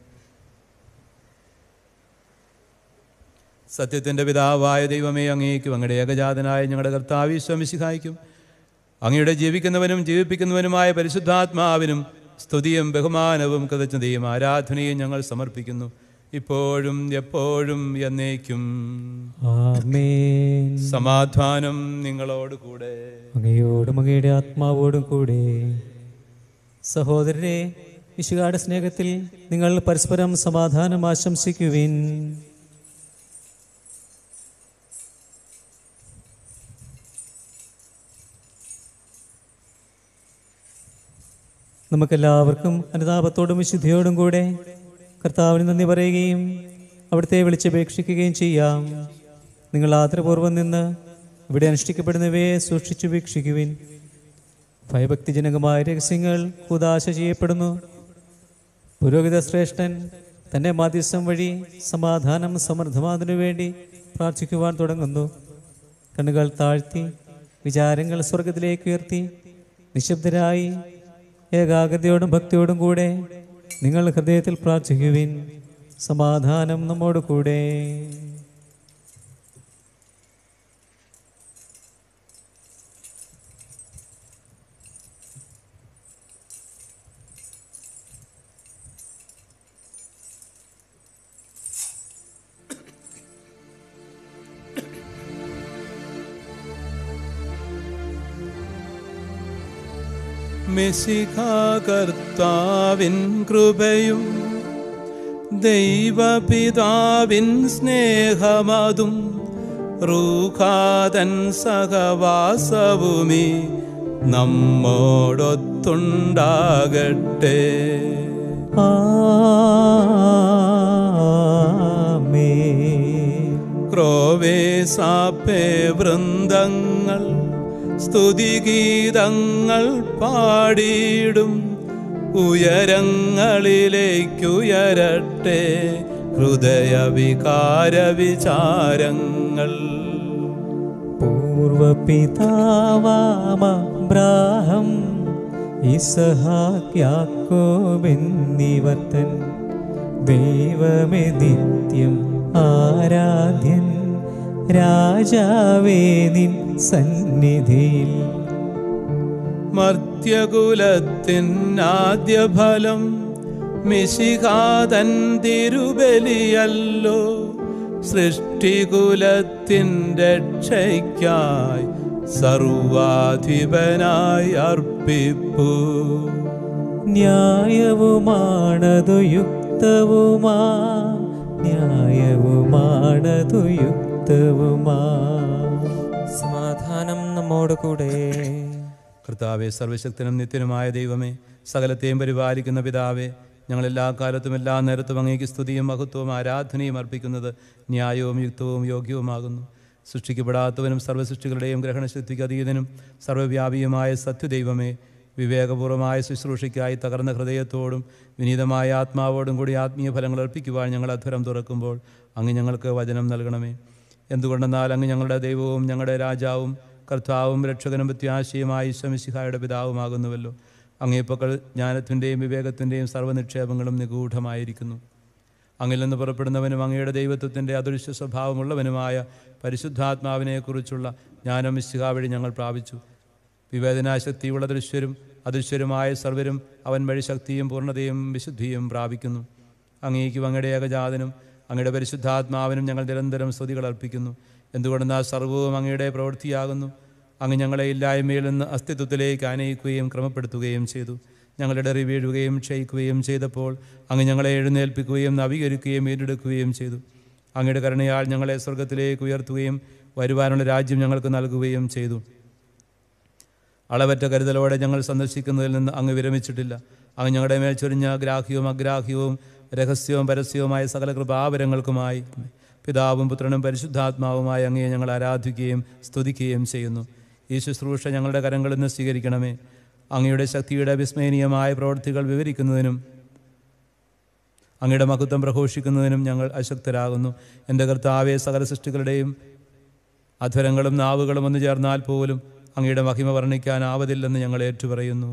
സത്യത്തിൻ്റെ പിതാവായ ദൈവമേ അങ്ങേക്കും അങ്ങയുടെ ഏകജാതനായ ഞങ്ങളുടെ കർത്താവിശ്വമിശിഹായിക്കും അങ്ങയുടെ ജീവിക്കുന്നവനും ജീവിപ്പിക്കുന്നവനുമായ പരിശുദ്ധാത്മാവിനും സ്തുതിയും ബഹുമാനവും കൃതജ്ഞതയും ആരാധനയും ഞങ്ങൾ സമർപ്പിക്കുന്നു ഇപ്പോഴും എപ്പോഴും എന്നേക്കും ആമേൻ സമാധാനം നിങ്ങളോട് കൂടെ അങ്ങയോടും അങ്ങയുടെ ആത്മാവോടും കൂടെ സഹോദരരെ വിശുകാട് സ്നേഹത്തിൽ നിങ്ങൾ പരസ്പരം സമാധാനം ആശംസിക്കുവിൻ നമുക്കെല്ലാവർക്കും അനുതാപത്തോടും വിശുദ്ധിയോടും കൂടെ കർത്താവിന് നന്ദി പറയുകയും അവിടുത്തെ വിളിച്ചപേക്ഷിക്കുകയും ചെയ്യാം നിങ്ങൾ ആദരപൂർവ്വം നിന്ന് ഇവിടെ അനുഷ്ഠിക്കപ്പെടുന്നവയെ സൂക്ഷിച്ചു വീക്ഷിക്കുവിൻ ഭയഭക്തിജനകമായ രഹസ്യങ്ങൾ കുദാശ ചെയ്യപ്പെടുന്നു പുരോഹിത ശ്രേഷ്ഠൻ തൻ്റെ മാധ്യസ്ഥം വഴി സമാധാനം സമൃദ്ധമാതിനു വേണ്ടി പ്രാർത്ഥിക്കുവാൻ തുടങ്ങുന്നു കണ്ണുകൾ താഴ്ത്തി വിചാരങ്ങൾ സ്വർഗത്തിലേക്ക് ഉയർത്തി നിശബ്ദരായി ഏകാഗ്രതയോടും ഭക്തിയോടും കൂടെ നിങ്ങൾ ഹൃദയത്തിൽ പ്രാർത്ഥിക്കുവിൻ സമാധാനം നമ്മോട് കൂടെ മെസ്സിഖാകർത്താവിൻ കൃപയും ദൈവപിതാവിൻ സ്നേഹമതും റൂഖാതൻ സഹവാസവുമേ നമ്മോടൊത്തുണ്ടാകട്ടെ ആമേൻ ക്രോവേ സാപ്പേ വൃന്ദങ്ങൾ സ്തുതിഗീതങ്ങൾ പാടിയിടും ഉയരങ്ങളിലേക്കുയരട്ടെ ഹൃദയവികാര വിചാരങ്ങൾ പൂർവപിതാവാമബ്രാഹം ഇസഹാക്യാക്കോബെന്നിവർത്തൻ ദൈവമേ നിത്യം ആരാധ്യൻ രാജാവേ നിൻ സന്നിധിയിൽ മർത്യകുലത്തിൻ ആദ്യഫലം മിശികാതൻ തിരുബലിയല്ലോ സൃഷ്ടികുലത്തിൻ രക്ഷയ്ക്കായി സർവാധിപനായി അർപ്പിപ്പൂ ന്യായവുമാണതു യുക്തവുമാ ന്യായവുമാണതു യുക്തവുമാ സമാധാനം നമ്മോട് കൂടെ കർത്താവെ സർവശക്തനും നിത്യനുമായ ദൈവമേ സകലത്തെയും പരിപാലിക്കുന്ന പിതാവേ ഞങ്ങൾ എല്ലാ കാലത്തും എല്ലാ നേരത്തും അങ്ങേക്ക് സ്തുതിയും മഹത്വവും ആരാധനയും അർപ്പിക്കുന്നത് ന്യായവും യുക്തവും യോഗ്യവുമാകുന്നു സൃഷ്ടിക്കപ്പെടാത്തവനും സർവ്വസൃഷ്ടികളുടെയും ഗ്രഹണശക്തിക്ക് അതീതനും സർവ്വവ്യാപിയുമായ സത്യദൈവമേ വിവേകപൂർവമായ ശുശ്രൂഷയ്ക്കായി തകർന്ന ഹൃദയത്തോടും വിനീതമായ ആത്മാവോടും കൂടി ആത്മീയ ഫലങ്ങൾ അർപ്പിക്കുവാൻ ഞങ്ങൾ അധരം തുറക്കുമ്പോൾ അങ്ങ് ഞങ്ങൾക്ക് വചനം നൽകണമേ എന്തുകൊണ്ടെന്നാൽ അങ്ങ് ഞങ്ങളുടെ ദൈവവും ഞങ്ങളുടെ രാജാവും കർത്താവും രക്ഷകനും പ്രത്യാശയുമായ ഈശ്വമിശിഹായുടെ പിതാവുമാകുന്നുവല്ലോ അങ്ങേപ്പക്കൾ ജ്ഞാനത്തിൻ്റെയും വിവേകത്തിൻ്റെയും സർവ്വനിക്ഷേപങ്ങളും നിഗൂഢമായിരിക്കുന്നു അങ്ങിൽ നിന്ന് പുറപ്പെടുന്നവനും അങ്ങയുടെ ദൈവത്വത്തിൻ്റെ അദൃശ്യ സ്വഭാവമുള്ളവനുമായ പരിശുദ്ധാത്മാവിനെക്കുറിച്ചുള്ള ജ്ഞാനം മിശിഹ വഴി ഞങ്ങൾ പ്രാപിച്ചു വിവേചനാശക്തിയുള്ള ദൃശ്യരും അദൃശ്യരുമായ സർവരും അവൻ വഴി ശക്തിയും പൂർണ്ണതയും വിശുദ്ധിയും പ്രാപിക്കുന്നു അങ്ങേക്കും അങ്ങയുടെ ഏകജാതനും അങ്ങയുടെ പരിശുദ്ധാത്മാവിനും ഞങ്ങൾ നിരന്തരം സ്തുതികൾ അർപ്പിക്കുന്നു എന്തുകൊണ്ടെന്നാൽ സർവവും അങ്ങയുടെ പ്രവൃത്തിയാകുന്നു അങ്ങ് ഞങ്ങളെ ഇല്ലായ്മയിൽ നിന്ന് അസ്തിത്വത്തിലേക്ക് ആനയിക്കുകയും ക്രമപ്പെടുത്തുകയും ചെയ്തു ഞങ്ങളുടെ എറി വീഴുകയും ക്ഷയിക്കുകയും ചെയ്തപ്പോൾ അങ്ങ് ഞങ്ങളെ എഴുന്നേൽപ്പിക്കുകയും നവീകരിക്കുകയും വീണ്ടെടുക്കുകയും ചെയ്തു അങ്ങയുടെ കരുണയാൽ ഞങ്ങളെ സ്വർഗത്തിലേക്ക് ഉയർത്തുകയും വരുവാനുള്ള രാജ്യം ഞങ്ങൾക്ക് നൽകുകയും ചെയ്തു അളവറ്റ കരുതലോടെ ഞങ്ങൾ സന്ദർശിക്കുന്നതിൽ നിന്ന് അങ്ങ് വിരമിച്ചിട്ടില്ല അങ്ങ് ഞങ്ങളുടെ മേൽ ചൊരിഞ്ഞ ഗ്രാഹ്യവും അഗ്രാഹ്യവും രഹസ്യവും പരസ്യവുമായ സകല കൃപാവരങ്ങൾക്കുമായി പിതാവും പുത്രനും പരിശുദ്ധാത്മാവുമായ അങ്ങയെ ഞങ്ങൾ ആരാധിക്കുകയും സ്തുതിക്കുകയും ചെയ്യുന്നു ഈ ശുശ്രൂഷ ഞങ്ങളുടെ കരങ്ങളിൽ നിന്ന് സ്വീകരിക്കണമേ അങ്ങയുടെ ശക്തിയുടെ വിസ്മയനീയമായ പ്രവൃത്തികൾ വിവരിക്കുന്നതിനും അങ്ങയുടെ മഹത്വം പ്രഘോഷിക്കുന്നതിനും ഞങ്ങൾ അശക്തരാകുന്നു എൻ്റെ കർത്താവെ സകല സൃഷ്ടികളുടെയും അധരങ്ങളും നാവുകളും ഒന്ന് ചേർന്നാൽ പോലും അങ്ങയുടെ മഹിമ വർണ്ണിക്കാനാവതില്ലെന്ന് ഞങ്ങൾ ഏറ്റുപറയുന്നു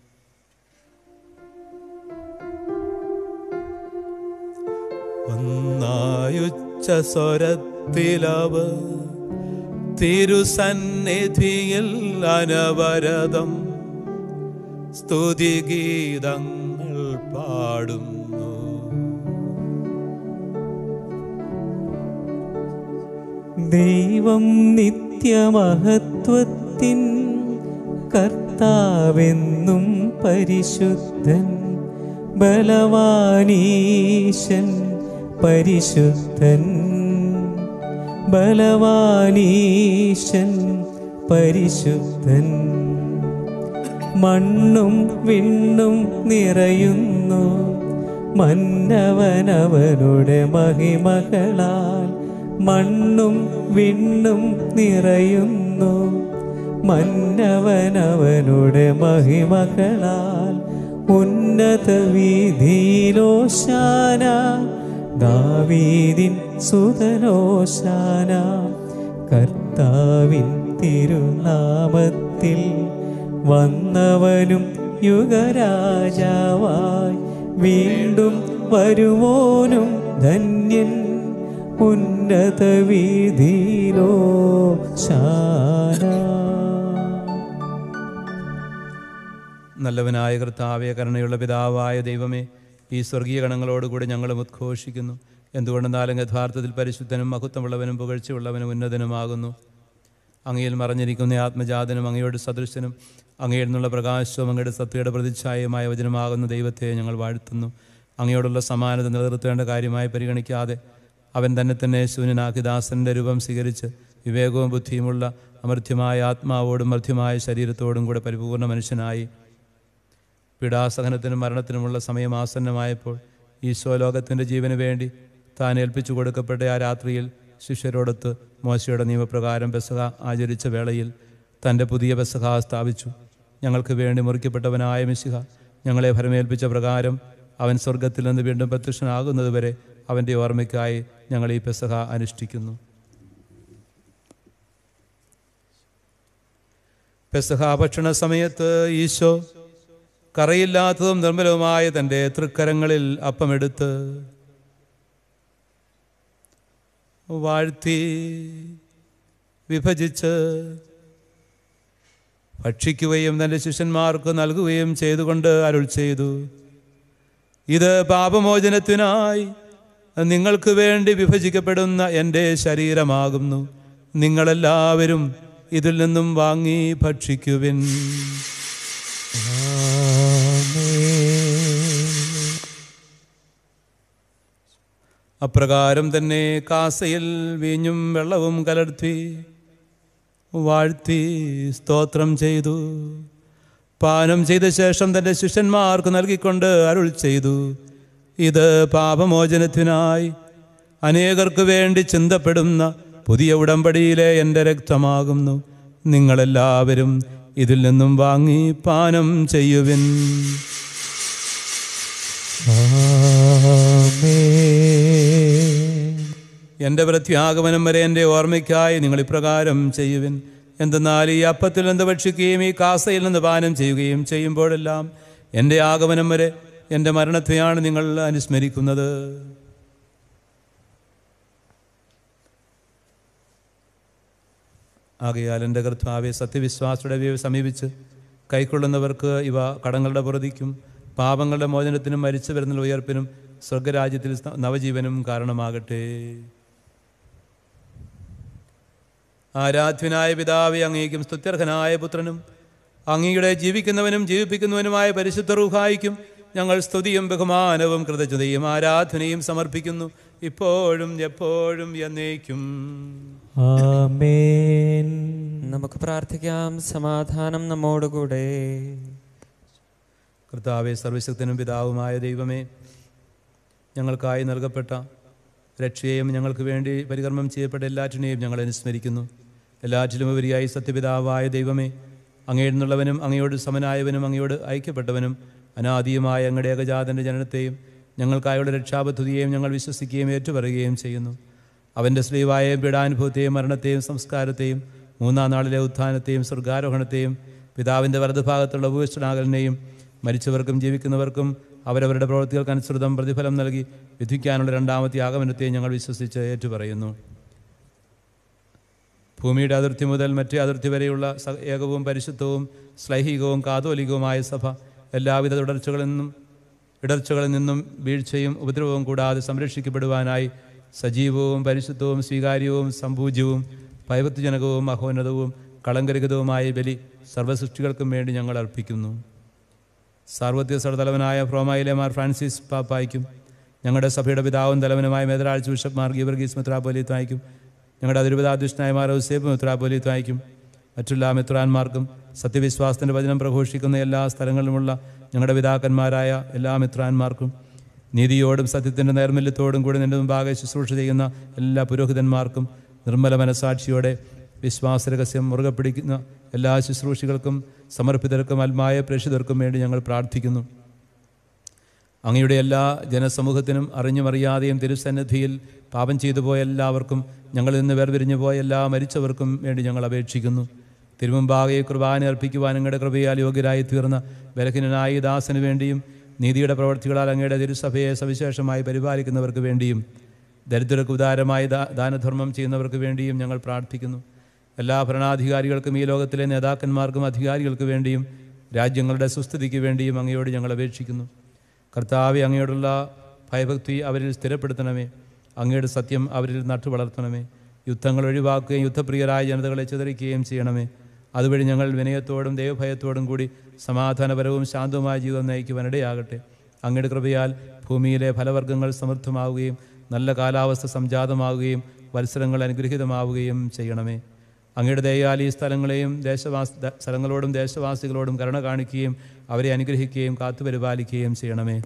ഒന്നായുച്ച സ്വരത്തിലവ തിരുസന്നിധിയിൽ അനവരതം സ്തുതിഗീതങ്ങൾ പാടുന്നു ദൈവം നിത്യമഹത്വത്തിൻ കർത്താവെന്നും പരിശുദ്ധൻ ബലവാനീശൻ പരിശുദ്ധൻ ബലവാനീശൻ പരിശുദ്ധൻ മണ്ണും വിണ്ണും നിറയുന്നു മന്നവനവനുടെ മഹിമകളാൽ മണ്ണും വിണ്ണും നിറയുന്നു മന്നവനവനുടെ മഹിമകളാൽ ഉന്നത വീതിയിലോശാന ദാവീദിൻ സുതനോശാന കർത്താവിൻ തിരുനാമത്തിൽ വന്നവനും യുഗരാജാവായി വീണ്ടും വരുവോനും ധന്യൻ ഉന്നത വീതിയിലോ ശാന നല്ലവനായ കർത്താവെ കരുണയുള്ള പിതാവായ ദൈവമേ ഈ സ്വർഗീയ ഗണങ്ങളോടുകൂടി ഞങ്ങളും ഉദ്ഘോഷിക്കുന്നു എന്തുകൊണ്ടെന്നാലും യഥാർത്ഥത്തിൽ പരിശുദ്ധനും മഹത്വമുള്ളവനും പുകഴ്ചയുള്ളവനും ഉന്നതനുമാകുന്നു അങ്ങയിൽ മറഞ്ഞിരിക്കുന്ന ആത്മജാതനും അങ്ങയോട് സദൃശനും അങ്ങയിൽ നിന്നുള്ള പ്രകാശവും അങ്ങയുടെ സത്യയുടെ പ്രതിച്ഛായമായ വചനമാകുന്ന ദൈവത്തെ ഞങ്ങൾ വാഴ്ത്തുന്നു അങ്ങയോടുള്ള സമാനത നിലനിർത്തേണ്ട കാര്യമായി പരിഗണിക്കാതെ അവൻ തന്നെ തന്നെ ശൂന്യനാക്കി ദാസന്റെ രൂപം സ്വീകരിച്ച് വിവേകവും ബുദ്ധിയുമുള്ള അമർത്യമായ ആത്മാവോടും മർത്യമായ ശരീരത്തോടും കൂടെ പരിപൂർണ മനുഷ്യനായി പീഡാസഹനത്തിനും മരണത്തിനുമുള്ള സമയം ആസന്നമായപ്പോൾ ഈശോ ലോകത്തിൻ്റെ ജീവന് വേണ്ടി താൻ ഏൽപ്പിച്ചു കൊടുക്കപ്പെട്ട ആ രാത്രിയിൽ ശിഷ്യരോടൊത്ത് മോശയുടെ നിയമപ്രകാരം പെസഹ ആചരിച്ച വേളയിൽ തൻ്റെ പുതിയ പെസഹ സ്ഥാപിച്ചു ഞങ്ങൾക്ക് വേണ്ടി മുറിക്കപ്പെട്ടവനായ മിശിഹ ഞങ്ങളെ ഭരമേൽപ്പിച്ച പ്രകാരം അവൻ സ്വർഗത്തിൽ നിന്ന് വീണ്ടും പ്രത്യക്ഷനാകുന്നതുവരെ അവൻ്റെ ഓർമ്മയ്ക്കായി ഞങ്ങൾ ഈ പെസഹ അനുഷ്ഠിക്കുന്നു പെസഹ ഭക്ഷണ സമയത്ത് ഈശോ കറയില്ലാത്തതും നിർമ്മലവുമായ തൻ്റെ തൃക്കരങ്ങളിൽ അപ്പമെടുത്ത് വാഴ്ത്തി വിഭജിച്ച് ഭക്ഷിക്കുകയും തൻ്റെ ശിഷ്യന്മാർക്ക് നൽകുകയും ചെയ്തുകൊണ്ട് അരുൾ ചെയ്തു ഇത് പാപമോചനത്തിനായി നിങ്ങൾക്ക് വേണ്ടി വിഭജിക്കപ്പെടുന്ന എൻ്റെ ശരീരമാകുന്നു നിങ്ങളെല്ലാവരും ഇതിൽ നിന്നും വാങ്ങി ഭക്ഷിക്കുവിൻ അപ്രകാരം തന്നെ കാസയിൽ വീഞ്ഞും വെള്ളവും കലർത്തി വാഴ്ത്തി സ്തോത്രം ചെയ്തു പാനം ചെയ്ത ശേഷം തൻ്റെ ശിഷ്യന്മാർക്ക് നൽകിക്കൊണ്ട് അരുൾ ചെയ്തു ഇത് പാപമോചനത്തിനായി അനേകർക്ക് വേണ്ടി ചിന്തപ്പെടുന്ന പുതിയ ഉടമ്പടിയിലെ എൻ്റെ രക്തമാകുന്നു നിങ്ങളെല്ലാവരും ഇതിൽ നിന്നും വാങ്ങി പാനം ചെയ്യുവിൻ എൻ്റെ പ്രത്യാഗമനം വരെ എൻ്റെ ഓർമ്മയ്ക്കായി നിങ്ങൾ ഇപ്രകാരം ചെയ്യുവിൻ എന്തെന്നാൽ ഈ അപ്പത്തിൽ നിന്ന് ഭക്ഷിക്കുകയും ഈ കാസയിൽ നിന്ന് പാനം ചെയ്യുകയും ചെയ്യുമ്പോഴെല്ലാം എൻ്റെ ആഗമനം വരെ എൻ്റെ മരണത്തെയാണ് നിങ്ങൾ അനുസ്മരിക്കുന്നത് ആകയാൽ എൻ്റെ കർത്താവെ സത്യവിശ്വാസയുടെ വ്യൂ സമീപിച്ച് കൈക്കൊള്ളുന്നവർക്ക് ഇവ കടങ്ങളുടെ പുറതിക്കും പാപങ്ങളുടെ മോചനത്തിനും മരിച്ചു വരുന്ന ഉയർപ്പിനും സ്വർഗരാജ്യത്തിൽ നവജീവനും കാരണമാകട്ടെ ആരാധ്യനായ പിതാവെ അങ്ങേക്കും സ്തുത്യർഹനായ പുത്രനും അങ്ങയുടെ ജീവിക്കുന്നവനും ജീവിപ്പിക്കുന്നവനുമായ പരിശുദ്ധ റൂഹായിക്കും ഞങ്ങൾ സ്തുതിയും ബഹുമാനവും കൃതജ്ഞതയും ആരാധനയും സമർപ്പിക്കുന്നു ഇപ്പോഴും എപ്പോഴും എന്നേക്കും ആമേൻ നമുക്ക് പ്രാർത്ഥിക്കാം സമാധാനം നമ്മോടുകൂടെ കർത്താവെ സർവശക്തനും പിതാവുമായ ദൈവമേ ഞങ്ങൾക്കായി നൽകപ്പെട്ട രക്ഷയെയും ഞങ്ങൾക്ക് വേണ്ടി പരികർമ്മം ചെയ്യപ്പെട്ട എല്ലാറ്റിനെയും ഞങ്ങൾ അനുസ്മരിക്കുന്നു എല്ലാറ്റിലും ഉപരിയായി സത്യപിതാവായ ദൈവമേ അങ്ങയിൽ നിന്നുള്ളവനും അങ്ങയോട് സമനായവനും അങ്ങയോട് ഐക്യപ്പെട്ടവനും അനാദിയുമായ അങ്ങയുടെ ഏകജാതൻ്റെ ജനനത്തെയും ഞങ്ങൾക്കായുള്ള രക്ഷാപദ്ധതിയെയും ഞങ്ങൾ വിശ്വസിക്കുകയും ഏറ്റുപറയുകയും ചെയ്യുന്നു അവൻ്റെ സ്ത്രീവായ പീഡാനുഭവത്തെയും മരണത്തെയും സംസ്കാരത്തെയും മൂന്നാം നാളിലെ ഉത്ഥാനത്തെയും സ്വർഗാരോഹണത്തെയും പിതാവിൻ്റെ വലതുഭാഗത്തുള്ള ഉപവിഷ്ടനാകലിനെയും മരിച്ചവർക്കും ജീവിക്കുന്നവർക്കും അവരവരുടെ പ്രവൃത്തികൾക്കനുസൃതം പ്രതിഫലം നൽകി വിധിക്കാനുള്ള രണ്ടാമത്തെ ആഗമനത്തെ ഞങ്ങൾ വിശ്വസിച്ച് ഏറ്റുപറയുന്നു ഭൂമിയുടെ അതിർത്തി മുതൽ മറ്റേ അതിർത്തി വരെയുള്ള സ- ഏകവും പരിശുദ്ധവും ശ്ലൈഹികവും കാതോലികവുമായ സഭ എല്ലാവിധ തുടർച്ചകളിൽ നിന്നും ഇടർച്ചകളിൽ നിന്നും വീഴ്ചയും ഉപദ്രവവും കൂടാതെ സംരക്ഷിക്കപ്പെടുവാനായി സജീവവും പരിശുദ്ധവും സ്വീകാര്യവും സംപൂജ്യവും ഭയഭക്തിജനകവും മഹോന്നതവും കളങ്കരഹിതവുമായ ബലി സർവ്വസൃഷ്ടികൾക്കും വേണ്ടി ഞങ്ങൾ അർപ്പിക്കുന്നു സാർവത്രിക സർതലവനായ ഫ്രോമായിലെ മാർ ഫ്രാൻസിസ് പാപ്പായ്ക്കും ഞങ്ങളുടെ സഭയുടെ പിതാവും തലവനുമായ മേധരാഴ്ച ബിഷപ്പ് മാർ ഗീവർഗീസ് മിത്രാപോലിത്തായ്ക്കും ഞങ്ങളുടെ അതിരുപതാധ്യക്ഷനായ മാർ ഔസേബ് മിത്രാപോലിത്തായ്ക്കും മറ്റെല്ലാ മിത്രാന്മാർക്കും സത്യവിശ്വാസത്തിൻ്റെ വചനം പ്രഘോഷിക്കുന്ന എല്ലാ സ്ഥലങ്ങളിലുമുള്ള ഞങ്ങളുടെ പിതാക്കന്മാരായ എല്ലാ മിത്രാന്മാർക്കും നീതിയോടും സത്യത്തിൻ്റെ നൈർമല്യത്തോടും കൂടി നിന്റെ മുമ്പാകെ ശുശ്രൂഷ ചെയ്യുന്ന എല്ലാ പുരോഹിതന്മാർക്കും നിർമ്മല മനസാക്ഷിയോടെ വിശ്വാസരഹസ്യം മുറുകെ പിടിക്കുന്ന എല്ലാ ശുശ്രൂഷികൾക്കും സമർപ്പിതർക്കും അൽമായ പ്രേക്ഷിതർക്കും വേണ്ടി ഞങ്ങൾ പ്രാർത്ഥിക്കുന്നു അങ്ങയുടെ എല്ലാ ജനസമൂഹത്തിനും അറിഞ്ഞും അറിയാതെയും തിരുസന്നിധിയിൽ പാപം ചെയ്തു പോയ എല്ലാവർക്കും ഞങ്ങളിൽ നിന്ന് വേർപിരിഞ്ഞു പോയ എല്ലാ മരിച്ചവർക്കും വേണ്ടി ഞങ്ങൾ അപേക്ഷിക്കുന്നു തിരുമുമ്പാകെ കുർബാന അർപ്പിക്കുവാൻ അങ്ങയുടെ കൃപയാൽ യോഗ്യരായി തീർന്ന ബലഹീനനായ ഈ ദാസന് വേണ്ടിയും നീതിയുടെ പ്രവർത്തികളാൽ അങ്ങയുടെ തിരുസഭയെ സവിശേഷമായി പരിപാലിക്കുന്നവർക്ക് വേണ്ടിയും ദരിദ്രർക്ക് ഉദാരമായി ദാ ദാനധർമ്മം ചെയ്യുന്നവർക്ക് വേണ്ടിയും ഞങ്ങൾ പ്രാർത്ഥിക്കുന്നു എല്ലാ ഭരണാധികാരികൾക്കും ഈ ലോകത്തിലെ നേതാക്കന്മാർക്കും അധികാരികൾക്ക് വേണ്ടിയും രാജ്യങ്ങളുടെ സുസ്ഥിതിക്ക് വേണ്ടിയും അങ്ങയോട് ഞങ്ങൾ അപേക്ഷിക്കുന്നു കർത്താവെ അങ്ങയോടുള്ള ഭയഭക്തി അവരിൽ സ്ഥിരപ്പെടുത്തണമേ അങ്ങയുടെ സത്യം അവരിൽ നട്ടു വളർത്തണമേ യുദ്ധങ്ങൾ ഒഴിവാക്കുകയും യുദ്ധപ്രിയരായ ജനതകളെ ചിതറിക്കുകയും ചെയ്യണമേ അതുവഴി ഞങ്ങൾ വിനയത്തോടും ദൈവഭയത്തോടും കൂടി സമാധാനപരവും ശാന്തവുമായ ജീവിതം നയിക്കുവാനിടയാകട്ടെ അങ്ങയുടെ കൃപയാൽ ഭൂമിയിലെ ഫലവർഗ്ഗങ്ങൾ സമൃദ്ധമാവുകയും നല്ല കാലാവസ്ഥ സംജാതമാവുകയും വത്സരങ്ങൾ അനുഗ്രഹീതമാവുകയും ചെയ്യണമേ അങ്ങയുടെ ദയാൽ ഈ സ്ഥലങ്ങളെയും ദേശവാസ ദ- സ്ഥലങ്ങളോടും ദേശവാസികളോടും കരുണ കാണിക്കുകയും അവരെ അനുഗ്രഹിക്കുകയും കാത്തുപരിപാലിക്കുകയും ചെയ്യണമേ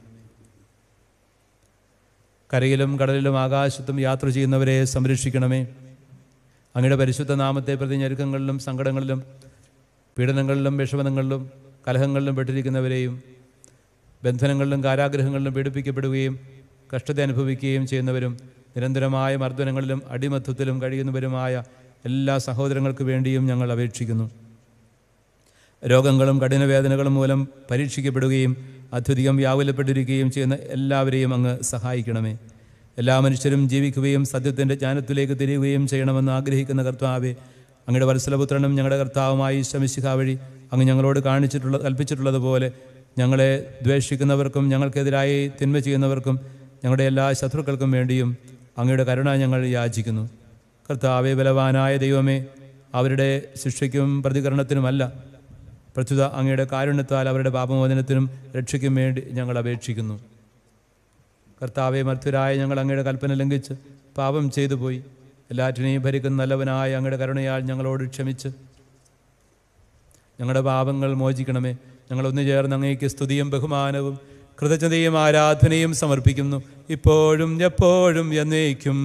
കരയിലും കടലിലും ആകാശത്തും യാത്ര ചെയ്യുന്നവരെ സംരക്ഷിക്കണമേ അങ്ങയുടെ പരിശുദ്ധ നാമത്തെ പ്രതി ഞെരുക്കങ്ങളിലും സങ്കടങ്ങളിലും പീഡനങ്ങളിലും വിഷമതങ്ങളിലും കലഹങ്ങളിലും പെട്ടിരിക്കുന്നവരെയും ബന്ധനങ്ങളിലും കാരാഗ്രഹങ്ങളിലും പീഡിപ്പിക്കപ്പെടുകയും കഷ്ടത അനുഭവിക്കുകയും ചെയ്യുന്നവരും നിരന്തരമായ മർദ്ദനങ്ങളിലും അടിമത്വത്തിലും കഴിയുന്നവരുമായ എല്ലാ സഹോദരങ്ങൾക്ക് വേണ്ടിയും ഞങ്ങൾ അപേക്ഷിക്കുന്നു രോഗങ്ങളും കഠിനവേദനകളും മൂലം പരീക്ഷിക്കപ്പെടുകയും അത്യധികം വ്യാകുലപ്പെട്ടിരിക്കുകയും ചെയ്യുന്ന എല്ലാവരെയും അങ്ങ് സഹായിക്കണമേ എല്ലാ മനുഷ്യരും ജീവിക്കുകയും സത്യത്തിൻ്റെ ജ്ഞാനത്തിലേക്ക് തിരിയുകയും ചെയ്യണമെന്ന് ആഗ്രഹിക്കുന്ന കർത്താവെ അങ്ങയുടെ വത്സലപുത്രനും ഞങ്ങളുടെ കർത്താവുമായി ശമിശിഖ വഴി അങ്ങ് ഞങ്ങളോട് കാണിച്ചിട്ടുള്ള കൽപ്പിച്ചിട്ടുള്ളതുപോലെ ഞങ്ങളെ ദ്വേഷിക്കുന്നവർക്കും ഞങ്ങൾക്കെതിരായി തിന്മ ചെയ്യുന്നവർക്കും ഞങ്ങളുടെ എല്ലാ ശത്രുക്കൾക്കും വേണ്ടിയും അങ്ങയുടെ കരുണ ഞങ്ങൾ യാചിക്കുന്നു കർത്താവെ ബലവാനായ ദൈവമേ അവരുടെ ശിക്ഷയ്ക്കും പ്രതികരണത്തിനുമല്ല പ്രത്യുത അങ്ങയുടെ കാരുണ്യത്താൽ അവരുടെ പാപമോചനത്തിനും രക്ഷയ്ക്കും വേണ്ടി ഞങ്ങൾ അപേക്ഷിക്കുന്നു കർത്താവെ മർത്യരായ ഞങ്ങൾ അങ്ങയുടെ കൽപ്പന ലംഘിച്ച് പാപം ചെയ്തു പോയി എല്ലാറ്റിനെയും ഭരിക്കുന്ന നല്ലവനായ അങ്ങയുടെ കരുണയാൽ ഞങ്ങളോട് ക്ഷമിച്ച് ഞങ്ങളുടെ പാപങ്ങൾ മോചിക്കണമേ ഞങ്ങൾ ഒന്നു ചേർന്ന് അങ്ങേക്ക് സ്തുതിയും ബഹുമാനവും കൃതജ്ഞതയും ആരാധനയും സമർപ്പിക്കുന്നു ഇപ്പോഴും എപ്പോഴും എന്നേക്കും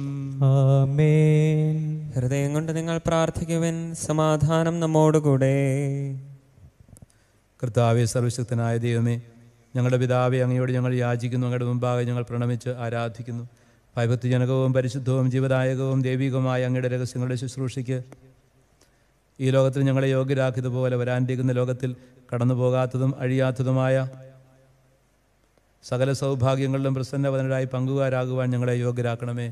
ആമേൻ ഹൃദയം കൊണ്ട് നിങ്ങൾ പ്രാർത്ഥിക്കുവിൻ സമാധാനം നമ്മോടുകൂടെ കർത്താവെ സർവശക്തനായ ദൈവമേ ഞങ്ങളുടെ പിതാവെ അങ്ങയോട് ഞങ്ങൾ യാചിക്കുന്നു അങ്ങയുടെ മുമ്പാകെ ഞങ്ങൾ പ്രണമിച്ച് ആരാധിക്കുന്നു ഭയഭക്തിജനകവും പരിശുദ്ധവും ജീവദായകവും ദൈവികവുമായ അങ്ങയുടെ രഹസ്യങ്ങളുടെ ശുശ്രൂഷയ്ക്ക് ഈ ലോകത്തിൽ ഞങ്ങളെ യോഗ്യരാക്കിയതുപോലെ വരാനിരിക്കുന്ന ലോകത്തിൽ കടന്നു പോകാത്തതും അഴിയാത്തതുമായ സകല സൗഭാഗ്യങ്ങളിലും പ്രസന്നവതനരായി പങ്കുകാരാകുവാൻ ഞങ്ങളെ യോഗ്യരാക്കണമേ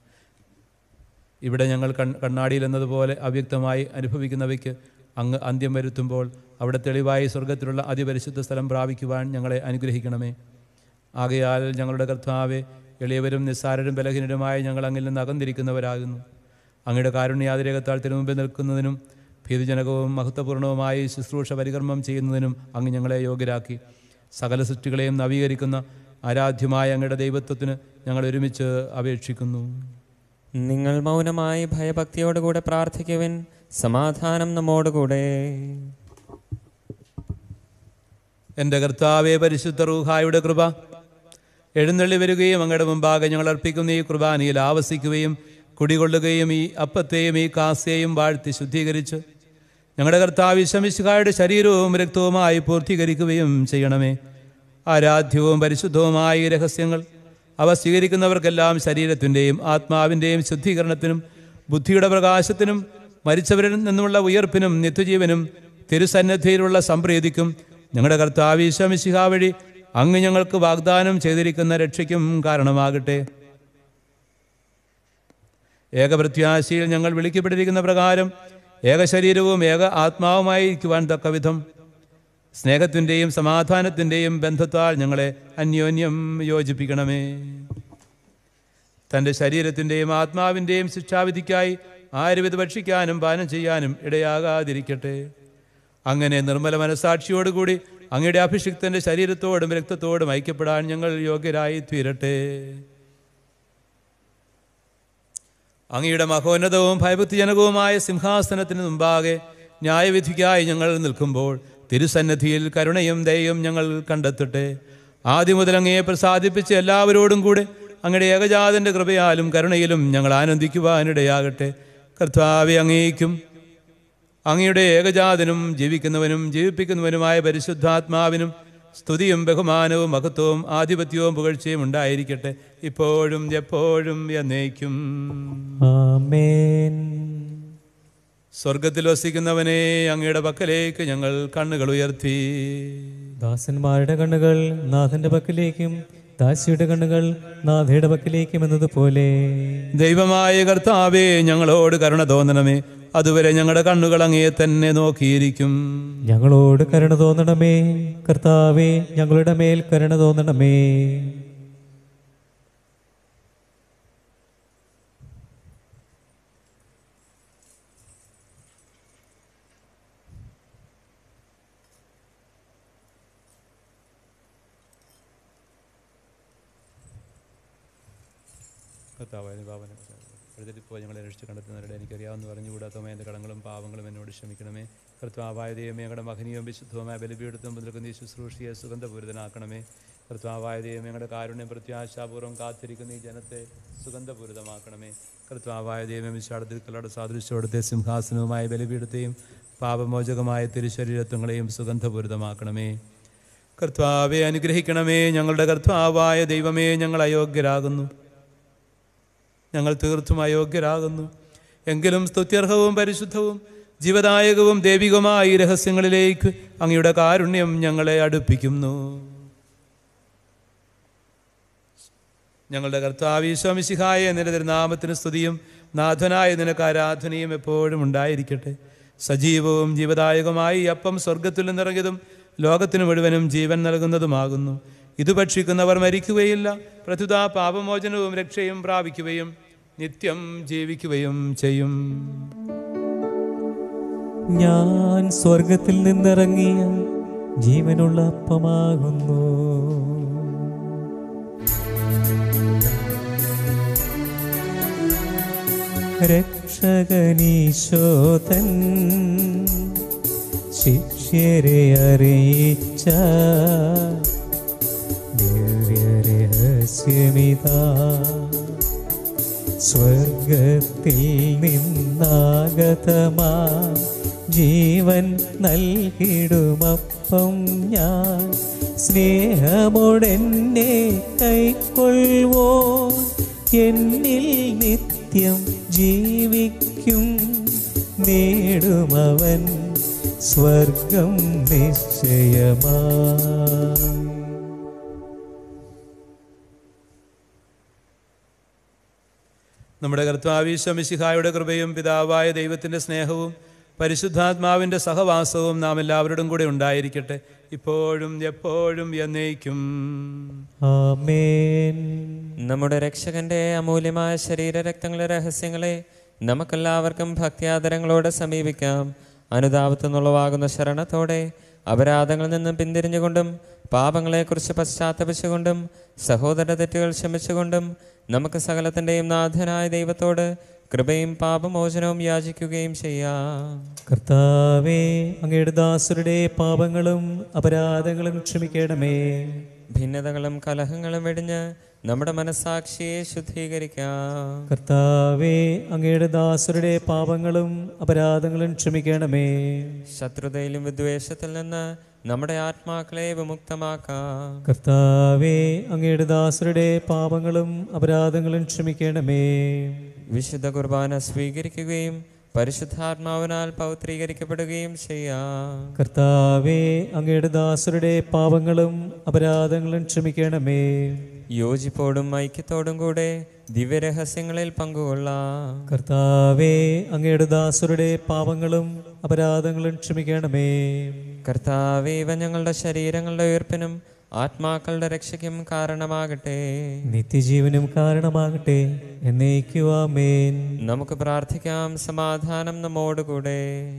ഇവിടെ ഞങ്ങൾ കൺ കണ്ണാടിയിൽ എന്നതുപോലെ അവ്യക്തമായി അനുഭവിക്കുന്നവയ്ക്ക് അങ്ങ് അന്ത്യം വരുത്തുമ്പോൾ അവിടെ തെളിവായി സ്വർഗത്തിലുള്ള അതിപരിശുദ്ധ സ്ഥലം പ്രാപിക്കുവാൻ ഞങ്ങളെ അനുഗ്രഹിക്കണമേ ആകയാൽ ഞങ്ങളുടെ കർത്താവെ എളിയവരും നിസ്സാരരും ബലഹീനരുമായ ഞങ്ങൾ അങ്ങിൽ നിന്ന് അകന്നിരിക്കുന്നവരാകുന്നു അങ്ങയുടെ കാരുണ്യാതിരേകത്താൽ തിരുമുമ്പിൽ നിൽക്കുന്നതിനും ഭീതിജനകവും മഹത്വപൂർണവുമായി ശുശ്രൂഷ പരികർമ്മം ചെയ്യുന്നതിനും അങ്ങ് ഞങ്ങളെ യോഗ്യരാക്കി സകല സൃഷ്ടികളെയും നവീകരിക്കുന്ന ആരാധ്യമായ അങ്ങയുടെ ദൈവത്വത്തിന് ഞങ്ങൾ ഒരുമിച്ച് അപേക്ഷിക്കുന്നു നിങ്ങൾ മൗനമായി ഭയഭക്തിയോടുകൂടെ പ്രാർത്ഥിക്കുവിൻ സമാധാനം നമ്മോടുകൂടെ എൻ്റെ കർത്താവെ പരിശുദ്ധ റൂഹായുടെ കൃപ എഴുന്നള്ളി വരികയും അങ്ങയുടെ മുമ്പാകെ ഞങ്ങൾ അർപ്പിക്കുന്ന ഈ കുർബാനയിൽ ആവസിക്കുകയും കുടികൊള്ളുകയും ഈ അപ്പത്തെയും ഈ കാസയെയും വാഴ്ത്തി ശുദ്ധീകരിച്ച് ഞങ്ങളുടെ കർത്താവ് വിശമിശുകായുടെ ശരീരവും രക്തവുമായി പൂർത്തീകരിക്കുകയും ചെയ്യണമേ ആരാധ്യവും പരിശുദ്ധവുമായ ഈ രഹസ്യങ്ങൾ അവ സ്വീകരിക്കുന്നവർക്കെല്ലാം ശരീരത്തിൻ്റെയും ആത്മാവിൻ്റെയും ശുദ്ധീകരണത്തിനും ബുദ്ധിയുടെ പ്രകാശത്തിനും മരിച്ചവരിൽ നിന്നുമുള്ള ഉയർപ്പിനും നിത്യജീവനും തിരുസന്നിധിയിലുള്ള സംപ്രീതിക്കും ഞങ്ങളുടെ കർത്താവ് ഈശോമിശിഹ വഴി അങ്ങ് ഞങ്ങൾക്ക് വാഗ്ദാനം ചെയ്തിരിക്കുന്ന രക്ഷയ്ക്കും കാരണമാകട്ടെ ഏകപ്രത്യാശയിൽ ഞങ്ങൾ വിളിക്കപ്പെട്ടിരിക്കുന്ന പ്രകാരം ഏക ശരീരവും ഏക ആത്മാവുമായിരിക്കുവാൻ തക്കവിധം സ്നേഹത്തിൻ്റെയും സമാധാനത്തിൻ്റെയും ബന്ധത്താൽ ഞങ്ങളെ അന്യോന്യം യോജിപ്പിക്കണമേ തൻ്റെ ശരീരത്തിൻ്റെയും ആത്മാവിൻ്റെയും ശിക്ഷാവിധിക്കായി ആരും ഇത് ഭക്ഷിക്കാനും പാനം ചെയ്യാനും ഇടയാകാതിരിക്കട്ടെ അങ്ങനെ നിർമ്മല മനസാക്ഷിയോടുകൂടി അങ്ങയുടെ അഭിഷിക്തന്റെ ശരീരത്തോടും രക്തത്തോടും ഐക്യപ്പെടാൻ ഞങ്ങൾ യോഗ്യരായി തീരട്ടെ അങ്ങയുടെ മഹോന്നതവും ഭയഭക്തിജനകവുമായ സിംഹാസനത്തിന് മുമ്പാകെ ന്യായവിധിക്കായി ഞങ്ങൾ നിൽക്കുമ്പോൾ തിരുസന്നിധിയിൽ കരുണയും ദയയും ഞങ്ങൾ കണ്ടെത്തട്ടെ ആദ്യം മുതൽ അങ്ങയെ പ്രസാദിപ്പിച്ച് എല്ലാവരോടും കൂടെ അങ്ങയുടെ ഏകജാതന്റെ കൃപയാലും കരുണയിലും ഞങ്ങൾ ആനന്ദിക്കുവാനിടയാകട്ടെ കർത്താവെ അങ്ങേക്കും അങ്ങയുടെ ഏകജാതനും ജീവിക്കുന്നവനും ജീവിപ്പിക്കുന്നവനുമായ പരിശുദ്ധാത്മാവിനും സ്തുതിയും ബഹുമാനവും മഹത്വവും ആധിപത്യവും പുകഴ്ചയും ഉണ്ടായിരിക്കട്ടെ ഇപ്പോഴും എപ്പോഴും എന്നേക്കും ആമേൻ സ്വർഗത്തിൽ വസിക്കുന്നവനെ അങ്ങയുടെ പക്കലേക്ക് ഞങ്ങൾ കണ്ണുകൾ ഉയർത്തി ദാസന്മാരുടെ കണ്ണുകൾ നാഥന്റെ പക്കലേക്കും ദാസിയുടെ കണ്ണുകൾ നാഥയുടെ പക്കലേക്കും എന്നതുപോലെ ദൈവമായ കർത്താവേ ഞങ്ങളോട് കരുണ തോന്നണമേ അതുവരെ ഞങ്ങളുടെ കണ്ണുകൾ അങ്ങയെ തന്നെ നോക്കിയിരിക്കും ഞങ്ങളോട് കരുണ തോന്നണമേ കർത്താവേ ഞങ്ങളുടെ മേൽ കരുണ തോന്നണമേ കർത്താവായ പാവന എഴുതിപ്പോൾ ഞങ്ങളെ രക്ഷിച്ച് കണ്ടെത്തുന്നവരുടെ എനിക്കറിയാവുന്ന പറഞ്ഞുകൂടാത്തമായ എൻ്റെ കടങ്ങളും പാവങ്ങളും എന്നോട് ക്ഷമിക്കണമേ കർത്താവായ ദൈവമേ ഞങ്ങളുടെ മഹനീയവും വിശുദ്ധവുമായ ബലിപീഠത്തും നിൽക്കുന്ന ഈ ശുശ്രൂഷയെ സുഗന്ധപൂരിതനാക്കണമേ കർത്താവായ ദൈവമേ ഞങ്ങളുടെ കാരുണ്യം പ്രത്യാശാപൂർവ്വം കാത്തിരിക്കുന്ന ഈ ജനത്തെ സുഗന്ധപൂരിതമാക്കണമേ കർത്താവായ ദൈവമേ വിശാടത്തിൽക്കളുടെ സാദൃശ്യോടത്തെ സിംഹാസനവുമായ ബലിപീഠത്തെയും പാപമോചകമായ തിരുശരീരത്വങ്ങളെയും സുഗന്ധപൂരിതമാക്കണമേ കർത്താവെ അനുഗ്രഹിക്കണമേ ഞങ്ങളുടെ കർത്താവായ ദൈവമേ ഞങ്ങൾ അയോഗ്യരാകുന്നു ഞങ്ങൾ തീർത്തും അയോഗ്യരാകുന്നു എങ്കിലും സ്തുത്യർഹവും പരിശുദ്ധവും ജീവദായകവും ദൈവികവുമായ ഈ രഹസ്യങ്ങളിലേക്ക് അങ്ങയുടെ കാരുണ്യം ഞങ്ങളെ അടുപ്പിക്കുന്നു ഞങ്ങളുടെ കർത്താവ് ഈശോമിശിഹായ നിരതിരുനാമത്തിന് സ്തുതിയും നാഥനായ നിനക്ക് ആരാധനയും എപ്പോഴും ഉണ്ടായിരിക്കട്ടെ സജീവവും ജീവദായകമായി ഈ അപ്പം സ്വർഗത്തിൽ നിന്നിറങ്ങിയതും ലോകത്തിന് മുഴുവനും ജീവൻ നൽകുന്നതുമാകുന്നു ഇത് ഭക്ഷിക്കുന്നവർ മരിക്കുകയില്ല പ്രതുത പാപമോചനവും രക്ഷയും പ്രാപിക്കുകയും നിത്യം ജീവിക്കുകയും ചെയ്യും ഞാൻ സ്വർഗത്തിൽ നിന്നിറങ്ങിയ ജീവനുള്ള അപ്പമാകുന്നു രക്ഷകനീശോതൻ ശിക്ഷ മനുഷ്യരെ അറിയിച്ച ദിവ്യരഹസ്യമിതാ സ്വർഗത്തിൽ നിന്നാഗതമാ ജീവൻ നൽകിടുമപ്പം ഞാൻ സ്നേഹമോടെന്നെ കൈക്കൊള്ളുവോ എന്നിൽ നിത്യം ജീവിക്കും നേടുമവൻ സ്വർഗം നിശ്ചയമായി നമ്മുടെ കർത്താവീശ്വമിശിഹായുടെ കൃപയും പിതാവായ ദൈവത്തിൻ്റെ സ്നേഹവും പരിശുദ്ധാത്മാവിൻ്റെ സഹവാസവും നാം എല്ലാവരോടും കൂടെ ഉണ്ടായിരിക്കട്ടെ ഇപ്പോഴും എപ്പോഴും എന്നേക്കും ആമേൻ നമ്മുടെ രക്ഷകന്റെ അമൂല്യമായ ശരീരരക്തങ്ങളുടെ രഹസ്യങ്ങളെ നമുക്കെല്ലാവർക്കും ഭക്തിയാദരങ്ങളോടെ സമീപിക്കാം അനുതാപത്തുനിന്നുള്ളവാകുന്ന ശരണത്തോടെ അപരാധങ്ങളിൽ നിന്നും പിന്തിരിഞ്ഞുകൊണ്ടും പാപങ്ങളെക്കുറിച്ച് പശ്ചാത്തപിച്ചുകൊണ്ടും സഹോദര തെറ്റുകൾ ക്ഷമിച്ചുകൊണ്ടും നമുക്ക് സകലത്തിൻ്റെയും നാഥനായ ദൈവത്തോട് കൃപയും പാപമോചനവും യാചിക്കുകയും ചെയ്യാം കർത്താവേ അങ്ങയുടെ ദാസരുടെ പാപങ്ങളും അപരാധങ്ങളും ക്ഷമിക്കണമേ ഭിന്നതകളും കലഹങ്ങളും വെടിഞ്ഞ് നമ്മുടെ മനസാക്ഷിയെ ശുദ്ധീകരിക്കാം കർത്താവേ അങ്ങയുടെ ദാസരുടെ പാപങ്ങളും അപരാധങ്ങളും ക്ഷമിക്കണമേ ശത്രുതയിലും വിദ്വേഷത്തിൽ നിന്ന് നമ്മുടെ ആത്മാക്കളെ വിമുക്തമാക്കാം കർത്താവേ അങ്ങയുടെ ദാസരുടെ പാപങ്ങളും അപരാധങ്ങളും ക്ഷമിക്കണമേ വിശുദ്ധ കുർബാന സ്വീകരിക്കുകയും പരിശുദ്ധാത്മാവിനാൽ പൗത്രീകരിക്കപ്പെടുകയും ചെയ്യാം കർത്താവേ അങ്ങയുടെ ദാസരുടെ പാപങ്ങളും അപരാധങ്ങളും ക്ഷമിക്കണമേ യോജിപ്പോടും ഐക്യത്തോടും കൂടെ ദിവ്യരഹസ്യങ്ങളിൽ പങ്കുകൊള്ളാം കർത്താവേ അങ്ങയുടെ ദാസരുടെ പാപങ്ങളും അപരാധങ്ങളും ക്ഷമിക്കണമേ കർത്താവേ ഇവ ഞങ്ങളുടെ ശരീരങ്ങളുടെ ഉയർപ്പിനും ആത്മാക്കളുടെ രക്ഷയ്ക്കും കാരണമാകട്ടെ നിത്യജീവനും കാരണമാകട്ടെ എന്നേക്കുവാമേൻ നമുക്ക് പ്രാർത്ഥിക്കാം സമാധാനം നമ്മോടുകൂടെ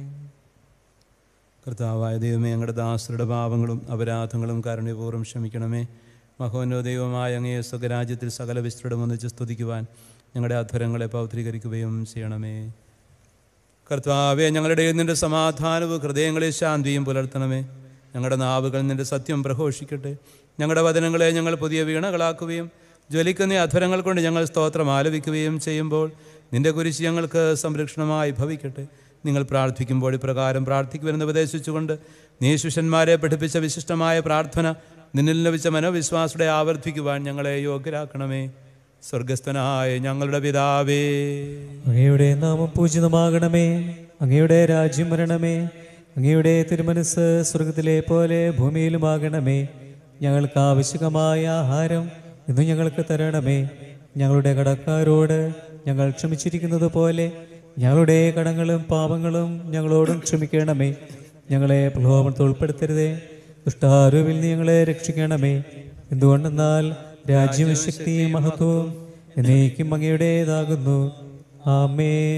കർത്താവായ ദൈവമേ ഞങ്ങളുടെ ദാസരുടെ പാപങ്ങളും അപരാധങ്ങളും കാരുണ്യപൂർവ്വം ക്ഷമിക്കണമേ മഹോന്നോ ദൈവമായ അങ്ങയെ സ്വകരാജ്യത്തിൽ സകല വിസ്തൃതം ഒന്നിച്ച് സ്തുതിക്കുവാൻ ഞങ്ങളുടെ അധരങ്ങളെ പൗത്രീകരിക്കുകയും ചെയ്യണമേ കർത്താവെ ഞങ്ങളുടെ നിന്റെ സമാധാനവും ഹൃദയങ്ങളിൽ ശാന്തിയും പുലർത്തണമേ ഞങ്ങളുടെ നാവുകൾ നിന്റെ സത്യം പ്രഘോഷിക്കട്ടെ ഞങ്ങളുടെ വചനങ്ങളെ ഞങ്ങൾ പുതിയ വീണകളാക്കുകയും ജ്വലിക്കുന്ന അധരങ്ങൾ കൊണ്ട് ഞങ്ങൾ സ്തോത്രം ആലപിക്കുകയും ചെയ്യുമ്പോൾ നിന്റെ കുരിശ് ഞങ്ങൾക്ക് സംരക്ഷണമായി ഭവിക്കട്ടെ നിങ്ങൾ പ്രാർത്ഥിക്കുമ്പോൾ ഇപ്രകാരം പ്രാർത്ഥിക്കുമെന്ന് ഉപദേശിച്ചുകൊണ്ട് നീ ശിഷ്യന്മാരെ പഠിപ്പിച്ച വിശിഷ്ടമായ പ്രാർത്ഥന നിന്നിൽ ലഭിച്ച മനോവിശ്വാസത്തെ ആവർത്തിക്കുവാൻ ഞങ്ങളെ യോഗ്യരാക്കണമേ സ്വർഗസ്ഥനായ ഞങ്ങളുടെ പിതാവേ അങ്ങയുടെ നാമം പൂജിതമാകണമേ അങ്ങയുടെ രാജ്യം വരണമേ അങ്ങയുടെ തിരുമനസ് സ്വർഗത്തിലെ പോലെ ഭൂമിയിലുമാകണമേ ഞങ്ങൾക്ക് ആവശ്യകമായ ആഹാരം ഇന്ന് ഞങ്ങൾക്ക് തരണമേ ഞങ്ങളുടെ കടക്കാരോട് ഞങ്ങൾ ക്ഷമിച്ചിരിക്കുന്നത് പോലെ ഞങ്ങളുടെ കടങ്ങളും പാപങ്ങളും ഞങ്ങളോടും ക്ഷമിക്കണമേ ഞങ്ങളെ പ്രലോഭനത്തിൽ ഉൾപ്പെടുത്തരുതേ ദുഷ്ടാരൂപിൽ നീ ഞങ്ങളെ രക്ഷിക്കണമേ എന്തുകൊണ്ടെന്നാൽ രാജ്യവും ശക്തിയും മഹത്വവും എന്നേക്കും അങ്ങയുടേതാകുന്നു ആമേൻ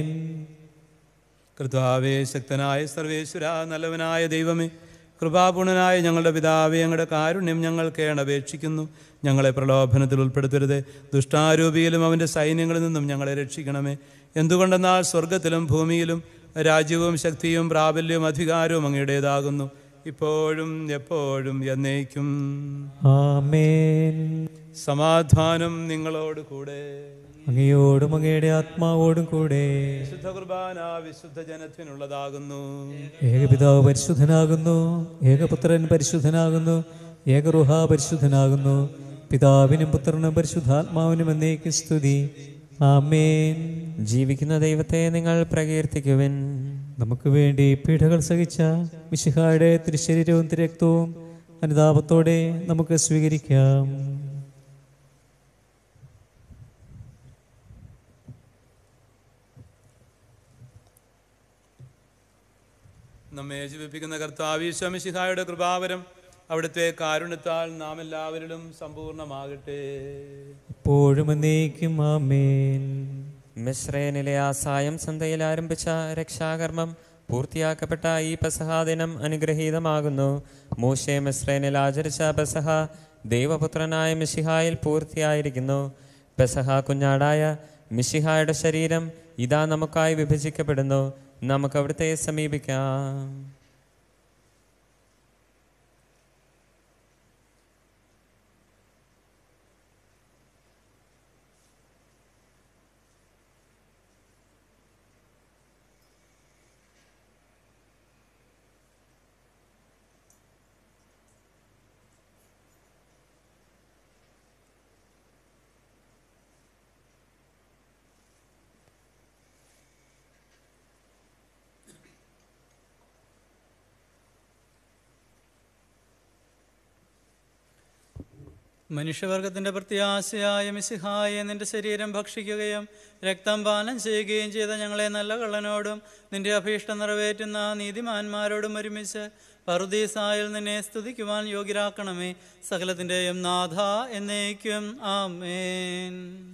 കർത്താവേ ശക്തനായ സർവേശ്വര നല്ലവനായ ദൈവമേ കൃപാപൂർണനായ ഞങ്ങളുടെ പിതാവേ ഞങ്ങളുടെ കാരുണ്യം ഞങ്ങൾ കേണപേക്ഷിക്കുന്നു ഞങ്ങളെ പ്രലോഭനത്തിൽ ഉൾപ്പെടുത്തരുത് ദുഷ്ടാരൂപിയിലും അവൻ്റെ സൈന്യങ്ങളിൽ നിന്നും ഞങ്ങളെ രക്ഷിക്കണമേ എന്തുകൊണ്ടെന്നാൽ സ്വർഗത്തിലും ഭൂമിയിലും രാജ്യവും ശക്തിയും പ്രാബല്യവും അധികാരവും അങ്ങയുടേതാകുന്നു ഇപ്പോഴും എപ്പോഴും എന്നേക്കും ആമേൻ സമാധാനം നിങ്ങളോട് കൂടെ അങ്ങയോടും അങ്ങയുടെ ആത്മാവോടും കൂടെ വിശുദ്ധ കുർബാന വിശുദ്ധ ജനത്തിനുള്ളതാകുന്നു ഏകപിതാവ് പരിശുദ്ധനാകുന്നു ഏകപുത്രൻ പരിശുദ്ധനാകുന്നു ഏകറുഹ പരിശുദ്ധനാകുന്നു പിതാവിനും പുത്രനും പരിശുദ്ധാത്മാവിനും എന്നേക്ക് സ്തുതി ആമേൻ ജീവിക്കുന്ന ദൈവത്തെ നിങ്ങൾ പ്രകീർത്തിക്കുവിൻ നമുക്ക് വേണ്ടി പീഡകൾ സഹിച്ച മിശിഹായുടെ തിരുശരീരവും തിരക്തവും അനുതാപത്തോടെ നമുക്ക് സ്വീകരിക്കാം നമ്മെ ജീവിപ്പിക്കുന്ന കർത്താവീശ്വമിശിഹായുടെ കൃപാവരം അവിടുത്തെ കാരുണ്യത്താൽ നാം എല്ലാവരിലും സമ്പൂർണ്ണമാകട്ടെ ഇപ്പോഴും എന്നേക്കും ആമേൻ മിശ്രയനിലെ ആ സായം സന്ധ്യയിൽ ആരംഭിച്ച രക്ഷാകർമ്മം പൂർത്തിയാക്കപ്പെട്ട ഈ പെസഹാ ദിനം അനുഗ്രഹീതമാകുന്നു മൂശെ മിശ്രയനിൽ ആചരിച്ച പെസഹ ദൈവപുത്രനായ മിശിഹായിൽ പൂർത്തിയായിരിക്കുന്നു പെസഹ കുഞ്ഞാടായ മിശിഹായുടെ ശരീരം ഇതാ നമുക്കായി വിഭജിക്കപ്പെടുന്നു നമുക്ക് അവിടുത്തെ സമീപിക്കാം മനുഷ്യവർഗത്തിന്റെ പ്രത്യാശയായ മിസിഹായെ നിന്റെ ശരീരം ഭക്ഷിക്കുകയും രക്തം പാനം ചെയ്യുകയും ചെയ്ത ഞങ്ങളെ നല്ല കള്ളനോടും നിന്റെ അഭീഷ്ടം നിറവേറ്റുന്ന നീതിമാന്മാരോടും ഒരുമിച്ച് പറുദീസായിൽ നിന്നെ സ്തുതിക്കുവാൻ യോഗ്യരാക്കണമേ സകലത്തിൻ്റെയും നാഥ എന്നേക്കും ആമേൻ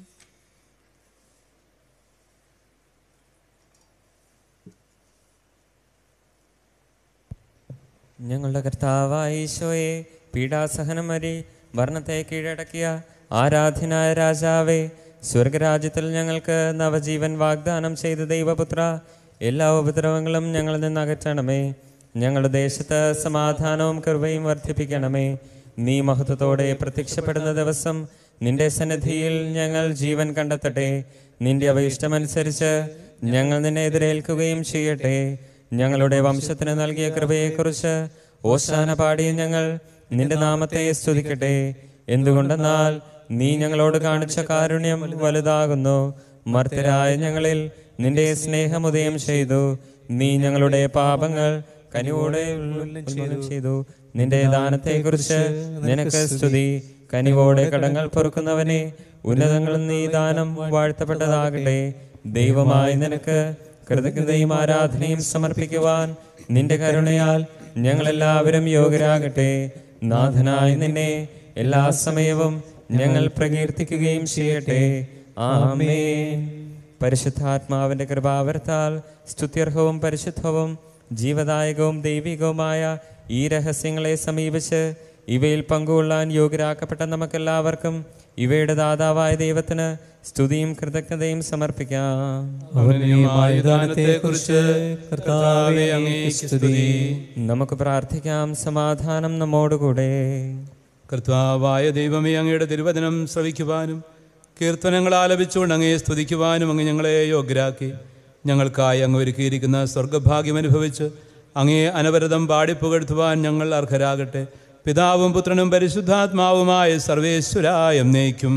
ഞങ്ങളുടെ കർത്താവായ ഈശോയെ പീഡാസഹനം വരി വർണ്ണത്തെ കീഴടക്കിയ ആരാധ്യനായ രാജാവേ സ്വർഗരാജ്യത്തിൽ ഞങ്ങൾക്ക് നവജീവൻ വാഗ്ദാനം ചെയ്ത ദൈവപുത്ര എല്ലാ ഉപദ്രവങ്ങളും ഞങ്ങളിൽ നിന്ന് അകറ്റണമേ ഞങ്ങളുടെ ദേശത്ത് സമാധാനവും കൃപയും വർദ്ധിപ്പിക്കണമേ നീ മഹത്വത്തോടെ പ്രത്യക്ഷപ്പെടുന്ന ദിവസം നിന്റെ സന്നിധിയിൽ ഞങ്ങൾ ജീവൻ കണ്ടെത്തട്ടെ നിന്റെ അഭീഷ്ടമനുസരിച്ച് ഞങ്ങൾ നിന്നെ എതിരേൽക്കുകയും ചെയ്യട്ടെ ഞങ്ങളുടെ വംശത്തിന് നൽകിയ കൃപയെക്കുറിച്ച് ഓശാന പാടിയ ഞങ്ങൾ നിന്റെ നാമത്തെ സ്തുതിക്കട്ടെ എന്തുകൊണ്ടെന്നാൽ നീ ഞങ്ങളോട് കാണിച്ച കാരുണ്യം വലുതാകുന്നു മർത്തരായ ഞങ്ങളിൽ നിന്റെ സ്നേഹമുദയം ചെയ്തു നീ ഞങ്ങളുടെ പാപങ്ങൾ കനിവോടെ ഉന്മൂലനം ചെയ്തു നിന്റെ ദാനത്തെക്കുറിച്ച് നിനക്ക് സ്തുതി കനിവോടെ കടങ്ങൾ പൊറുക്കുന്നവനെ ഉന്നതങ്ങളിൽ നീ ദാനം വാഴ്ത്തപ്പെട്ടതാകട്ടെ ദൈവമായി നിനക്ക് കൃതജ്ഞതയും ആരാധനയും സമർപ്പിക്കുവാൻ നിന്റെ കരുണയാൽ ഞങ്ങളെല്ലാവരും യോഗ്യരാകട്ടെ നാഥനായി നിന്നെ എല്ലാ സമയവും ഞങ്ങൾ പ്രകീർത്തിക്കുകയും ചെയ്യട്ടെ ആമേൻ പരിശുദ്ധാത്മാവിന്റെ കൃപാവർത്താൽ സ്തുത്യർഹവും പരിശുദ്ധവും ജീവദായകവും ദൈവികവുമായ ഈ രഹസ്യങ്ങളെ സമീപിച്ച് ഇവയിൽ പങ്കുകൊള്ളാൻ യോഗ്യരാക്കപ്പെട്ട നമുക്കെല്ലാവർക്കും ഇവയുടെ ദാതാവായ ദൈവത്തിന് സ്തുതിയും കൃതജ്ഞതയും സമർപ്പിക്കാം അവനീയമായ ദാനത്തെക്കുറിച്ച് കർത്താവെ അങ്ങേക്ക് സ്തുതി നമുക്ക് പ്രാർത്ഥിക്കാം സമാധാനം നമ്മോടുകൂടെ കർത്താവായ ദൈവമേ അങ്ങയുടെ തിരുവചനം ശ്രവിക്കുവാനും കീർത്തനങ്ങൾ ആലപിച്ചുകൊണ്ട് അങ്ങയെ സ്തുതിക്കുവാനും അങ്ങ് ഞങ്ങളെ യോഗ്യരാക്കി ഞങ്ങൾക്കായി അങ്ങ് ഒരുക്കിയിരിക്കുന്ന സ്വർഗഭാഗ്യം അനുഭവിച്ച് അങ്ങയെ അനവരതം പാടിപ്പുകഴ്ത്തുവാൻ ഞങ്ങൾ അർഹരാകട്ടെ പിതാവും പുത്രനും പരിശുദ്ധാത്മാവുമായ സർവേശ്വരായ എന്നേക്കും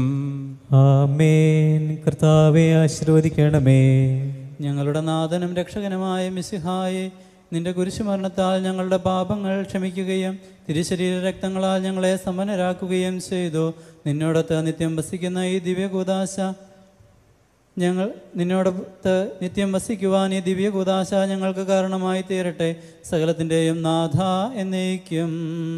ആമേൻ കർത്താവെ ആശീർവദിക്കണമേ ഞങ്ങളുടെ നാഥനും രക്ഷകനുമായ മിസിഹായെ നിന്റെ കുരിശുമരണത്താൽ ഞങ്ങളുടെ പാപങ്ങൾ ക്ഷമിക്കുകയും തിരുശരീര രക്തങ്ങളാൽ ഞങ്ങളെ സമനരാക്കുകയും ചെയ്തു നിന്നോടൊത്ത് നിത്യം വസിക്കുന്ന ഈ ദിവ്യകൂദാശ ഞങ്ങൾ നിന്നോടൊത്ത് നിത്യം വസിക്കുവാൻ ഈ ദിവ്യകൂദാശ ഞങ്ങൾക്ക് കാരണമായി തീരട്ടെ സകലത്തിൻ്റെയും നാഥ എന്നേക്കും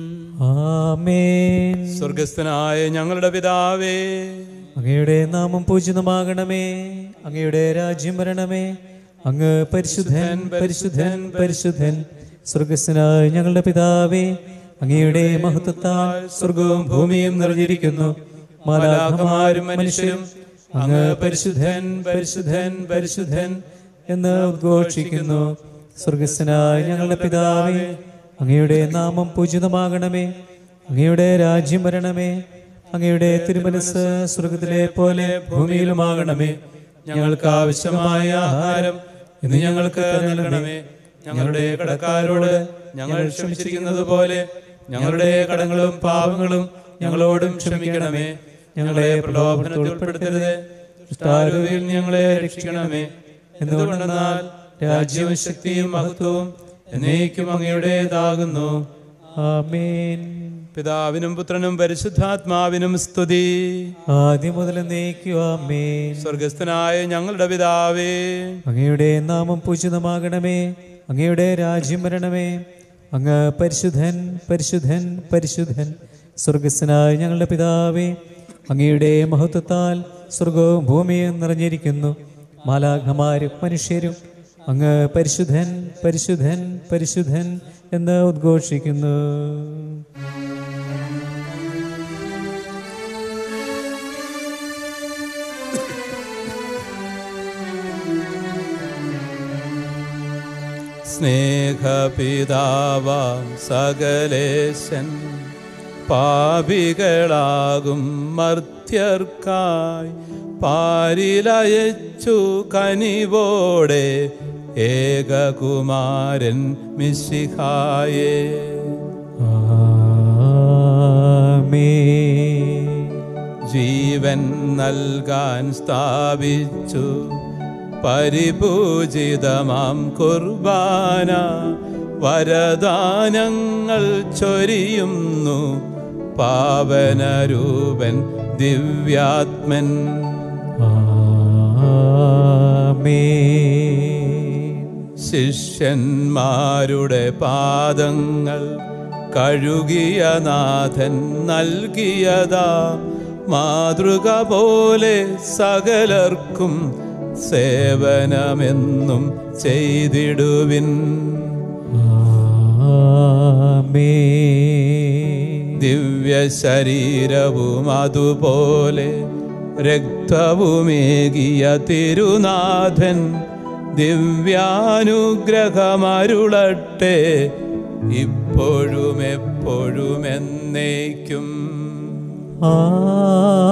ആമേൻ സ്വർഗസ്ഥനായ ഞങ്ങളുടെ പിതാവേ അങ്ങയുടെ നാമം പൂജിതമാകണമേ അങ്ങയുടെ രാജ്യം വരണമേ അങ്ങ് പരിശുദ്ധൻ പരിശുദ്ധൻ പരിശുദ്ധൻ സ്വർഗസ്വനായ ഞങ്ങളുടെ പിതാവേ അങ്ങയുടെ മഹത്വത്താൽ സ്വർഗവും ഭൂമിയും നിറഞ്ഞിരിക്കുന്നു മാലാഖമാരും മനുഷ്യരും അങ്ങ് പരിശുദ്ധൻ പരിശുദ്ധൻ പരിശുദ്ധൻ എന്ന് ഉദ്ഘോഷിക്കുന്നു സ്വർഗസ്വനായ ഞങ്ങളുടെ പിതാവേ അങ്ങയുടെ നാമം പൂജിതമാകണമേ അങ്ങയുടെ രാജ്യം വരണമേ അങ്ങയുടെ തിരുമനസ് സ്വർഗത്തിലെ പോലെ ഭൂമിയിലുമാകണമേ ഞങ്ങൾക്ക് ആവശ്യമായ ആഹാരം ഇന്ന് ഞങ്ങൾക്ക് നൽകണമേ ഞങ്ങളുടെ കടക്കാരോട് ഞങ്ങൾ ക്ഷമിച്ചിരിക്കുന്നത് പോലെ ഞങ്ങളുടെ കടങ്ങളും പാപങ്ങളും ഞങ്ങളോടും ക്ഷമിക്കണമേ ഞങ്ങളെ പ്രലോഭനത്തിൽ ഉൾപ്പെടുത്തരുത് ദുഷ്ടാരൂപിയിൽ ഞങ്ങളെ രക്ഷിക്കണമേ എന്തുകൊണ്ടെന്നാൽ രാജ്യവും ശക്തിയും മഹത്വവും എന്നേക്കും അങ്ങയുടേതാകുന്നു ആമേൻ പിതാവിനും പുത്രനും പരിശുദ്ധാത്മാവിനും സ്തുതി ആദ്യം മുതൽ ആമേൻ സ്വർഗസ്ഥനായ ഞങ്ങളുടെ പിതാവേ അങ്ങയുടെ നാമം പൂജിതമാകണമേ അങ്ങയുടെ രാജ്യം വരണമേ അങ്ങ് പരിശുദ്ധൻ പരിശുദ്ധൻ പരിശുദ്ധൻ സ്വർഗസ്വനായ ഞങ്ങളുടെ പിതാവേ അങ്ങയുടെ മഹത്വത്താൽ സ്വർഗവും ഭൂമിയും നിറഞ്ഞിരിക്കുന്നു മാലാഘമാരും മനുഷ്യരും അങ്ങ് പരിശുദ്ധൻ പരിശുദ്ധൻ പരിശുദ്ധൻ എന്ന് ഉദ്ഘോഷിക്കുന്നു സ്നേഹപിതാവാം സകലേശൻ പാപികളാകും മർത്യർക്കായി പാരിലയച്ചു കനിവോടെ ഏകകുമാരൻ മിശിഹായേ ആമേൻ ജീവൻ നൽകാൻ സ്ഥാപിച്ചു പരിപൂജിതമാം കുർബാന വരദാനങ്ങൾ ചൊരിയുന്നു പാവനരൂപൻ ദിവ്യാത്മൻ ആമേൻ ശിഷ്യന്മാരുടെ പാദങ്ങൾ കഴുകിയ നാഥൻ നൽകിയതാ മാതൃക പോലെ സകലർക്കും സേവനമെന്നും ചെയ്തിടുവിൻ ആമേൻ ദിവ്യ ശരീരവും അതുപോലെ രക്തവുമേകിയ തിരുനാഥൻ ദിവ്യാനുഗ്രഹമരുളട്ടെ ഇപ്പോഴും എപ്പോഴും എന്നേക്കും ആമേൻ